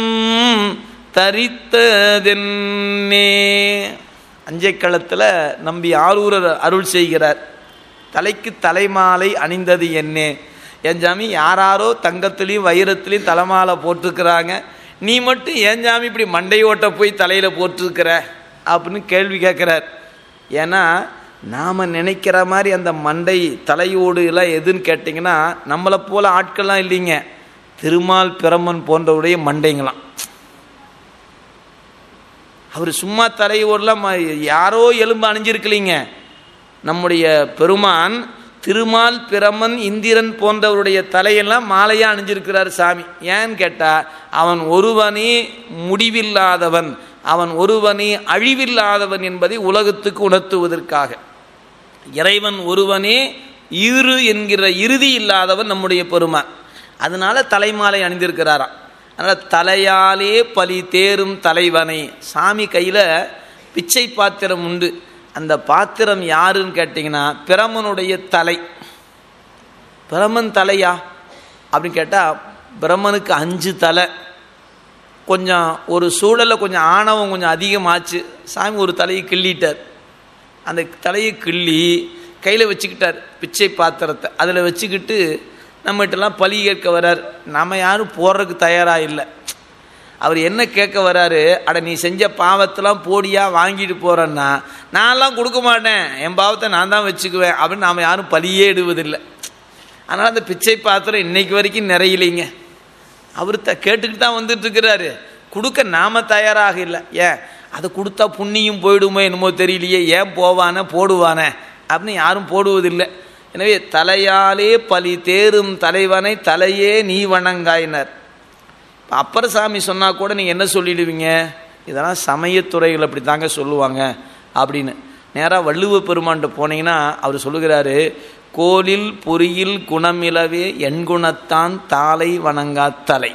தரித்ததென்னே அஞ்சைக்களத்தில் நம்பி ஆரூரர் அருள் செய்கிறார் தலைக்கு தலைமாலை அணிந்தது என்னே என் ஜாமி யாராரோ தங்கத்துலேயும் வைரத்துலேயும் தலைமாலை போட்டிருக்கிறாங்க நீ மட்டும் ஏன் ஜாமி இப்படி மண்டையோட்ட போய் தலையில் போட்டிருக்கிற அப்படின்னு கேள்வி கேட்குறார் ஏன்னா நாம் நினைக்கிற மாதிரி அந்த மண்டை தலையோடு எல்லாம் எதுன்னு கேட்டிங்கன்னா நம்மளை போல ஆட்கள்லாம் இல்லைங்க திருமால் பிரமன் போன்றவுடைய மண்டைங்களாம் அவர் சும்மா தலையோடலாம் யாரோ எலும்பு அணிஞ்சிருக்கலிங்க நம்முடைய பெருமான் திருமால் பிரமன் இந்திரன் போன்றவருடைய தலையெல்லாம் மாலையாக அணிஞ்சிருக்கிறார் சாமி ஏன்னு கேட்டால் அவன் ஒருவனே முடிவில்லாதவன் அவன் ஒருவனே அழிவில்லாதவன் என்பதை உலகத்துக்கு உணர்த்துவதற்காக இறைவன் ஒருவனே இரு என்கிற இறுதி இல்லாதவன் நம்முடைய பெருமான் அதனால தலைமாலை அணிந்திருக்கிறாராம் அதனால் தலையாலே பலி தேரும் தலைவனை சாமி கையில் பிச்சை பாத்திரம் உண்டு அந்த பாத்திரம் யாருன்னு கேட்டிங்கன்னா பிரமனுடைய தலை பிரமன் தலையா அப்படின்னு கேட்டால் பிரம்மனுக்கு அஞ்சு தலை கொஞ்சம் ஒரு சூழலில் கொஞ்சம் ஆணவம் கொஞ்சம் அதிகமாச்சு சாமி ஒரு தலையை கிள்ளிட்டார் அந்த தலையை கிள்ளி கையில் வச்சுக்கிட்டார் பிச்சை பாத்திரத்தை அதில் வச்சுக்கிட்டு நம்மகிட்டலாம் பழி கேட்க வர்றார் நம்ம யாரும் போடுறதுக்கு தயாராக இல்லை அவர் என்ன கேட்க வராரு அட நீ செஞ்ச பாவத்தெல்லாம் போடியா வாங்கிட்டு போகிறேன்னா நான்லாம் கொடுக்க மாட்டேன் என் பாவத்தை நான் தான் வச்சுக்குவேன் அப்படின்னு நாம் யாரும் பழியே இடுவதில்லை அதனால் அந்த பிச்சை பாத்திரம் இன்னைக்கு வரைக்கும் நிறையலைங்க அவர் த கேட்டுக்கிட்டு தான் வந்துட்டு இருக்கிறாரு கொடுக்க நாம தயாராக இல்லை ஏன் அதை கொடுத்தா புண்ணியும் போயிடுமோ என்னமோ தெரியலையே ஏன் போவானே போடுவானே அப்படின்னு யாரும் போடுவதில்லை எனவே தலையாலே பலி தேரும் தலைவனை தலையே நீ வணங்காயினர் இப்போ அப்பர் சாமி சொன்னால் கூட நீங்கள் என்ன சொல்லிடுவீங்க இதெல்லாம் சமயத்துறைகள் அப்படி தாங்க சொல்லுவாங்க அப்படின்னு நேராக வள்ளுவ பெருமான்ட்டு போனீங்கன்னா அவர் சொல்லுகிறாரு கோலில் பொறியில் குணமிலவே எண்குணத்தான் தாளை வணங்கா தலை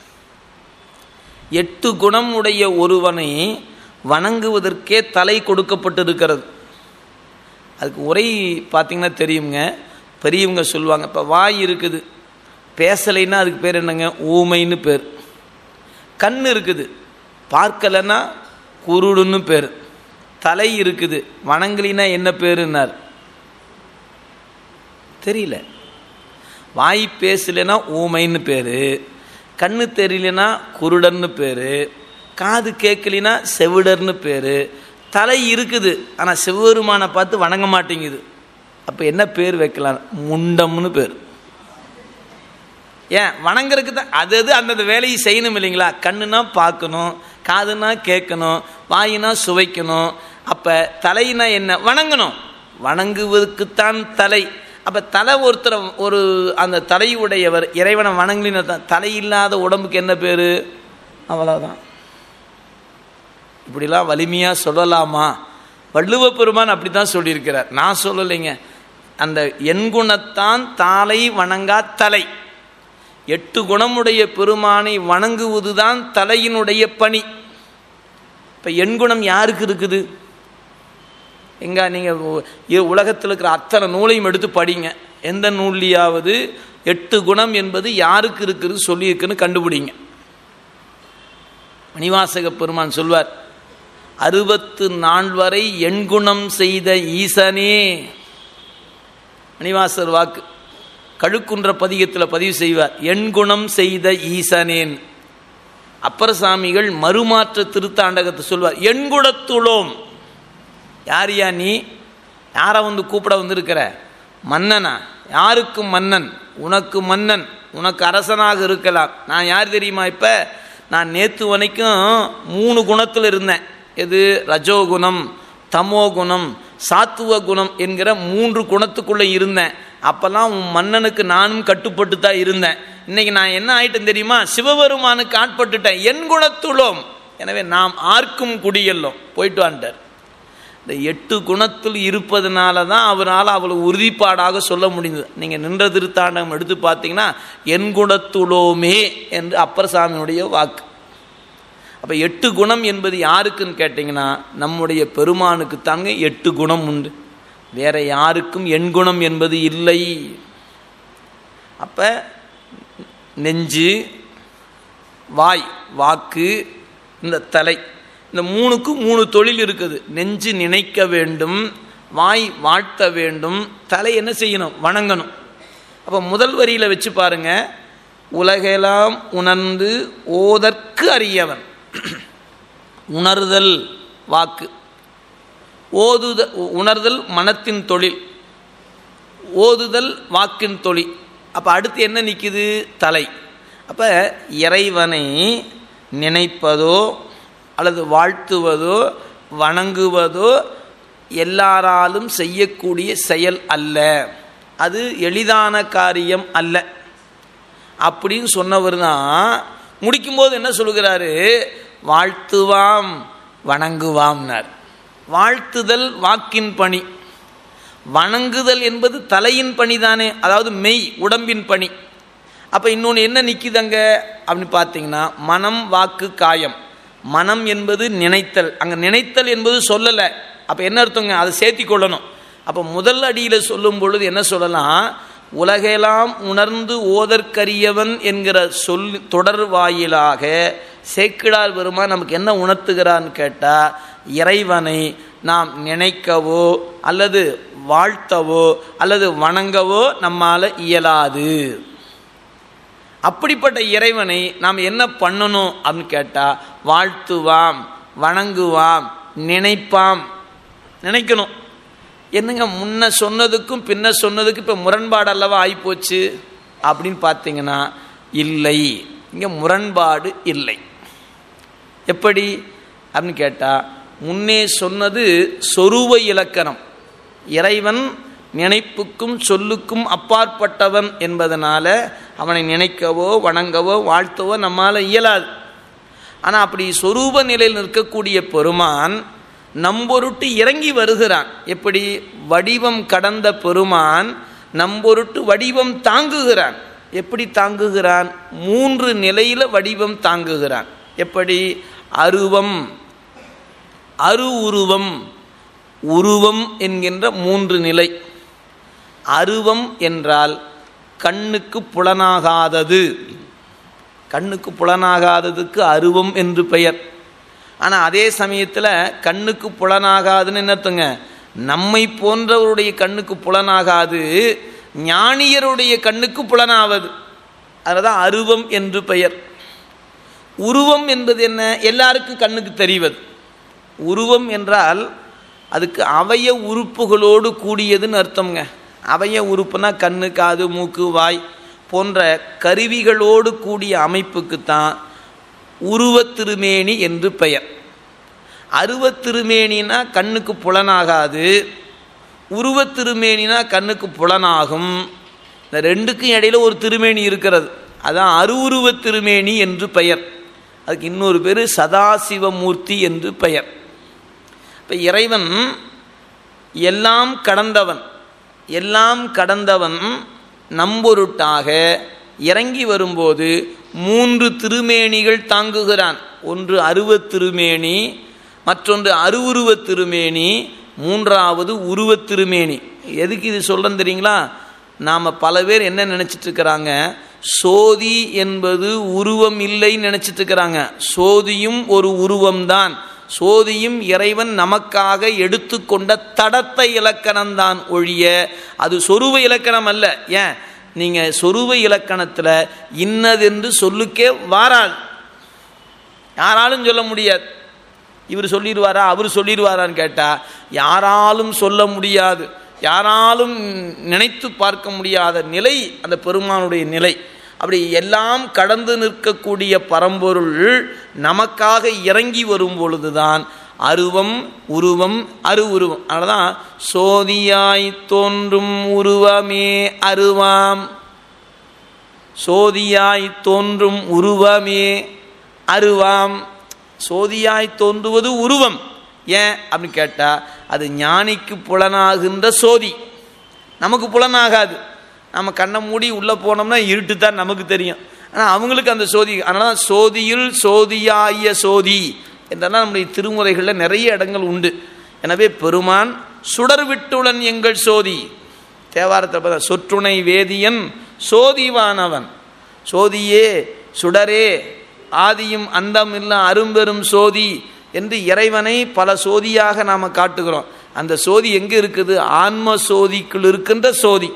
எட்டு குணம் உடைய ஒருவனை வணங்குவதற்கே தலை கொடுக்கப்பட்டிருக்கிறது அதுக்கு உரை பார்த்தீங்கன்னா தெரியுங்க பெரியவங்க சொல்லுவாங்க இப்போ வாய் இருக்குது பேசலைன்னா அதுக்கு பேர் என்னங்க ஊமைன்னு பேர் கண் இருக்குது பார்க்கலைன்னா குருடுன்னு பேர் தலை இருக்குது வணங்கலினா என்ன பேருன்னார் தெரியல வாய் பேசலைன்னா ஊமைன்னு பேர் கண்ணு தெரியலனா குருடன்னு பேர் காது கேட்கலினா செவிடர்னு பேர் தலை இருக்குது ஆனால் சிவபெருமானை பார்த்து வணங்க மாட்டேங்குது அப்போ என்ன பேர் வைக்கலாம் முண்டம்னு பேர் ஏன் வணங்குறதுக்கு தான் அது அது அந்தந்த வேலையை செய்யணும் இல்லைங்களா கண்ணுனா பார்க்கணும் காதுனா கேட்கணும் வாயினா சுவைக்கணும் அப்போ தலைனா என்ன வணங்கணும் வணங்குவதற்குத்தான் தலை அப்போ தலை ஒருத்தர் ஒரு அந்த தலையுடையவர் இறைவனை வணங்கலின்னு தான் தலை இல்லாத உடம்புக்கு என்ன பேர் அவ்வளோதான் இப்படிலாம் வலிமையாக சொல்லலாமா வள்ளுவ பெருமான் அப்படி தான் சொல்லியிருக்கிறார் நான் சொல்லலைங்க அந்த எண்குணத்தான் தாளை வணங்கா தலை எட்டு குணமுடைய பெருமானை வணங்குவதுதான் தலையினுடைய பணி இப்போ எண்குணம் யாருக்கு இருக்குது எங்க நீங்கள் உலகத்தில் இருக்கிற அத்தனை நூலையும் எடுத்து படிங்க எந்த நூல்லையாவது எட்டு குணம் என்பது யாருக்கு இருக்குது சொல்லியிருக்குன்னு கண்டுபிடிங்க மணிவாசக பெருமான் சொல்வார் அறுபத்து நால்வரை எண்குணம் செய்த ஈசனே மணிவாசர் வாக்கு கழுக்குன்ற பதிகத்தில் பதிவு செய்வார் எண்குணம் செய்த ஈசனேன் அப்பர சாமிகள் மறுமாற்ற திருத்தாண்டகத்தை சொல்வார் எண்குணத்துளோம் யார் யா நீ யாரை வந்து கூப்பிட வந்திருக்கிற மன்னனா யாருக்கும் மன்னன் உனக்கு மன்னன் உனக்கு அரசனாக இருக்கலாம் நான் யார் தெரியுமா இப்போ நான் நேற்று வரைக்கும் மூணு குணத்தில் இருந்தேன் எது ரஜோகுணம் தமோ குணம் சாத்துவ குணம் என்கிற மூன்று குணத்துக்குள்ளே இருந்தேன் அப்போல்லாம் உன் மன்னனுக்கு நானும் கட்டுப்பட்டு தான் இருந்தேன் இன்னைக்கு நான் என்ன ஆயிட்டேன் தெரியுமா சிவபெருமானுக்கு ஆட்பட்டுட்டேன் என் குணத்துள்ளோம் எனவே நாம் ஆர்க்கும் குடியல்லோம் போயிட்டு வாண்டார் இந்த எட்டு குணத்தில் இருப்பதனால தான் அவரால் அவ்வளோ உறுதிப்பாடாக சொல்ல முடிந்தது நீங்கள் நின்ற திருத்தாண்டம் எடுத்து பார்த்தீங்கன்னா என் குணத்துளோமே என்று அப்பர் சாமியுடைய வாக்கு அப்போ எட்டு குணம் என்பது யாருக்குன்னு கேட்டிங்கன்னா நம்முடைய பெருமானுக்கு தாங்க எட்டு குணம் உண்டு வேற யாருக்கும் எண் குணம் என்பது இல்லை அப்போ நெஞ்சு வாய் வாக்கு இந்த தலை இந்த மூணுக்கும் மூணு தொழில் இருக்குது நெஞ்சு நினைக்க வேண்டும் வாய் வாழ்த்த வேண்டும் தலை என்ன செய்யணும் வணங்கணும் அப்போ முதல் வரியில் வச்சு பாருங்க உலகெல்லாம் உணர்ந்து ஓதற்கு அறியவன் உணர்தல் வாக்கு ஓதுத உணர்தல் மனத்தின் தொழில் ஓதுதல் வாக்கின் தொழில் அப்போ அடுத்து என்ன நிற்குது தலை அப்போ இறைவனை நினைப்பதோ அல்லது வாழ்த்துவதோ வணங்குவதோ எல்லாராலும் செய்யக்கூடிய செயல் அல்ல அது எளிதான காரியம் அல்ல அப்படின்னு சொன்னவர் தான் முடிக்கும்போது என்ன சொல்கிறாரு வாழ்த்துவாம் வணங்குவாம்னார் வாழ்த்துதல் வாக்கின் பணி வணங்குதல் என்பது தலையின் பணி தானே அதாவது மெய் உடம்பின் பணி அப்போ இன்னொன்று என்ன நிற்கிதங்க அப்படின்னு பார்த்தீங்கன்னா மனம் வாக்கு காயம் மனம் என்பது நினைத்தல் அங்கே நினைத்தல் என்பது சொல்லலை அப்போ என்ன அர்த்தங்க அதை சேர்த்தி கொள்ளணும் அப்போ முதல் அடியில் சொல்லும் பொழுது என்ன சொல்லலாம் உலகெல்லாம் உணர்ந்து ஓதற்கரியவன் என்கிற சொல் தொடர் வாயிலாக சேக்கிடார் பெருமான் நமக்கு என்ன உணர்த்துகிறான்னு கேட்டால் இறைவனை நாம் நினைக்கவோ அல்லது வாழ்த்தவோ அல்லது வணங்கவோ நம்மால் இயலாது அப்படிப்பட்ட இறைவனை நாம் என்ன பண்ணணும் அப்படின்னு கேட்டால் வாழ்த்துவாம் வணங்குவாம் நினைப்பாம் நினைக்கணும் என்னங்க முன்ன சொன்னதுக்கும் பின்ன சொன்னதுக்கும் இப்போ முரண்பாடு அல்லவா ஆகிப்போச்சு அப்படின்னு பார்த்தீங்கன்னா இல்லை இங்கே முரண்பாடு இல்லை எப்படி அப்படின்னு கேட்டால் முன்னே சொன்னது சொருவ இலக்கணம் இறைவன் நினைப்புக்கும் சொல்லுக்கும் அப்பாற்பட்டவன் என்பதனால அவனை நினைக்கவோ வணங்கவோ வாழ்த்தவோ நம்மால் இயலாது ஆனால் அப்படி சொரூப நிலையில் நிற்கக்கூடிய பெருமான் நம்பொருட்டு இறங்கி வருகிறான் எப்படி வடிவம் கடந்த பெருமான் நம்பொருட்டு வடிவம் தாங்குகிறான் எப்படி தாங்குகிறான் மூன்று நிலையில வடிவம் தாங்குகிறான் எப்படி அருவம் அரு உருவம் உருவம் என்கின்ற மூன்று நிலை அருவம் என்றால் கண்ணுக்கு புலனாகாதது கண்ணுக்கு புலனாகாததுக்கு அருவம் என்று பெயர் ஆனால் அதே சமயத்தில் கண்ணுக்கு புலனாகாதுன்னு என்ன அர்த்தங்க நம்மை போன்றவருடைய கண்ணுக்கு புலனாகாது ஞானியருடைய கண்ணுக்கு புலனாவது அதுதான் அருவம் என்று பெயர் உருவம் என்பது என்ன எல்லாருக்கும் கண்ணுக்கு தெரிவது உருவம் என்றால் அதுக்கு அவய உறுப்புகளோடு கூடியதுன்னு அர்த்தம்ங்க அவய உறுப்புனா கண்ணு காது மூக்கு வாய் போன்ற கருவிகளோடு கூடிய அமைப்புக்குத்தான் உருவத்திருமேனி என்று பெயர் அருவத்திருமேனினா கண்ணுக்கு புலனாகாது உருவத்திருமேனினா கண்ணுக்கு புலனாகும் இந்த ரெண்டுக்கும் இடையில ஒரு திருமேனி இருக்கிறது அதான் அருவுருவ திருமேனி என்று பெயர் அதுக்கு இன்னொரு பேர் சதாசிவமூர்த்தி என்று பெயர் இப்போ இறைவன் எல்லாம் கடந்தவன் எல்லாம் கடந்தவன் நம்பொருட்டாக இறங்கி வரும்போது மூன்று திருமேனிகள் தாங்குகிறான் ஒன்று அருவத் திருமேனி மற்றொன்று அருவுருவத் திருமேனி மூன்றாவது உருவத் திருமேனி எதுக்கு இது சொல்கிறேன் தெரியுங்களா நாம் பல பேர் என்ன நினச்சிட்டு இருக்கிறாங்க சோதி என்பது உருவம் இல்லைன்னு நினச்சிட்டு இருக்கிறாங்க சோதியும் ஒரு உருவம்தான் சோதியும் இறைவன் நமக்காக எடுத்துக்கொண்ட தடத்த இலக்கணம்தான் ஒழிய அது சொருவ இலக்கணம் அல்ல ஏன் நீங்கள் சொருவ இலக்கணத்தில் இன்னதென்று சொல்லுக்கே வாராது யாராலும் சொல்ல முடியாது இவர் சொல்லிடுவாரா அவர் சொல்லிடுவாரான்னு கேட்டால் யாராலும் சொல்ல முடியாது யாராலும் நினைத்து பார்க்க முடியாத நிலை அந்த பெருமானுடைய நிலை அப்படி எல்லாம் கடந்து நிற்கக்கூடிய பரம்பொருள் நமக்காக இறங்கி வரும் பொழுதுதான் அருவம் உருவம் அரு உருவம் அதனால்தான் சோதியாய் தோன்றும் உருவமே அருவாம் சோதியாய் தோன்றும் உருவமே அருவாம் சோதியாய் தோன்றுவது உருவம் ஏன் அப்படின்னு கேட்டால் அது ஞானிக்கு புலனாகின்ற சோதி நமக்கு புலனாகாது நம்ம கண்ணை மூடி உள்ளே போனோம்னா இருட்டு தான் நமக்கு தெரியும் ஆனால் அவங்களுக்கு அந்த சோதி அதனால தான் சோதியில் சோதியாய சோதி என்றெல்லாம் நம்முடைய திருமுறைகளில் நிறைய இடங்கள் உண்டு எனவே பெருமான் சுடர் விட்டுளன் எங்கள் சோதி தேவாரத்தை பார்த்தா சொற்றுணை வேதியன் சோதிவானவன் சோதியே சுடரே ஆதியும் அந்தம் இல்ல அரும்பெரும் சோதி என்று இறைவனை பல சோதியாக நாம் காட்டுகிறோம் அந்த சோதி எங்கே இருக்குது ஆன்ம சோதிக்குள் இருக்கின்ற சோதி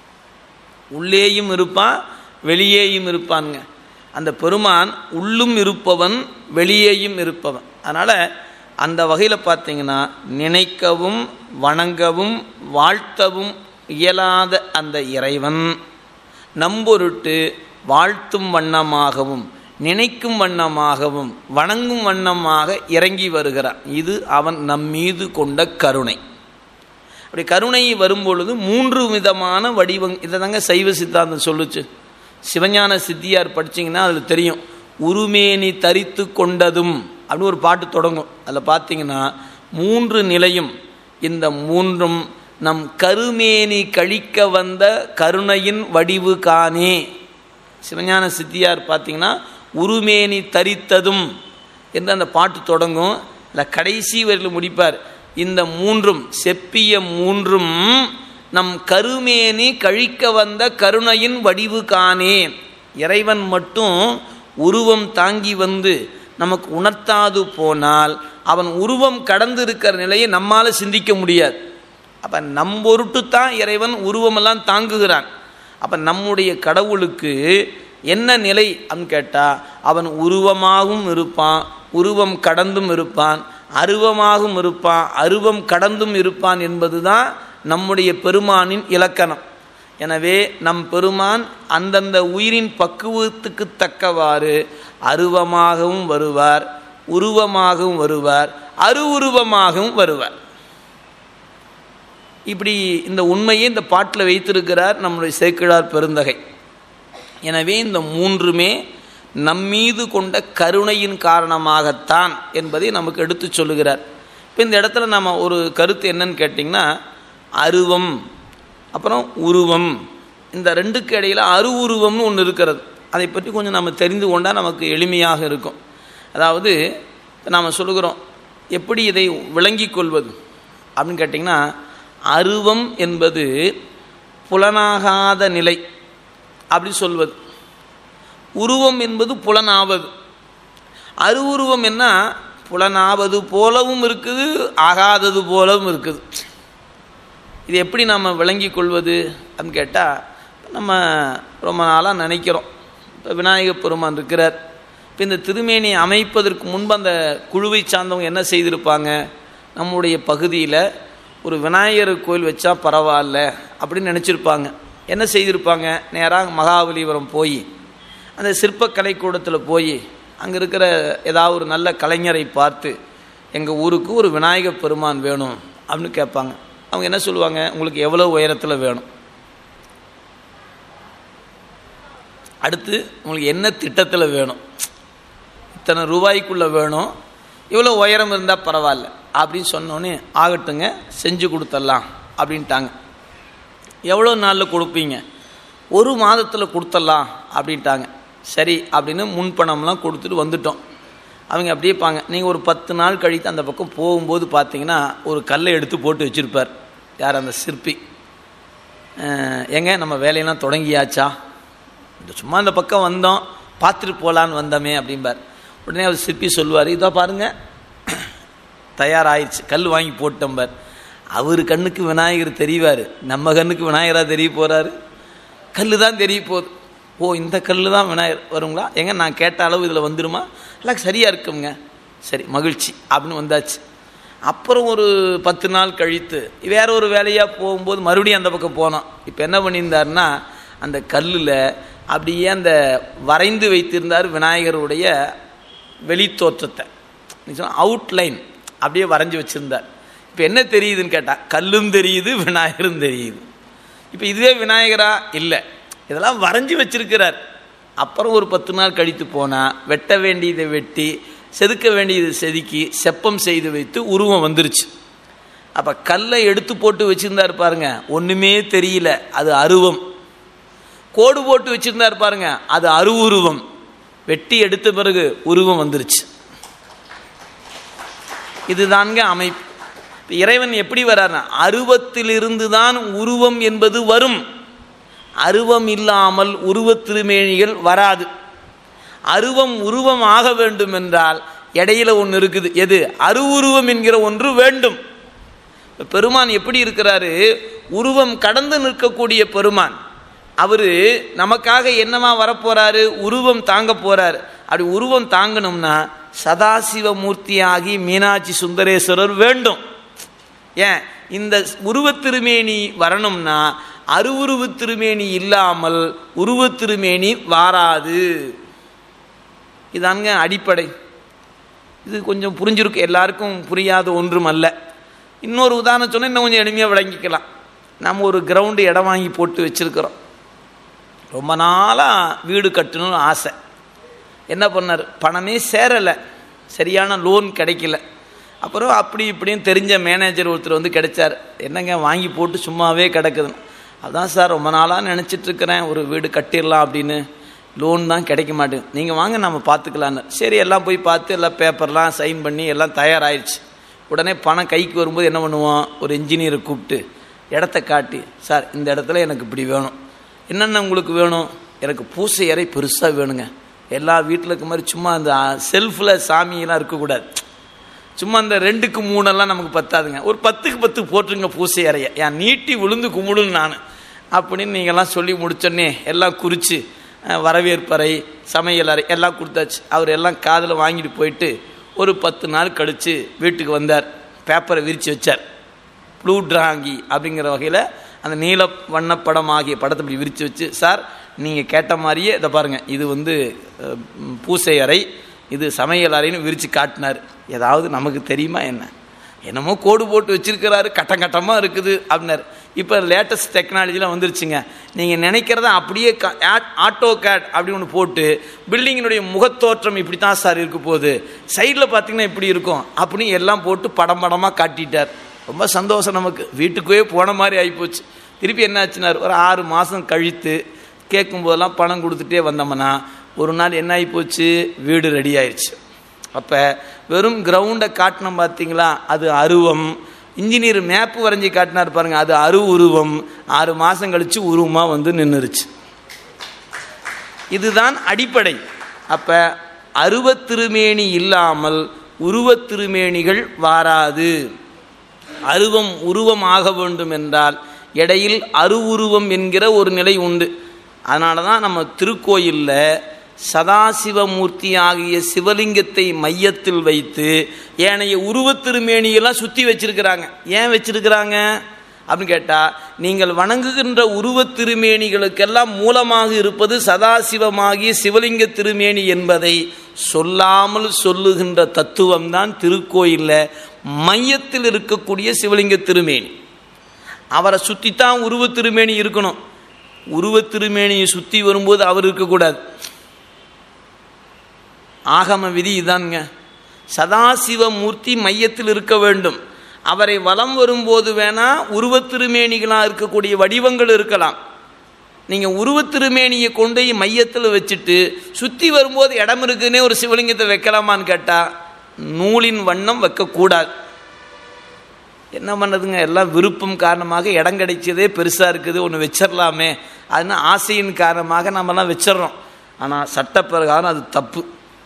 உள்ளேயும் இருப்பான் வெளியேயும் இருப்பானுங்க அந்த பெருமான் உள்ளும் இருப்பவன் வெளியேயும் இருப்பவன் அதனால் அந்த வகையில் பார்த்தீங்கன்னா நினைக்கவும் வணங்கவும் வாழ்த்தவும் இயலாத அந்த இறைவன் நம்பொருட்டு வாழ்த்தும் வண்ணமாகவும் நினைக்கும் வண்ணமாகவும் வணங்கும் வண்ணமாக இறங்கி வருகிறான் இது அவன் நம் மீது கொண்ட கருணை அப்படி கருணை வரும்பொழுது மூன்று விதமான வடிவம் இதை தாங்க சைவ சித்தாந்தம் சொல்லுச்சு சிவஞான சித்தியார் படிச்சிங்கன்னா அதில் தெரியும் உருமேனி தரித்து கொண்டதும் அப்படின்னு ஒரு பாட்டு தொடங்கும் அதில் பார்த்தீங்கன்னா மூன்று நிலையும் இந்த மூன்றும் நம் கருமேனி கழிக்க வந்த கருணையின் வடிவு காணே சிவஞான சித்தியார் பார்த்தீங்கன்னா உருமேனி தரித்ததும் என்று அந்த பாட்டு தொடங்கும் இல்லை கடைசி வரையில் முடிப்பார் இந்த மூன்றும் செப்பிய மூன்றும் நம் கருமேனி கழிக்க வந்த கருணையின் வடிவு காணே இறைவன் மட்டும் உருவம் தாங்கி வந்து நமக்கு உணர்த்தாது போனால் அவன் உருவம் கடந்து இருக்கிற நிலையை நம்மால் சிந்திக்க முடியாது அப்போ நம் பொருட்டு தான் இறைவன் உருவமெல்லாம் தாங்குகிறான் அப்போ நம்முடைய கடவுளுக்கு என்ன நிலை அப்படின்னு கேட்டால் அவன் உருவமாகவும் இருப்பான் உருவம் கடந்தும் இருப்பான் அருவமாகவும் இருப்பான் அருவம் கடந்தும் இருப்பான் என்பது தான் நம்முடைய பெருமானின் இலக்கணம் எனவே நம் பெருமான் அந்தந்த உயிரின் பக்குவத்துக்கு தக்கவாறு அருவமாகவும் வருவார் உருவமாகவும் வருவார் அரு உருவமாகவும் வருவார் இப்படி இந்த உண்மையை இந்த பாட்டில் வைத்திருக்கிறார் நம்முடைய சேக்கிழார் பெருந்தகை எனவே இந்த மூன்றுமே நம்மீது கொண்ட கருணையின் காரணமாகத்தான் என்பதை நமக்கு எடுத்து சொல்லுகிறார் இப்போ இந்த இடத்துல நம்ம ஒரு கருத்து என்னன்னு கேட்டிங்கன்னா அருவம் அப்புறம் உருவம் இந்த ரெண்டுக்கு இடையில் அருவுருவம்னு ஒன்று இருக்கிறது அதை பற்றி கொஞ்சம் நம்ம தெரிந்து கொண்டால் நமக்கு எளிமையாக இருக்கும் அதாவது நாம் சொல்லுகிறோம் எப்படி இதை விளங்கி கொள்வது அப்படின்னு கேட்டிங்கன்னா அருவம் என்பது புலனாகாத நிலை அப்படி சொல்வது உருவம் என்பது புலனாவது அருவுருவம் என்ன புலனாவது போலவும் இருக்குது ஆகாதது போலவும் இருக்குது இது எப்படி நாம் விளங்கி கொள்வது அப்படின்னு கேட்டால் நம்ம ரொம்ப நாளாக நினைக்கிறோம் இப்போ விநாயகப் பெருமான் இருக்கிறார் இப்போ இந்த திருமேனி அமைப்பதற்கு முன்பு அந்த குழுவை சார்ந்தவங்க என்ன செய்திருப்பாங்க நம்முடைய பகுதியில் ஒரு விநாயகர் கோயில் வச்சா பரவாயில்ல அப்படின்னு நினச்சிருப்பாங்க என்ன செய்திருப்பாங்க நேராக மகாபலிபுரம் போய் அந்த சிற்பக்கலை கூடத்தில் போய் அங்கே இருக்கிற ஏதாவது ஒரு நல்ல கலைஞரை பார்த்து எங்கள் ஊருக்கு ஒரு விநாயகர் பெருமான் வேணும் அப்படின்னு கேட்பாங்க அவங்க என்ன சொல்லுவாங்க உங்களுக்கு எவ்வளோ உயரத்தில் வேணும் அடுத்து உங்களுக்கு என்ன திட்டத்தில் வேணும் இத்தனை ரூபாய்க்குள்ளே வேணும் இவ்வளோ உயரம் இருந்தால் பரவாயில்ல அப்படின்னு சொன்னோன்னே ஆகட்டுங்க செஞ்சு கொடுத்துடலாம் அப்படின்ட்டாங்க எவ்வளோ நாளில் கொடுப்பீங்க ஒரு மாதத்தில் கொடுத்துடலாம் அப்படின்ட்டாங்க சரி அப்படின்னு முன்பணம்லாம் கொடுத்துட்டு வந்துட்டோம் அவங்க அப்படியே பாங்க நீங்கள் ஒரு பத்து நாள் கழித்து அந்த பக்கம் போகும்போது பார்த்தீங்கன்னா ஒரு கல்லை எடுத்து போட்டு வச்சுருப்பார் யார் அந்த சிற்பி ஏங்க நம்ம வேலையெல்லாம் தொடங்கியாச்சா இந்த சும்மா இந்த பக்கம் வந்தோம் பார்த்துட்டு போகலான்னு வந்தோமே அப்படிம்பார் உடனே அவர் சிற்பி சொல்லுவார் இதோ பாருங்கள் தயாராகிடுச்சு கல் வாங்கி போட்டோம்பார் அவர் கண்ணுக்கு விநாயகர் தெரிவார் நம்ம கண்ணுக்கு விநாயகராக தெரிய போகிறாரு கல் தான் தெரிய போகுது ஓ இந்த கல் தான் விநாயகர் வருங்களா எங்க நான் கேட்ட அளவு இதில் வந்துடுமா எல்லாம் சரியாக இருக்குங்க சரி மகிழ்ச்சி அப்படின்னு வந்தாச்சு அப்புறம் ஒரு பத்து நாள் கழித்து வேற ஒரு வேலையாக போகும்போது மறுபடியும் அந்த பக்கம் போனோம் இப்போ என்ன பண்ணியிருந்தாருன்னா அந்த கல்லில் அப்படியே அந்த வரைந்து வைத்திருந்தார் விநாயகருடைய வெளித்தோற்றத்தை அவுட்லைன் அப்படியே வரைஞ்சி வச்சுருந்தார் இப்போ என்ன தெரியுதுன்னு கேட்டால் கல்லும் தெரியுது விநாயகரும் தெரியுது இப்போ இதுவே விநாயகரா இல்லை இதெல்லாம் வரைஞ்சி வச்சிருக்கிறார் அப்புறம் ஒரு பத்து நாள் கழித்து போனால் வெட்ட வேண்டியதை வெட்டி செதுக்க வேண்டியதை செதுக்கி செப்பம் செய்து வைத்து உருவம் வந்துருச்சு அப்போ கல்லை எடுத்து போட்டு வச்சுருந்தார் பாருங்க ஒன்றுமே தெரியல அது அருவம் கோடு போட்டு வச்சுருந்தார் பாருங்க அது அருவுருவம் வெட்டி எடுத்த பிறகு உருவம் வந்துருச்சு இதுதாங்க அமைப்பு இறைவன் எப்படி வர்றாருன்னா அருவத்திலிருந்து தான் உருவம் என்பது வரும் அருவம் இல்லாமல் உருவத் திருமேனிகள் வராது அருவம் உருவம் ஆக வேண்டும் என்றால் இடையில ஒன்று இருக்குது எது அருவுருவம் என்கிற ஒன்று வேண்டும் பெருமான் எப்படி இருக்கிறாரு உருவம் கடந்து நிற்கக்கூடிய பெருமான் அவரு நமக்காக என்னமா வரப்போறாரு உருவம் தாங்க போறாரு அப்படி உருவம் தாங்கணும்னா சதாசிவ மூர்த்தியாகி மீனாட்சி சுந்தரேஸ்வரர் வேண்டும் ஏன் இந்த உருவத் திருமேனி வரணும்னா அருவுருவு திருமேனி இல்லாமல் உருவத் திருமேனி வாராது இதாங்க அடிப்படை இது கொஞ்சம் புரிஞ்சிருக்கு எல்லாருக்கும் புரியாத ஒன்றும் அல்ல இன்னொரு உதாரணம் சொன்னால் இன்னும் கொஞ்சம் எளிமையாக விளங்கிக்கலாம் நம்ம ஒரு கிரவுண்டு இடம் வாங்கி போட்டு வச்சுருக்கிறோம் ரொம்ப நாளாக வீடு கட்டணும்னு ஆசை என்ன பண்ணார் பணமே சேரலை சரியான லோன் கிடைக்கல அப்புறம் அப்படி இப்படியும் தெரிஞ்ச மேனேஜர் ஒருத்தர் வந்து கிடைச்சார் என்னங்க வாங்கி போட்டு சும்மாவே கிடக்குதுன்னு அதான் சார் ரொம்ப நாளாக நினச்சிட்ருக்கிறேன் ஒரு வீடு கட்டிடலாம் அப்படின்னு லோன் தான் கிடைக்க மாட்டேங்குது நீங்கள் வாங்க நம்ம பார்த்துக்கலான்னு சரி எல்லாம் போய் பார்த்து எல்லாம் பேப்பர்லாம் சைன் பண்ணி எல்லாம் தயாராகிடுச்சு உடனே பணம் கைக்கு வரும்போது என்ன பண்ணுவோம் ஒரு இன்ஜினியரை கூப்பிட்டு இடத்த காட்டி சார் இந்த இடத்துல எனக்கு இப்படி வேணும் என்னென்ன உங்களுக்கு வேணும் எனக்கு பூசை அறை பெருசாக வேணுங்க எல்லா வீட்டில் இருக்க மாதிரி சும்மா அந்த செல்ஃபில் சாமியெல்லாம் இருக்கக்கூடாது சும்மா அந்த ரெண்டுக்கு மூணெல்லாம் நமக்கு பத்தாதுங்க ஒரு பத்துக்கு பத்து போட்டுருங்க பூசை அறைய என் நீட்டி விழுந்து கும்பிடுன்னு நான் அப்படின்னு நீங்கள்லாம் சொல்லி முடிச்சோன்னே எல்லாம் குறித்து வரவேற்பறை சமையல் அறை எல்லாம் கொடுத்தாச்சு அவர் எல்லாம் காதில் வாங்கிட்டு போயிட்டு ஒரு பத்து நாள் கழித்து வீட்டுக்கு வந்தார் பேப்பரை விரித்து வச்சார் ப்ளூ டிராங்கி அப்படிங்கிற வகையில் அந்த நீல வண்ணப்படம் ஆகிய படத்தை இப்படி விரித்து வச்சு சார் நீங்கள் கேட்ட மாதிரியே இதை பாருங்கள் இது வந்து பூசை அறை இது சமையல் அறைன்னு விரித்து காட்டினார் ஏதாவது நமக்கு தெரியுமா என்ன என்னமோ கோடு போட்டு வச்சிருக்கிறாரு கட்டம் கட்டமாக இருக்குது அப்படின்னாரு இப்போ லேட்டஸ்ட் டெக்னாலஜிலாம் வந்துருச்சுங்க நீங்கள் நினைக்கிறத அப்படியே ஆட்டோ கேட் அப்படி ஒன்று போட்டு பில்டிங்கினுடைய முகத்தோற்றம் இப்படி தான் சார் இருக்க போகுது சைடில் பார்த்தீங்கன்னா இப்படி இருக்கும் அப்படின்னு எல்லாம் போட்டு படம் படமாக காட்டிட்டார் ரொம்ப சந்தோஷம் நமக்கு வீட்டுக்குவே போன மாதிரி ஆகிப்போச்சு திருப்பி என்னாச்சுனார் ஒரு ஆறு மாதம் கழித்து கேட்கும்போதெல்லாம் பணம் கொடுத்துட்டே வந்தோம்னா ஒரு நாள் என்ன ஆகிப்போச்சு வீடு ரெடி ஆயிடுச்சு அப்போ வெறும் கிரவுண்டை காட்டினோம் பார்த்தீங்களா அது அருவம் இன்ஜினியர் மேப்பு வரைஞ்சி காட்டினார் பாருங்க அது அரு உருவம் ஆறு மாதம் கழித்து உருவமாக வந்து நின்றுருச்சு இதுதான் அடிப்படை அப்போ அருவத்திருமேனி இல்லாமல் உருவத்திருமேனிகள் வாராது அருவம் உருவம் ஆக வேண்டும் என்றால் இடையில் அருவுருவம் என்கிற ஒரு நிலை உண்டு அதனால தான் நம்ம திருக்கோயிலில் சதாசிவமூர்த்தி ஆகிய சிவலிங்கத்தை மையத்தில் வைத்து ஏனைய உருவத்திருமேனியெல்லாம் சுற்றி வச்சிருக்கிறாங்க ஏன் வச்சிருக்கிறாங்க அப்படின்னு கேட்டால் நீங்கள் வணங்குகின்ற உருவத் திருமேனிகளுக்கெல்லாம் மூலமாக இருப்பது சதாசிவமாகிய சிவலிங்க திருமேனி என்பதை சொல்லாமல் சொல்லுகின்ற தத்துவம் தான் திருக்கோயிலில் மையத்தில் இருக்கக்கூடிய சிவலிங்க திருமேனி அவரை சுற்றித்தான் உருவத் திருமேனி இருக்கணும் உருவத் திருமேனியை சுற்றி வரும்போது அவர் இருக்கக்கூடாது ஆகம விதி இதானுங்க சதாசிவமூர்த்தி மையத்தில் இருக்க வேண்டும் அவரை வலம் வரும்போது வேணா உருவத்திருமேனிகளாக இருக்கக்கூடிய வடிவங்கள் இருக்கலாம் நீங்கள் உருவத்திருமேனியை கொண்டு போய் மையத்தில் வச்சுட்டு சுற்றி வரும்போது இடம் இருக்குன்னே ஒரு சிவலிங்கத்தை வைக்கலாமான்னு கேட்டால் நூலின் வண்ணம் வைக்கக்கூடாது என்ன பண்ணுறதுங்க எல்லாம் விருப்பம் காரணமாக இடம் கிடைச்சதே பெருசாக இருக்குது ஒன்று வச்சிடலாமே அதுன்னு ஆசையின் காரணமாக நம்மலாம் வச்சிடுறோம் ஆனால் சட்டப்பிரகாரம் அது தப்பு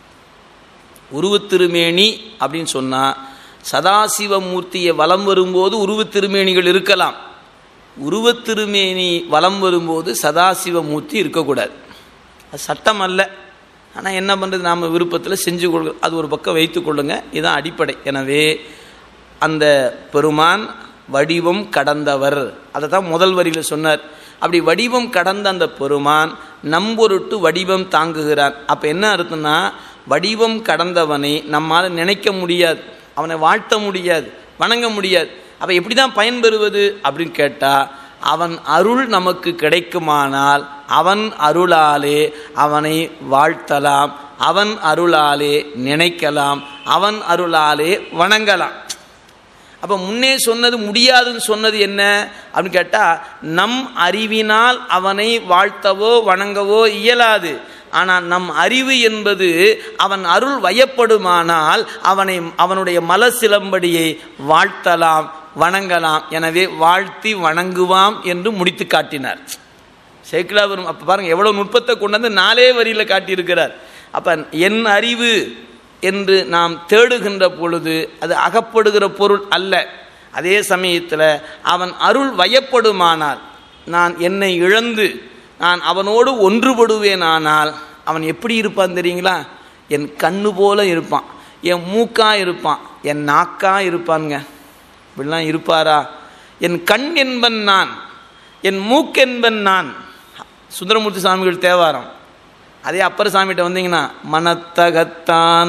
உருவத்திருமேனி அப்படின்னு சொன்னால் சதாசிவமூர்த்தியை வலம் வரும்போது உருவத்திருமேனிகள் இருக்கலாம் உருவத்திருமேனி வலம் வரும்போது சதாசிவமூர்த்தி இருக்கக்கூடாது அது சட்டம் அல்ல ஆனால் என்ன பண்ணுறது நாம் விருப்பத்தில் செஞ்சு கொள்க அது ஒரு பக்கம் வைத்து கொள்ளுங்க இதுதான் அடிப்படை எனவே அந்த பெருமான் வடிவம் கடந்தவர் அதை தான் முதல் வரியில் சொன்னார் அப்படி வடிவம் கடந்த அந்த பெருமான் நம்பொருட்டு வடிவம் தாங்குகிறான் அப்போ என்ன அர்த்தம்னா வடிவம் கடந்தவனை நம்மால் நினைக்க முடியாது அவனை வாழ்த்த முடியாது வணங்க முடியாது அப்போ எப்படி தான் பயன்பெறுவது அப்படின்னு கேட்டால் அவன் அருள் நமக்கு கிடைக்குமானால் அவன் அருளாலே அவனை வாழ்த்தலாம் அவன் அருளாலே நினைக்கலாம் அவன் அருளாலே வணங்கலாம் அப்போ முன்னே சொன்னது முடியாதுன்னு சொன்னது என்ன அப்படின்னு கேட்டால் நம் அறிவினால் அவனை வாழ்த்தவோ வணங்கவோ இயலாது ஆனால் நம் அறிவு என்பது அவன் அருள் வயப்படுமானால் அவனை அவனுடைய மல சிலம்படியை வாழ்த்தலாம் வணங்கலாம் எனவே வாழ்த்தி வணங்குவாம் என்று முடித்து காட்டினார் சேக்கிலாவரும் அப்போ பாருங்க எவ்வளோ நுட்பத்தை கொண்டு வந்து நாலே வரியில் காட்டியிருக்கிறார் அப்போ என் அறிவு என்று நாம் தேடுகின்ற பொழுது அது அகப்படுகிற பொருள் அல்ல அதே சமயத்தில் அவன் அருள் வயப்படுமானால் நான் என்னை இழந்து நான் அவனோடு ஒன்றுபடுவேனானால் அவன் எப்படி இருப்பான் தெரியுங்களா என் கண்ணு போல இருப்பான் என் மூக்கா இருப்பான் என் நாக்கா இருப்பான்ங்க இப்படிலாம் இருப்பாரா என் கண் என்பன் நான் என் மூக்கென்பன் நான் சுந்தரமூர்த்தி சாமிகள் தேவாரம் அதே அப்பர் சாமிகிட்ட வந்தீங்கன்னா மனத்தகத்தான்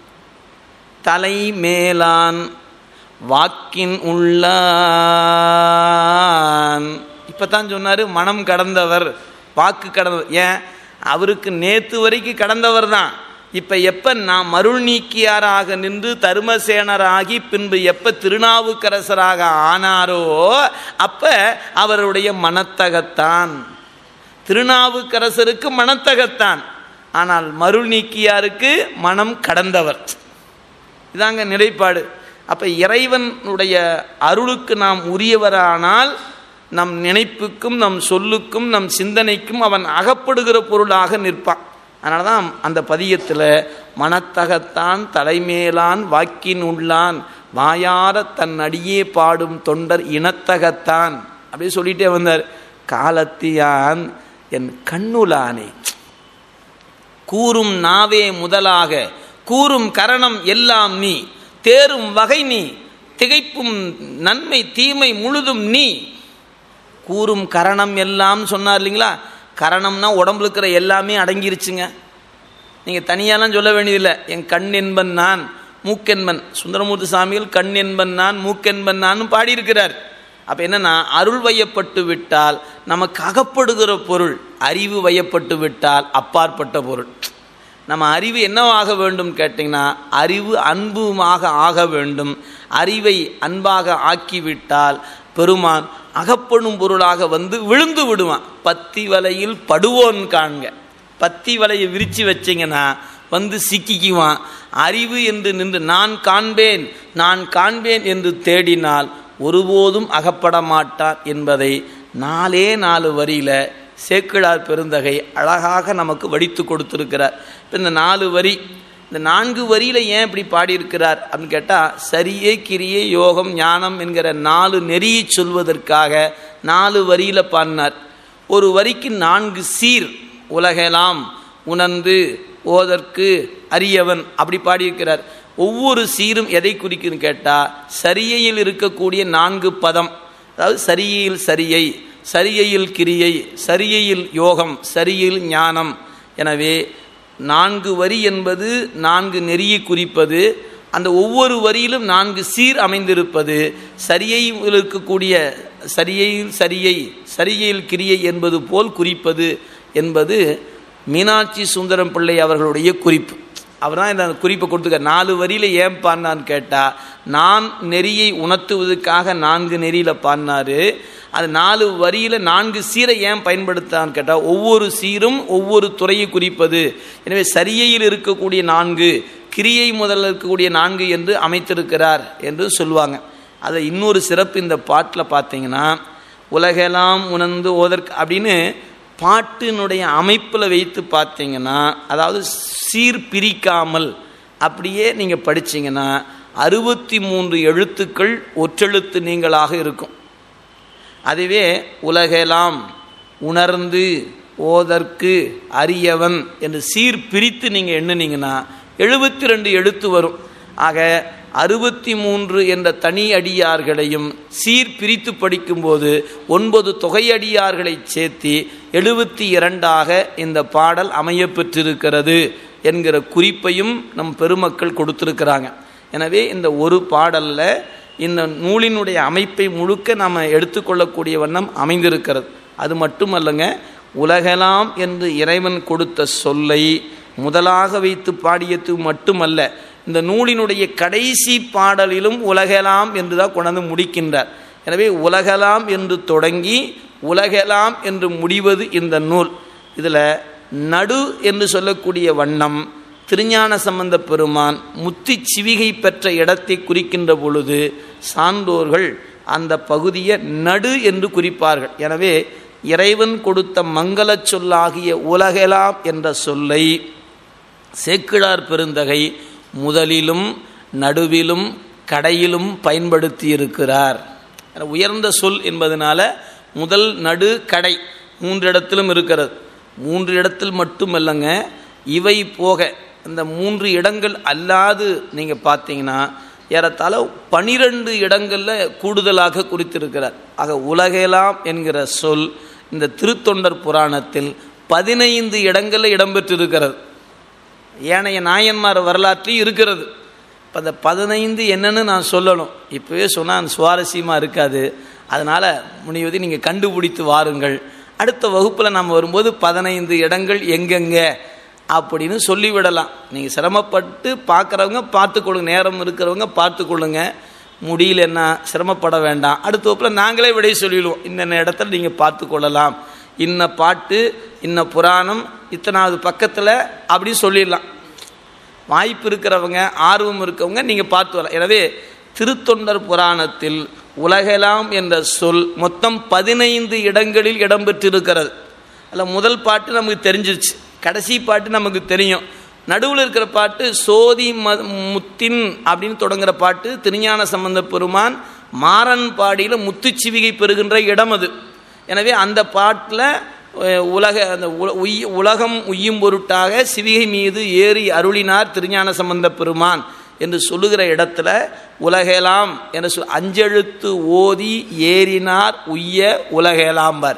தலை மேலான் வாக்கின் உள்ளான் இப்போ தான் சொன்னார் மனம் கடந்தவர் வாக்கு கடந்தவர் ஏன் அவருக்கு நேத்து வரைக்கும் கடந்தவர் தான் இப்போ எப்போ நான் மருள் நீக்கியாராக நின்று தருமசேனராகி பின்பு எப்போ திருநாவுக்கரசராக ஆனாரோ அப்போ அவருடைய மனத்தகத்தான் திருநாவுக்கரசருக்கு மனத்தகத்தான் ஆனால் மருள் நீக்கியாருக்கு மனம் கடந்தவர் இதாங்க நிலைப்பாடு அப்போ இறைவனுடைய அருளுக்கு நாம் உரியவரானால் நம் நினைப்புக்கும் நம் சொல்லுக்கும் நம் சிந்தனைக்கும் அவன் அகப்படுகிற பொருளாக நிற்பான் அதனால தான் அந்த பதியத்தில் மனத்தகத்தான் தலைமேலான் வாக்கின் உள்ளான் வாயார தன் அடியே பாடும் தொண்டர் இனத்தகத்தான் அப்படியே சொல்லிட்டே வந்தார் காலத்தியான் என் கண்ணுலானே கூறும் நாவே முதலாக கூறும் கரணம் எல்லாம் நீ தேரும் வகை நீ திகைப்பும் நன்மை தீமை முழுதும் நீ கூறும் கரணம் எல்லாம் சொன்னார் இல்லைங்களா கரணம்னா உடம்புல இருக்கிற எல்லாமே அடங்கிருச்சுங்க நீங்கள் தனியாலாம் சொல்ல வேண்டியதில்லை என் கண் என்பன் நான் மூக்கென்பன் சுந்தரமூர்த்தி சாமிகள் கண் என்பன் நான் மூக்கென்பன் நான் பாடியிருக்கிறார் அப்போ என்னன்னா அருள் வயப்பட்டு விட்டால் நமக்கு அகப்படுகிற பொருள் அறிவு வயப்பட்டு விட்டால் அப்பாற்பட்ட பொருள் நம்ம அறிவு என்னவாக வேண்டும் கேட்டிங்கன்னா அறிவு அன்புமாக ஆக வேண்டும் அறிவை அன்பாக ஆக்கிவிட்டால் பெருமான் அகப்படும் பொருளாக வந்து விழுந்து விடுவான் பத்தி வலையில் படுவோன் காண்க பத்தி வலையை விரித்து வச்சிங்கன்னா வந்து சிக்கிக்குவான் அறிவு என்று நின்று நான் காண்பேன் நான் காண்பேன் என்று தேடினால் ஒருபோதும் அகப்பட மாட்டான் என்பதை நாலே நாலு வரியில் சேக்கிழார் பெருந்தகை அழகாக நமக்கு வடித்து கொடுத்துருக்கிறார் இப்போ இந்த நாலு வரி இந்த நான்கு வரியில் ஏன் இப்படி பாடியிருக்கிறார் அப்படின்னு கேட்டால் சரியே கிரியே யோகம் ஞானம் என்கிற நாலு நெறியை சொல்வதற்காக நாலு வரியில் பாடினார் ஒரு வரிக்கு நான்கு சீர் உலகெல்லாம் உணர்ந்து ஓதற்கு அரியவன் அப்படி பாடியிருக்கிறார் ஒவ்வொரு சீரும் எதை குறிக்குன்னு கேட்டால் சரியையில் இருக்கக்கூடிய நான்கு பதம் அதாவது சரியையில் சரியை சரியையில் கிரியை சரியையில் யோகம் சரியில் ஞானம் எனவே நான்கு வரி என்பது நான்கு நெறியை குறிப்பது அந்த ஒவ்வொரு வரியிலும் நான்கு சீர் அமைந்திருப்பது சரியையில் இருக்கக்கூடிய சரியையில் சரியை சரியையில் கிரியை என்பது போல் குறிப்பது என்பது மீனாட்சி சுந்தரம் பிள்ளை அவர்களுடைய குறிப்பு அவர் தான் இந்த குறிப்பை கொடுத்துக்க நாலு வரியில் ஏன் பாடினான்னு கேட்டால் நான் நெறியை உணர்த்துவதற்காக நான்கு நெறியில் பாடினார் அது நாலு வரியில் நான்கு சீரை ஏன் பயன்படுத்தான்னு கேட்டால் ஒவ்வொரு சீரும் ஒவ்வொரு துறையை குறிப்பது எனவே சரியையில் இருக்கக்கூடிய நான்கு கிரியை முதல்ல இருக்கக்கூடிய நான்கு என்று அமைத்திருக்கிறார் என்று சொல்லுவாங்க அதை இன்னொரு சிறப்பு இந்த பாட்டில் பார்த்தீங்கன்னா உலகெல்லாம் உணர்ந்து ஓதற்கு அப்படின்னு பாட்டினுடைய அமைப்பில் வைத்து பார்த்தீங்கன்னா அதாவது சீர் பிரிக்காமல் அப்படியே நீங்கள் படிச்சீங்கன்னா அறுபத்தி மூன்று எழுத்துக்கள் ஒற்றெழுத்து நீங்களாக இருக்கும் அதுவே உலகெல்லாம் உணர்ந்து ஓதற்கு அரியவன் என்று சீர் பிரித்து நீங்கள் எண்ணுனீங்கன்னா எழுபத்தி ரெண்டு எழுத்து வரும் ஆக அறுபத்தி மூன்று என்ற தனி அடியார்களையும் சீர் பிரித்து படிக்கும்போது ஒன்பது தொகையடியார்களை சேர்த்தி எழுபத்தி இரண்டாக இந்த பாடல் அமையப்பெற்றிருக்கிறது என்கிற குறிப்பையும் நம் பெருமக்கள் கொடுத்துருக்கிறாங்க எனவே இந்த ஒரு பாடலில் இந்த நூலினுடைய அமைப்பை முழுக்க நாம் எடுத்துக்கொள்ளக்கூடிய வண்ணம் அமைந்திருக்கிறது அது மட்டுமல்லங்க உலகெல்லாம் என்று இறைவன் கொடுத்த சொல்லை முதலாக வைத்து பாடியது மட்டுமல்ல இந்த நூலினுடைய கடைசி பாடலிலும் உலகெல்லாம் என்று தான் கொண்டாந்து முடிக்கின்றார் எனவே உலகலாம் என்று தொடங்கி உலகெல்லாம் என்று முடிவது இந்த நூல் இதில் நடு என்று சொல்லக்கூடிய வண்ணம் திருஞான சம்பந்த பெருமான் முத்தி சிவிகை பெற்ற இடத்தை குறிக்கின்ற பொழுது சான்றோர்கள் அந்த பகுதியை நடு என்று குறிப்பார்கள் எனவே இறைவன் கொடுத்த மங்களச் சொல்லாகிய உலகெலாம் என்ற சொல்லை சேக்கிழார் பெருந்தகை முதலிலும் நடுவிலும் கடையிலும் பயன்படுத்தி இருக்கிறார் உயர்ந்த சொல் என்பதனால முதல் நடு கடை மூன்று இடத்திலும் இருக்கிறது மூன்று இடத்தில் மட்டுமல்லங்க இவை போக இந்த மூன்று இடங்கள் அல்லாது நீங்கள் பார்த்தீங்கன்னா ஏறத்தாழ பனிரெண்டு இடங்களில் கூடுதலாக குறித்திருக்கிறார் ஆக உலகெலாம் என்கிற சொல் இந்த திருத்தொண்டர் புராணத்தில் பதினைந்து இடங்களில் இடம்பெற்றிருக்கிறது ஏனைய நாயன்மார் வரலாற்றில் இருக்கிறது இப்போ அந்த பதினைந்து என்னன்னு நான் சொல்லணும் இப்போவே சொன்னால் சுவாரஸ்யமாக இருக்காது அதனால் முனிவதி நீங்கள் கண்டுபிடித்து வாருங்கள் அடுத்த வகுப்பில் நம்ம வரும்போது பதினைந்து இடங்கள் எங்கெங்கே அப்படின்னு சொல்லிவிடலாம் நீங்கள் சிரமப்பட்டு பார்க்குறவங்க பார்த்துக்கொள்ளுங்க நேரம் இருக்கிறவங்க பார்த்துக்கொள்ளுங்க முடியலன்னா சிரமப்பட வேண்டாம் அடுத்த வகுப்பில் நாங்களே விடை சொல்லிடுவோம் இன்னென்ன இடத்துல நீங்கள் பார்த்து கொள்ளலாம் இன்ன பாட்டு இன்ன புராணம் இத்தனாவது பக்கத்தில் அப்படி சொல்லிடலாம் வாய்ப்பு இருக்கிறவங்க ஆர்வம் இருக்கவங்க நீங்கள் பார்த்து வரலாம் எனவே திருத்தொண்டர் புராணத்தில் உலகெலாம் என்ற சொல் மொத்தம் பதினைந்து இடங்களில் இடம்பெற்றிருக்கிறது அதில் முதல் பாட்டு நமக்கு தெரிஞ்சிருச்சு கடைசி பாட்டு நமக்கு தெரியும் நடுவில் இருக்கிற பாட்டு சோதி ம முத்தின் அப்படின்னு தொடங்குற பாட்டு திருஞான சம்பந்த பெருமான் மாறன் பாடியில் முத்துச்சிவிகை பெறுகின்ற இடம் அது எனவே அந்த பாட்டில் உலக அந்த உய் உலகம் உய்யும் பொருட்டாக சிவிகை மீது ஏறி அருளினார் திருஞான சம்பந்த பெருமான் என்று சொல்லுகிற இடத்துல உலகெலாம் என்று சொல் அஞ்செழுத்து ஓதி ஏறினார் உய்ய உலகெலாம்பார்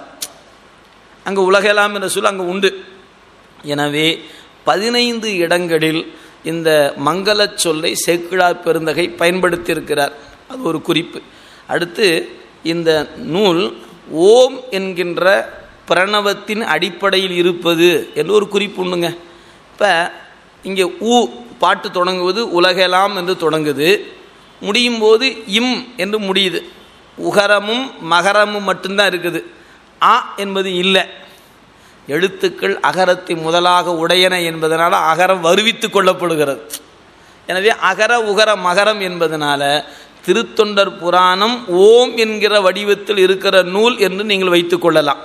அங்கே உலகெலாம் என்ற சொல் அங்கே உண்டு எனவே பதினைந்து இடங்களில் இந்த மங்களச் சொல்லை சேக்கிழார் பெருந்தகை பயன்படுத்தியிருக்கிறார் அது ஒரு குறிப்பு அடுத்து இந்த நூல் ஓம் என்கின்ற பிரணவத்தின் அடிப்படையில் இருப்பது என்று ஒரு குறிப்பு உண்டுங்க இப்போ இங்கே ஊ பாட்டு தொடங்குவது உலகெல்லாம் என்று தொடங்குது முடியும் போது இம் என்று முடியுது உகரமும் மகரமும் மட்டும்தான் இருக்குது ஆ என்பது இல்லை எழுத்துக்கள் அகரத்தை முதலாக உடையன என்பதனால் அகரம் வருவித்து கொள்ளப்படுகிறது எனவே அகர உகர மகரம் என்பதனால திருத்தொண்டர் புராணம் ஓம் என்கிற வடிவத்தில் இருக்கிற நூல் என்று நீங்கள் வைத்துக் கொள்ளலாம்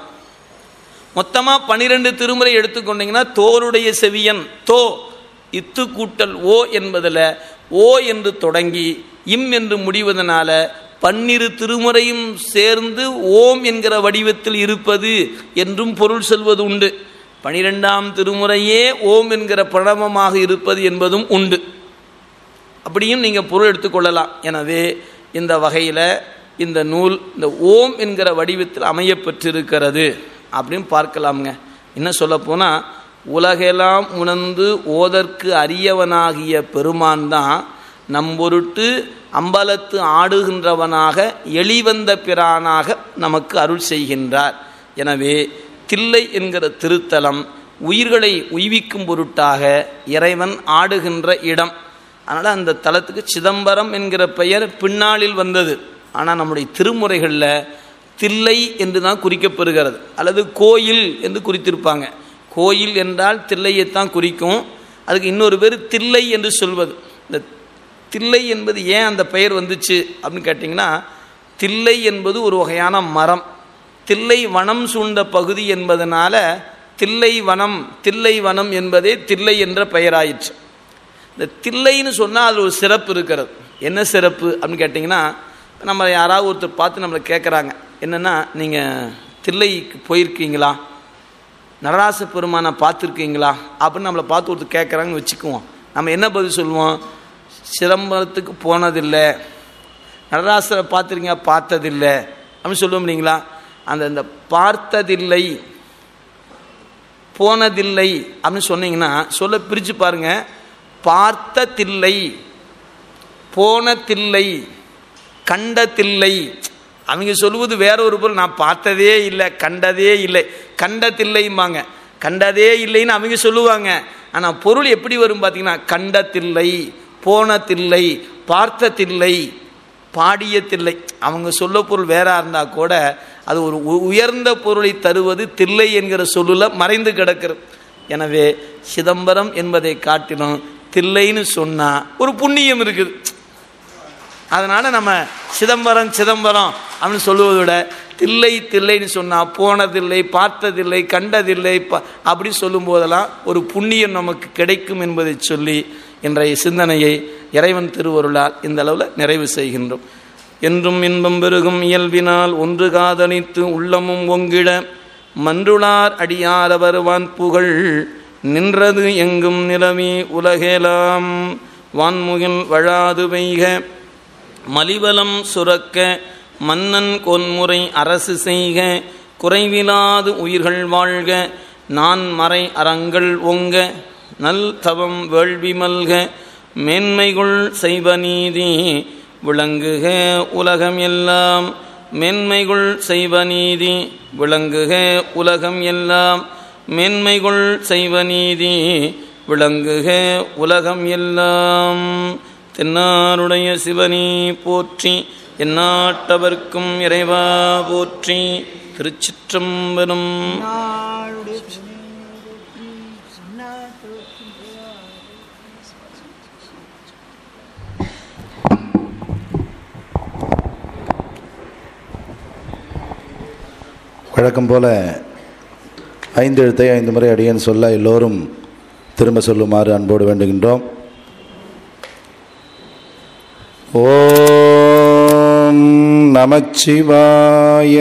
மொத்தமாக பனிரெண்டு திருமுறை எடுத்துக்கொண்டீங்கன்னா தோருடைய செவியன் தோ இத்து கூட்டல் ஓ என்பதில் ஓ என்று தொடங்கி இம் என்று முடிவதனால பன்னிரு திருமுறையும் சேர்ந்து ஓம் என்கிற வடிவத்தில் இருப்பது என்றும் பொருள் செல்வது உண்டு பனிரெண்டாம் திருமுறையே ஓம் என்கிற பிரணவமாக இருப்பது என்பதும் உண்டு அப்படியும் நீங்கள் பொருள் எடுத்துக்கொள்ளலாம் எனவே இந்த வகையில் இந்த நூல் இந்த ஓம் என்கிற வடிவத்தில் அமையப்பெற்றிருக்கிறது அப்படின்னு பார்க்கலாமுங்க என்ன சொல்லப்போனால் உலகெல்லாம் உணர்ந்து ஓதற்கு அரியவனாகிய பெருமான் தான் நம்பொருட்டு அம்பலத்து ஆடுகின்றவனாக எளிவந்த பிரானாக நமக்கு அருள் செய்கின்றார் எனவே தில்லை என்கிற திருத்தலம் உயிர்களை உய்விக்கும் பொருட்டாக இறைவன் ஆடுகின்ற இடம் அதனால் அந்த தலத்துக்கு சிதம்பரம் என்கிற பெயர் பின்னாளில் வந்தது ஆனால் நம்முடைய திருமுறைகளில் தில்லை என்று தான் குறிக்கப்பெறுகிறது அல்லது கோயில் என்று குறித்திருப்பாங்க கோயில் என்றால் தில்லையைத்தான் குறிக்கும் அதுக்கு இன்னொரு பேர் தில்லை என்று சொல்வது இந்த தில்லை என்பது ஏன் அந்த பெயர் வந்துச்சு அப்படின்னு கேட்டிங்கன்னா தில்லை என்பது ஒரு வகையான மரம் தில்லை வனம் சூழ்ந்த பகுதி என்பதனால தில்லை வனம் தில்லை வனம் என்பதே தில்லை என்ற பெயராயிற்று இந்த தில்லைன்னு சொன்னால் அது ஒரு சிறப்பு இருக்கிறது என்ன சிறப்பு அப்படின்னு கேட்டிங்கன்னா நம்ம யாராவது ஒருத்தர் பார்த்து நம்மளை கேட்குறாங்க என்னென்னா நீங்கள் தில்லைக்கு போயிருக்கீங்களா நடராச பெருமானை பார்த்துருக்கீங்களா அப்படின்னு நம்மளை பார்த்து ஒருத்தர் கேட்குறாங்கன்னு வச்சுக்குவோம் நம்ம என்ன பதில் சொல்லுவோம் சிதம்பரத்துக்கு போனதில்லை நடராசரை பார்த்துருக்கீங்க பார்த்ததில்லை அப்படின்னு சொல்லுவோம் இல்லைங்களா அந்த இந்த பார்த்ததில்லை போனதில்லை அப்படின்னு சொன்னீங்கன்னா சொல்ல பிரித்து பாருங்க பார்த்த தில்லை போன தில்லை கண்ட தில்லை அவங்க சொல்லுவது வேற ஒரு பொருள் நான் பார்த்ததே இல்லை கண்டதே இல்லை கண்ட தில்லைம்பாங்க கண்டதே இல்லைன்னு அவங்க சொல்லுவாங்க ஆனால் பொருள் எப்படி வரும் பார்த்தீங்கன்னா கண்ட தில்லை போன தில்லை பார்த்த தில்லை பாடிய தில்லை அவங்க சொல்ல பொருள் வேறா இருந்தால் கூட அது ஒரு உயர்ந்த பொருளை தருவது தில்லை என்கிற சொல்லில் மறைந்து கிடக்கிறது எனவே சிதம்பரம் என்பதை காட்டிலும் தில்லைன்னு சொன்னால் ஒரு புண்ணியம் இருக்குது அதனால் நம்ம சிதம்பரம் சிதம்பரம் அப்படின்னு சொல்லுவதை விட தில்லை தில்லைன்னு சொன்னால் போனதில்லை பார்த்ததில்லை கண்டதில்லை ப அப்படி சொல்லும்போதெல்லாம் ஒரு புண்ணியம் நமக்கு கிடைக்கும் என்பதை சொல்லி இன்றைய சிந்தனையை இறைவன் திருவருளால் இந்த அளவில் நிறைவு செய்கின்றோம் என்றும் இன்பம் பெருகும் இயல்பினால் ஒன்று காதலித்து உள்ளமும் ஒங்கிட மன்றுளார் அடியாரவர் வான்புகழ் நின்றது எங்கும் நிலவி உலகேலாம் வான்முகில் வழாது பெய்க மலிவலம் சுரக்க மன்னன் கொன்முறை அரசு செய்க குறைவிலாது உயிர்கள் வாழ்க நான் மறை அறங்கள் ஒங்க நல் தவம் வேள்வி மல்க மேன்மைகுள் செய்வ நீதி விளங்குக உலகம் எல்லாம் மேன்மைகுள் செய்வ நீதி விளங்குக உலகம் எல்லாம் மேன்மைகுள் செய்வ நீதி விளங்குக உலகம் எல்லாம் தென்னாருடைய சிவனி போற்றி எந்நாட்டவர்க்கும் இறைவா போற்றி திருச்சிற்றம்பலம் நாளுடைய சிவனே போற்றி, சின்னாட்டவர்க்கும் இறைவா வழக்கம் போல ஐந்து எழுத்தை ஐந்து முறை அடியேன் சொல்ல எல்லோரும் திரும்ப சொல்லுமாறு அன்போடு வேண்டுகின்றோம் ஓம் நமச்சிவாய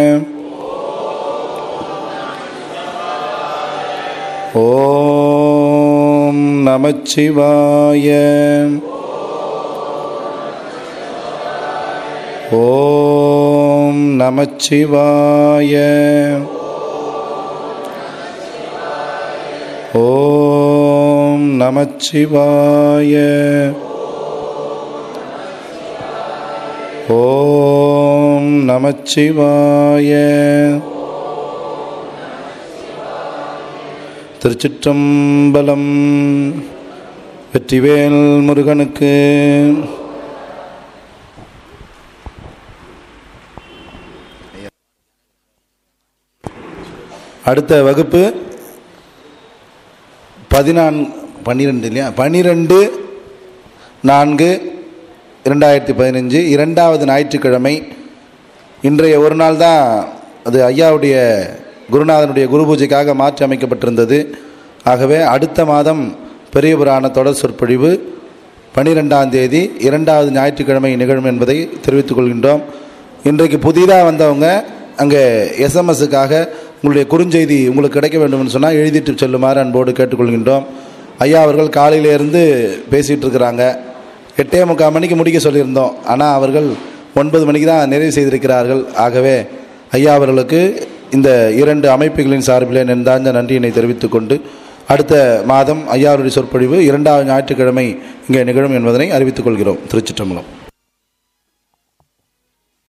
ஓம் நமச்சிவாய ஓம் நமச்சிவாய ஓம் நமச்சிவாய ஓம் நமச்சிவாய திருச்சிற்றம்பலம் வெற்றிவேல் முருகனுக்கு அடுத்த வகுப்பு பதினான் பன்னிரெண்டு இல்லையா பன்னிரெண்டு நான்கு இரண்டாயிரத்தி பதினஞ்சு இரண்டாவது ஞாயிற்றுக்கிழமை இன்றைய ஒரு நாள் தான் அது ஐயாவுடைய குருநாதனுடைய குரு பூஜைக்காக மாற்றி அமைக்கப்பட்டிருந்தது ஆகவே அடுத்த மாதம் பெரிய புராண தொடர் சொற்பொழிவு பன்னிரெண்டாம் தேதி இரண்டாவது ஞாயிற்றுக்கிழமை நிகழும் என்பதை தெரிவித்துக் கொள்கின்றோம் இன்றைக்கு புதிதாக வந்தவங்க அங்கே எஸ்எம்எஸ்ஸுக்காக உங்களுடைய குறுஞ்செய்தி உங்களுக்கு கிடைக்க வேண்டும்னு சொன்னால் எழுதிட்டு செல்லுமாறு அன்போடு கேட்டுக்கொள்கின்றோம் ஐயா அவர்கள் காலையிலேருந்து பேசிகிட்டு இருக்கிறாங்க எட்டே முக்கால் மணிக்கு முடிக்க சொல்லியிருந்தோம் ஆனால் அவர்கள் ஒன்பது மணிக்கு தான் நிறைவு செய்திருக்கிறார்கள் ஆகவே ஐயா அவர்களுக்கு இந்த இரண்டு அமைப்புகளின் சார்பிலே நெந்தாந்த நன்றியினை தெரிவித்துக் கொண்டு அடுத்த மாதம் ஐயாவுடைய சொற்பொழிவு இரண்டாவது ஞாயிற்றுக்கிழமை இங்கே நிகழும் என்பதனை அறிவித்துக் கொள்கிறோம் திருச்சிற்றம்பலம்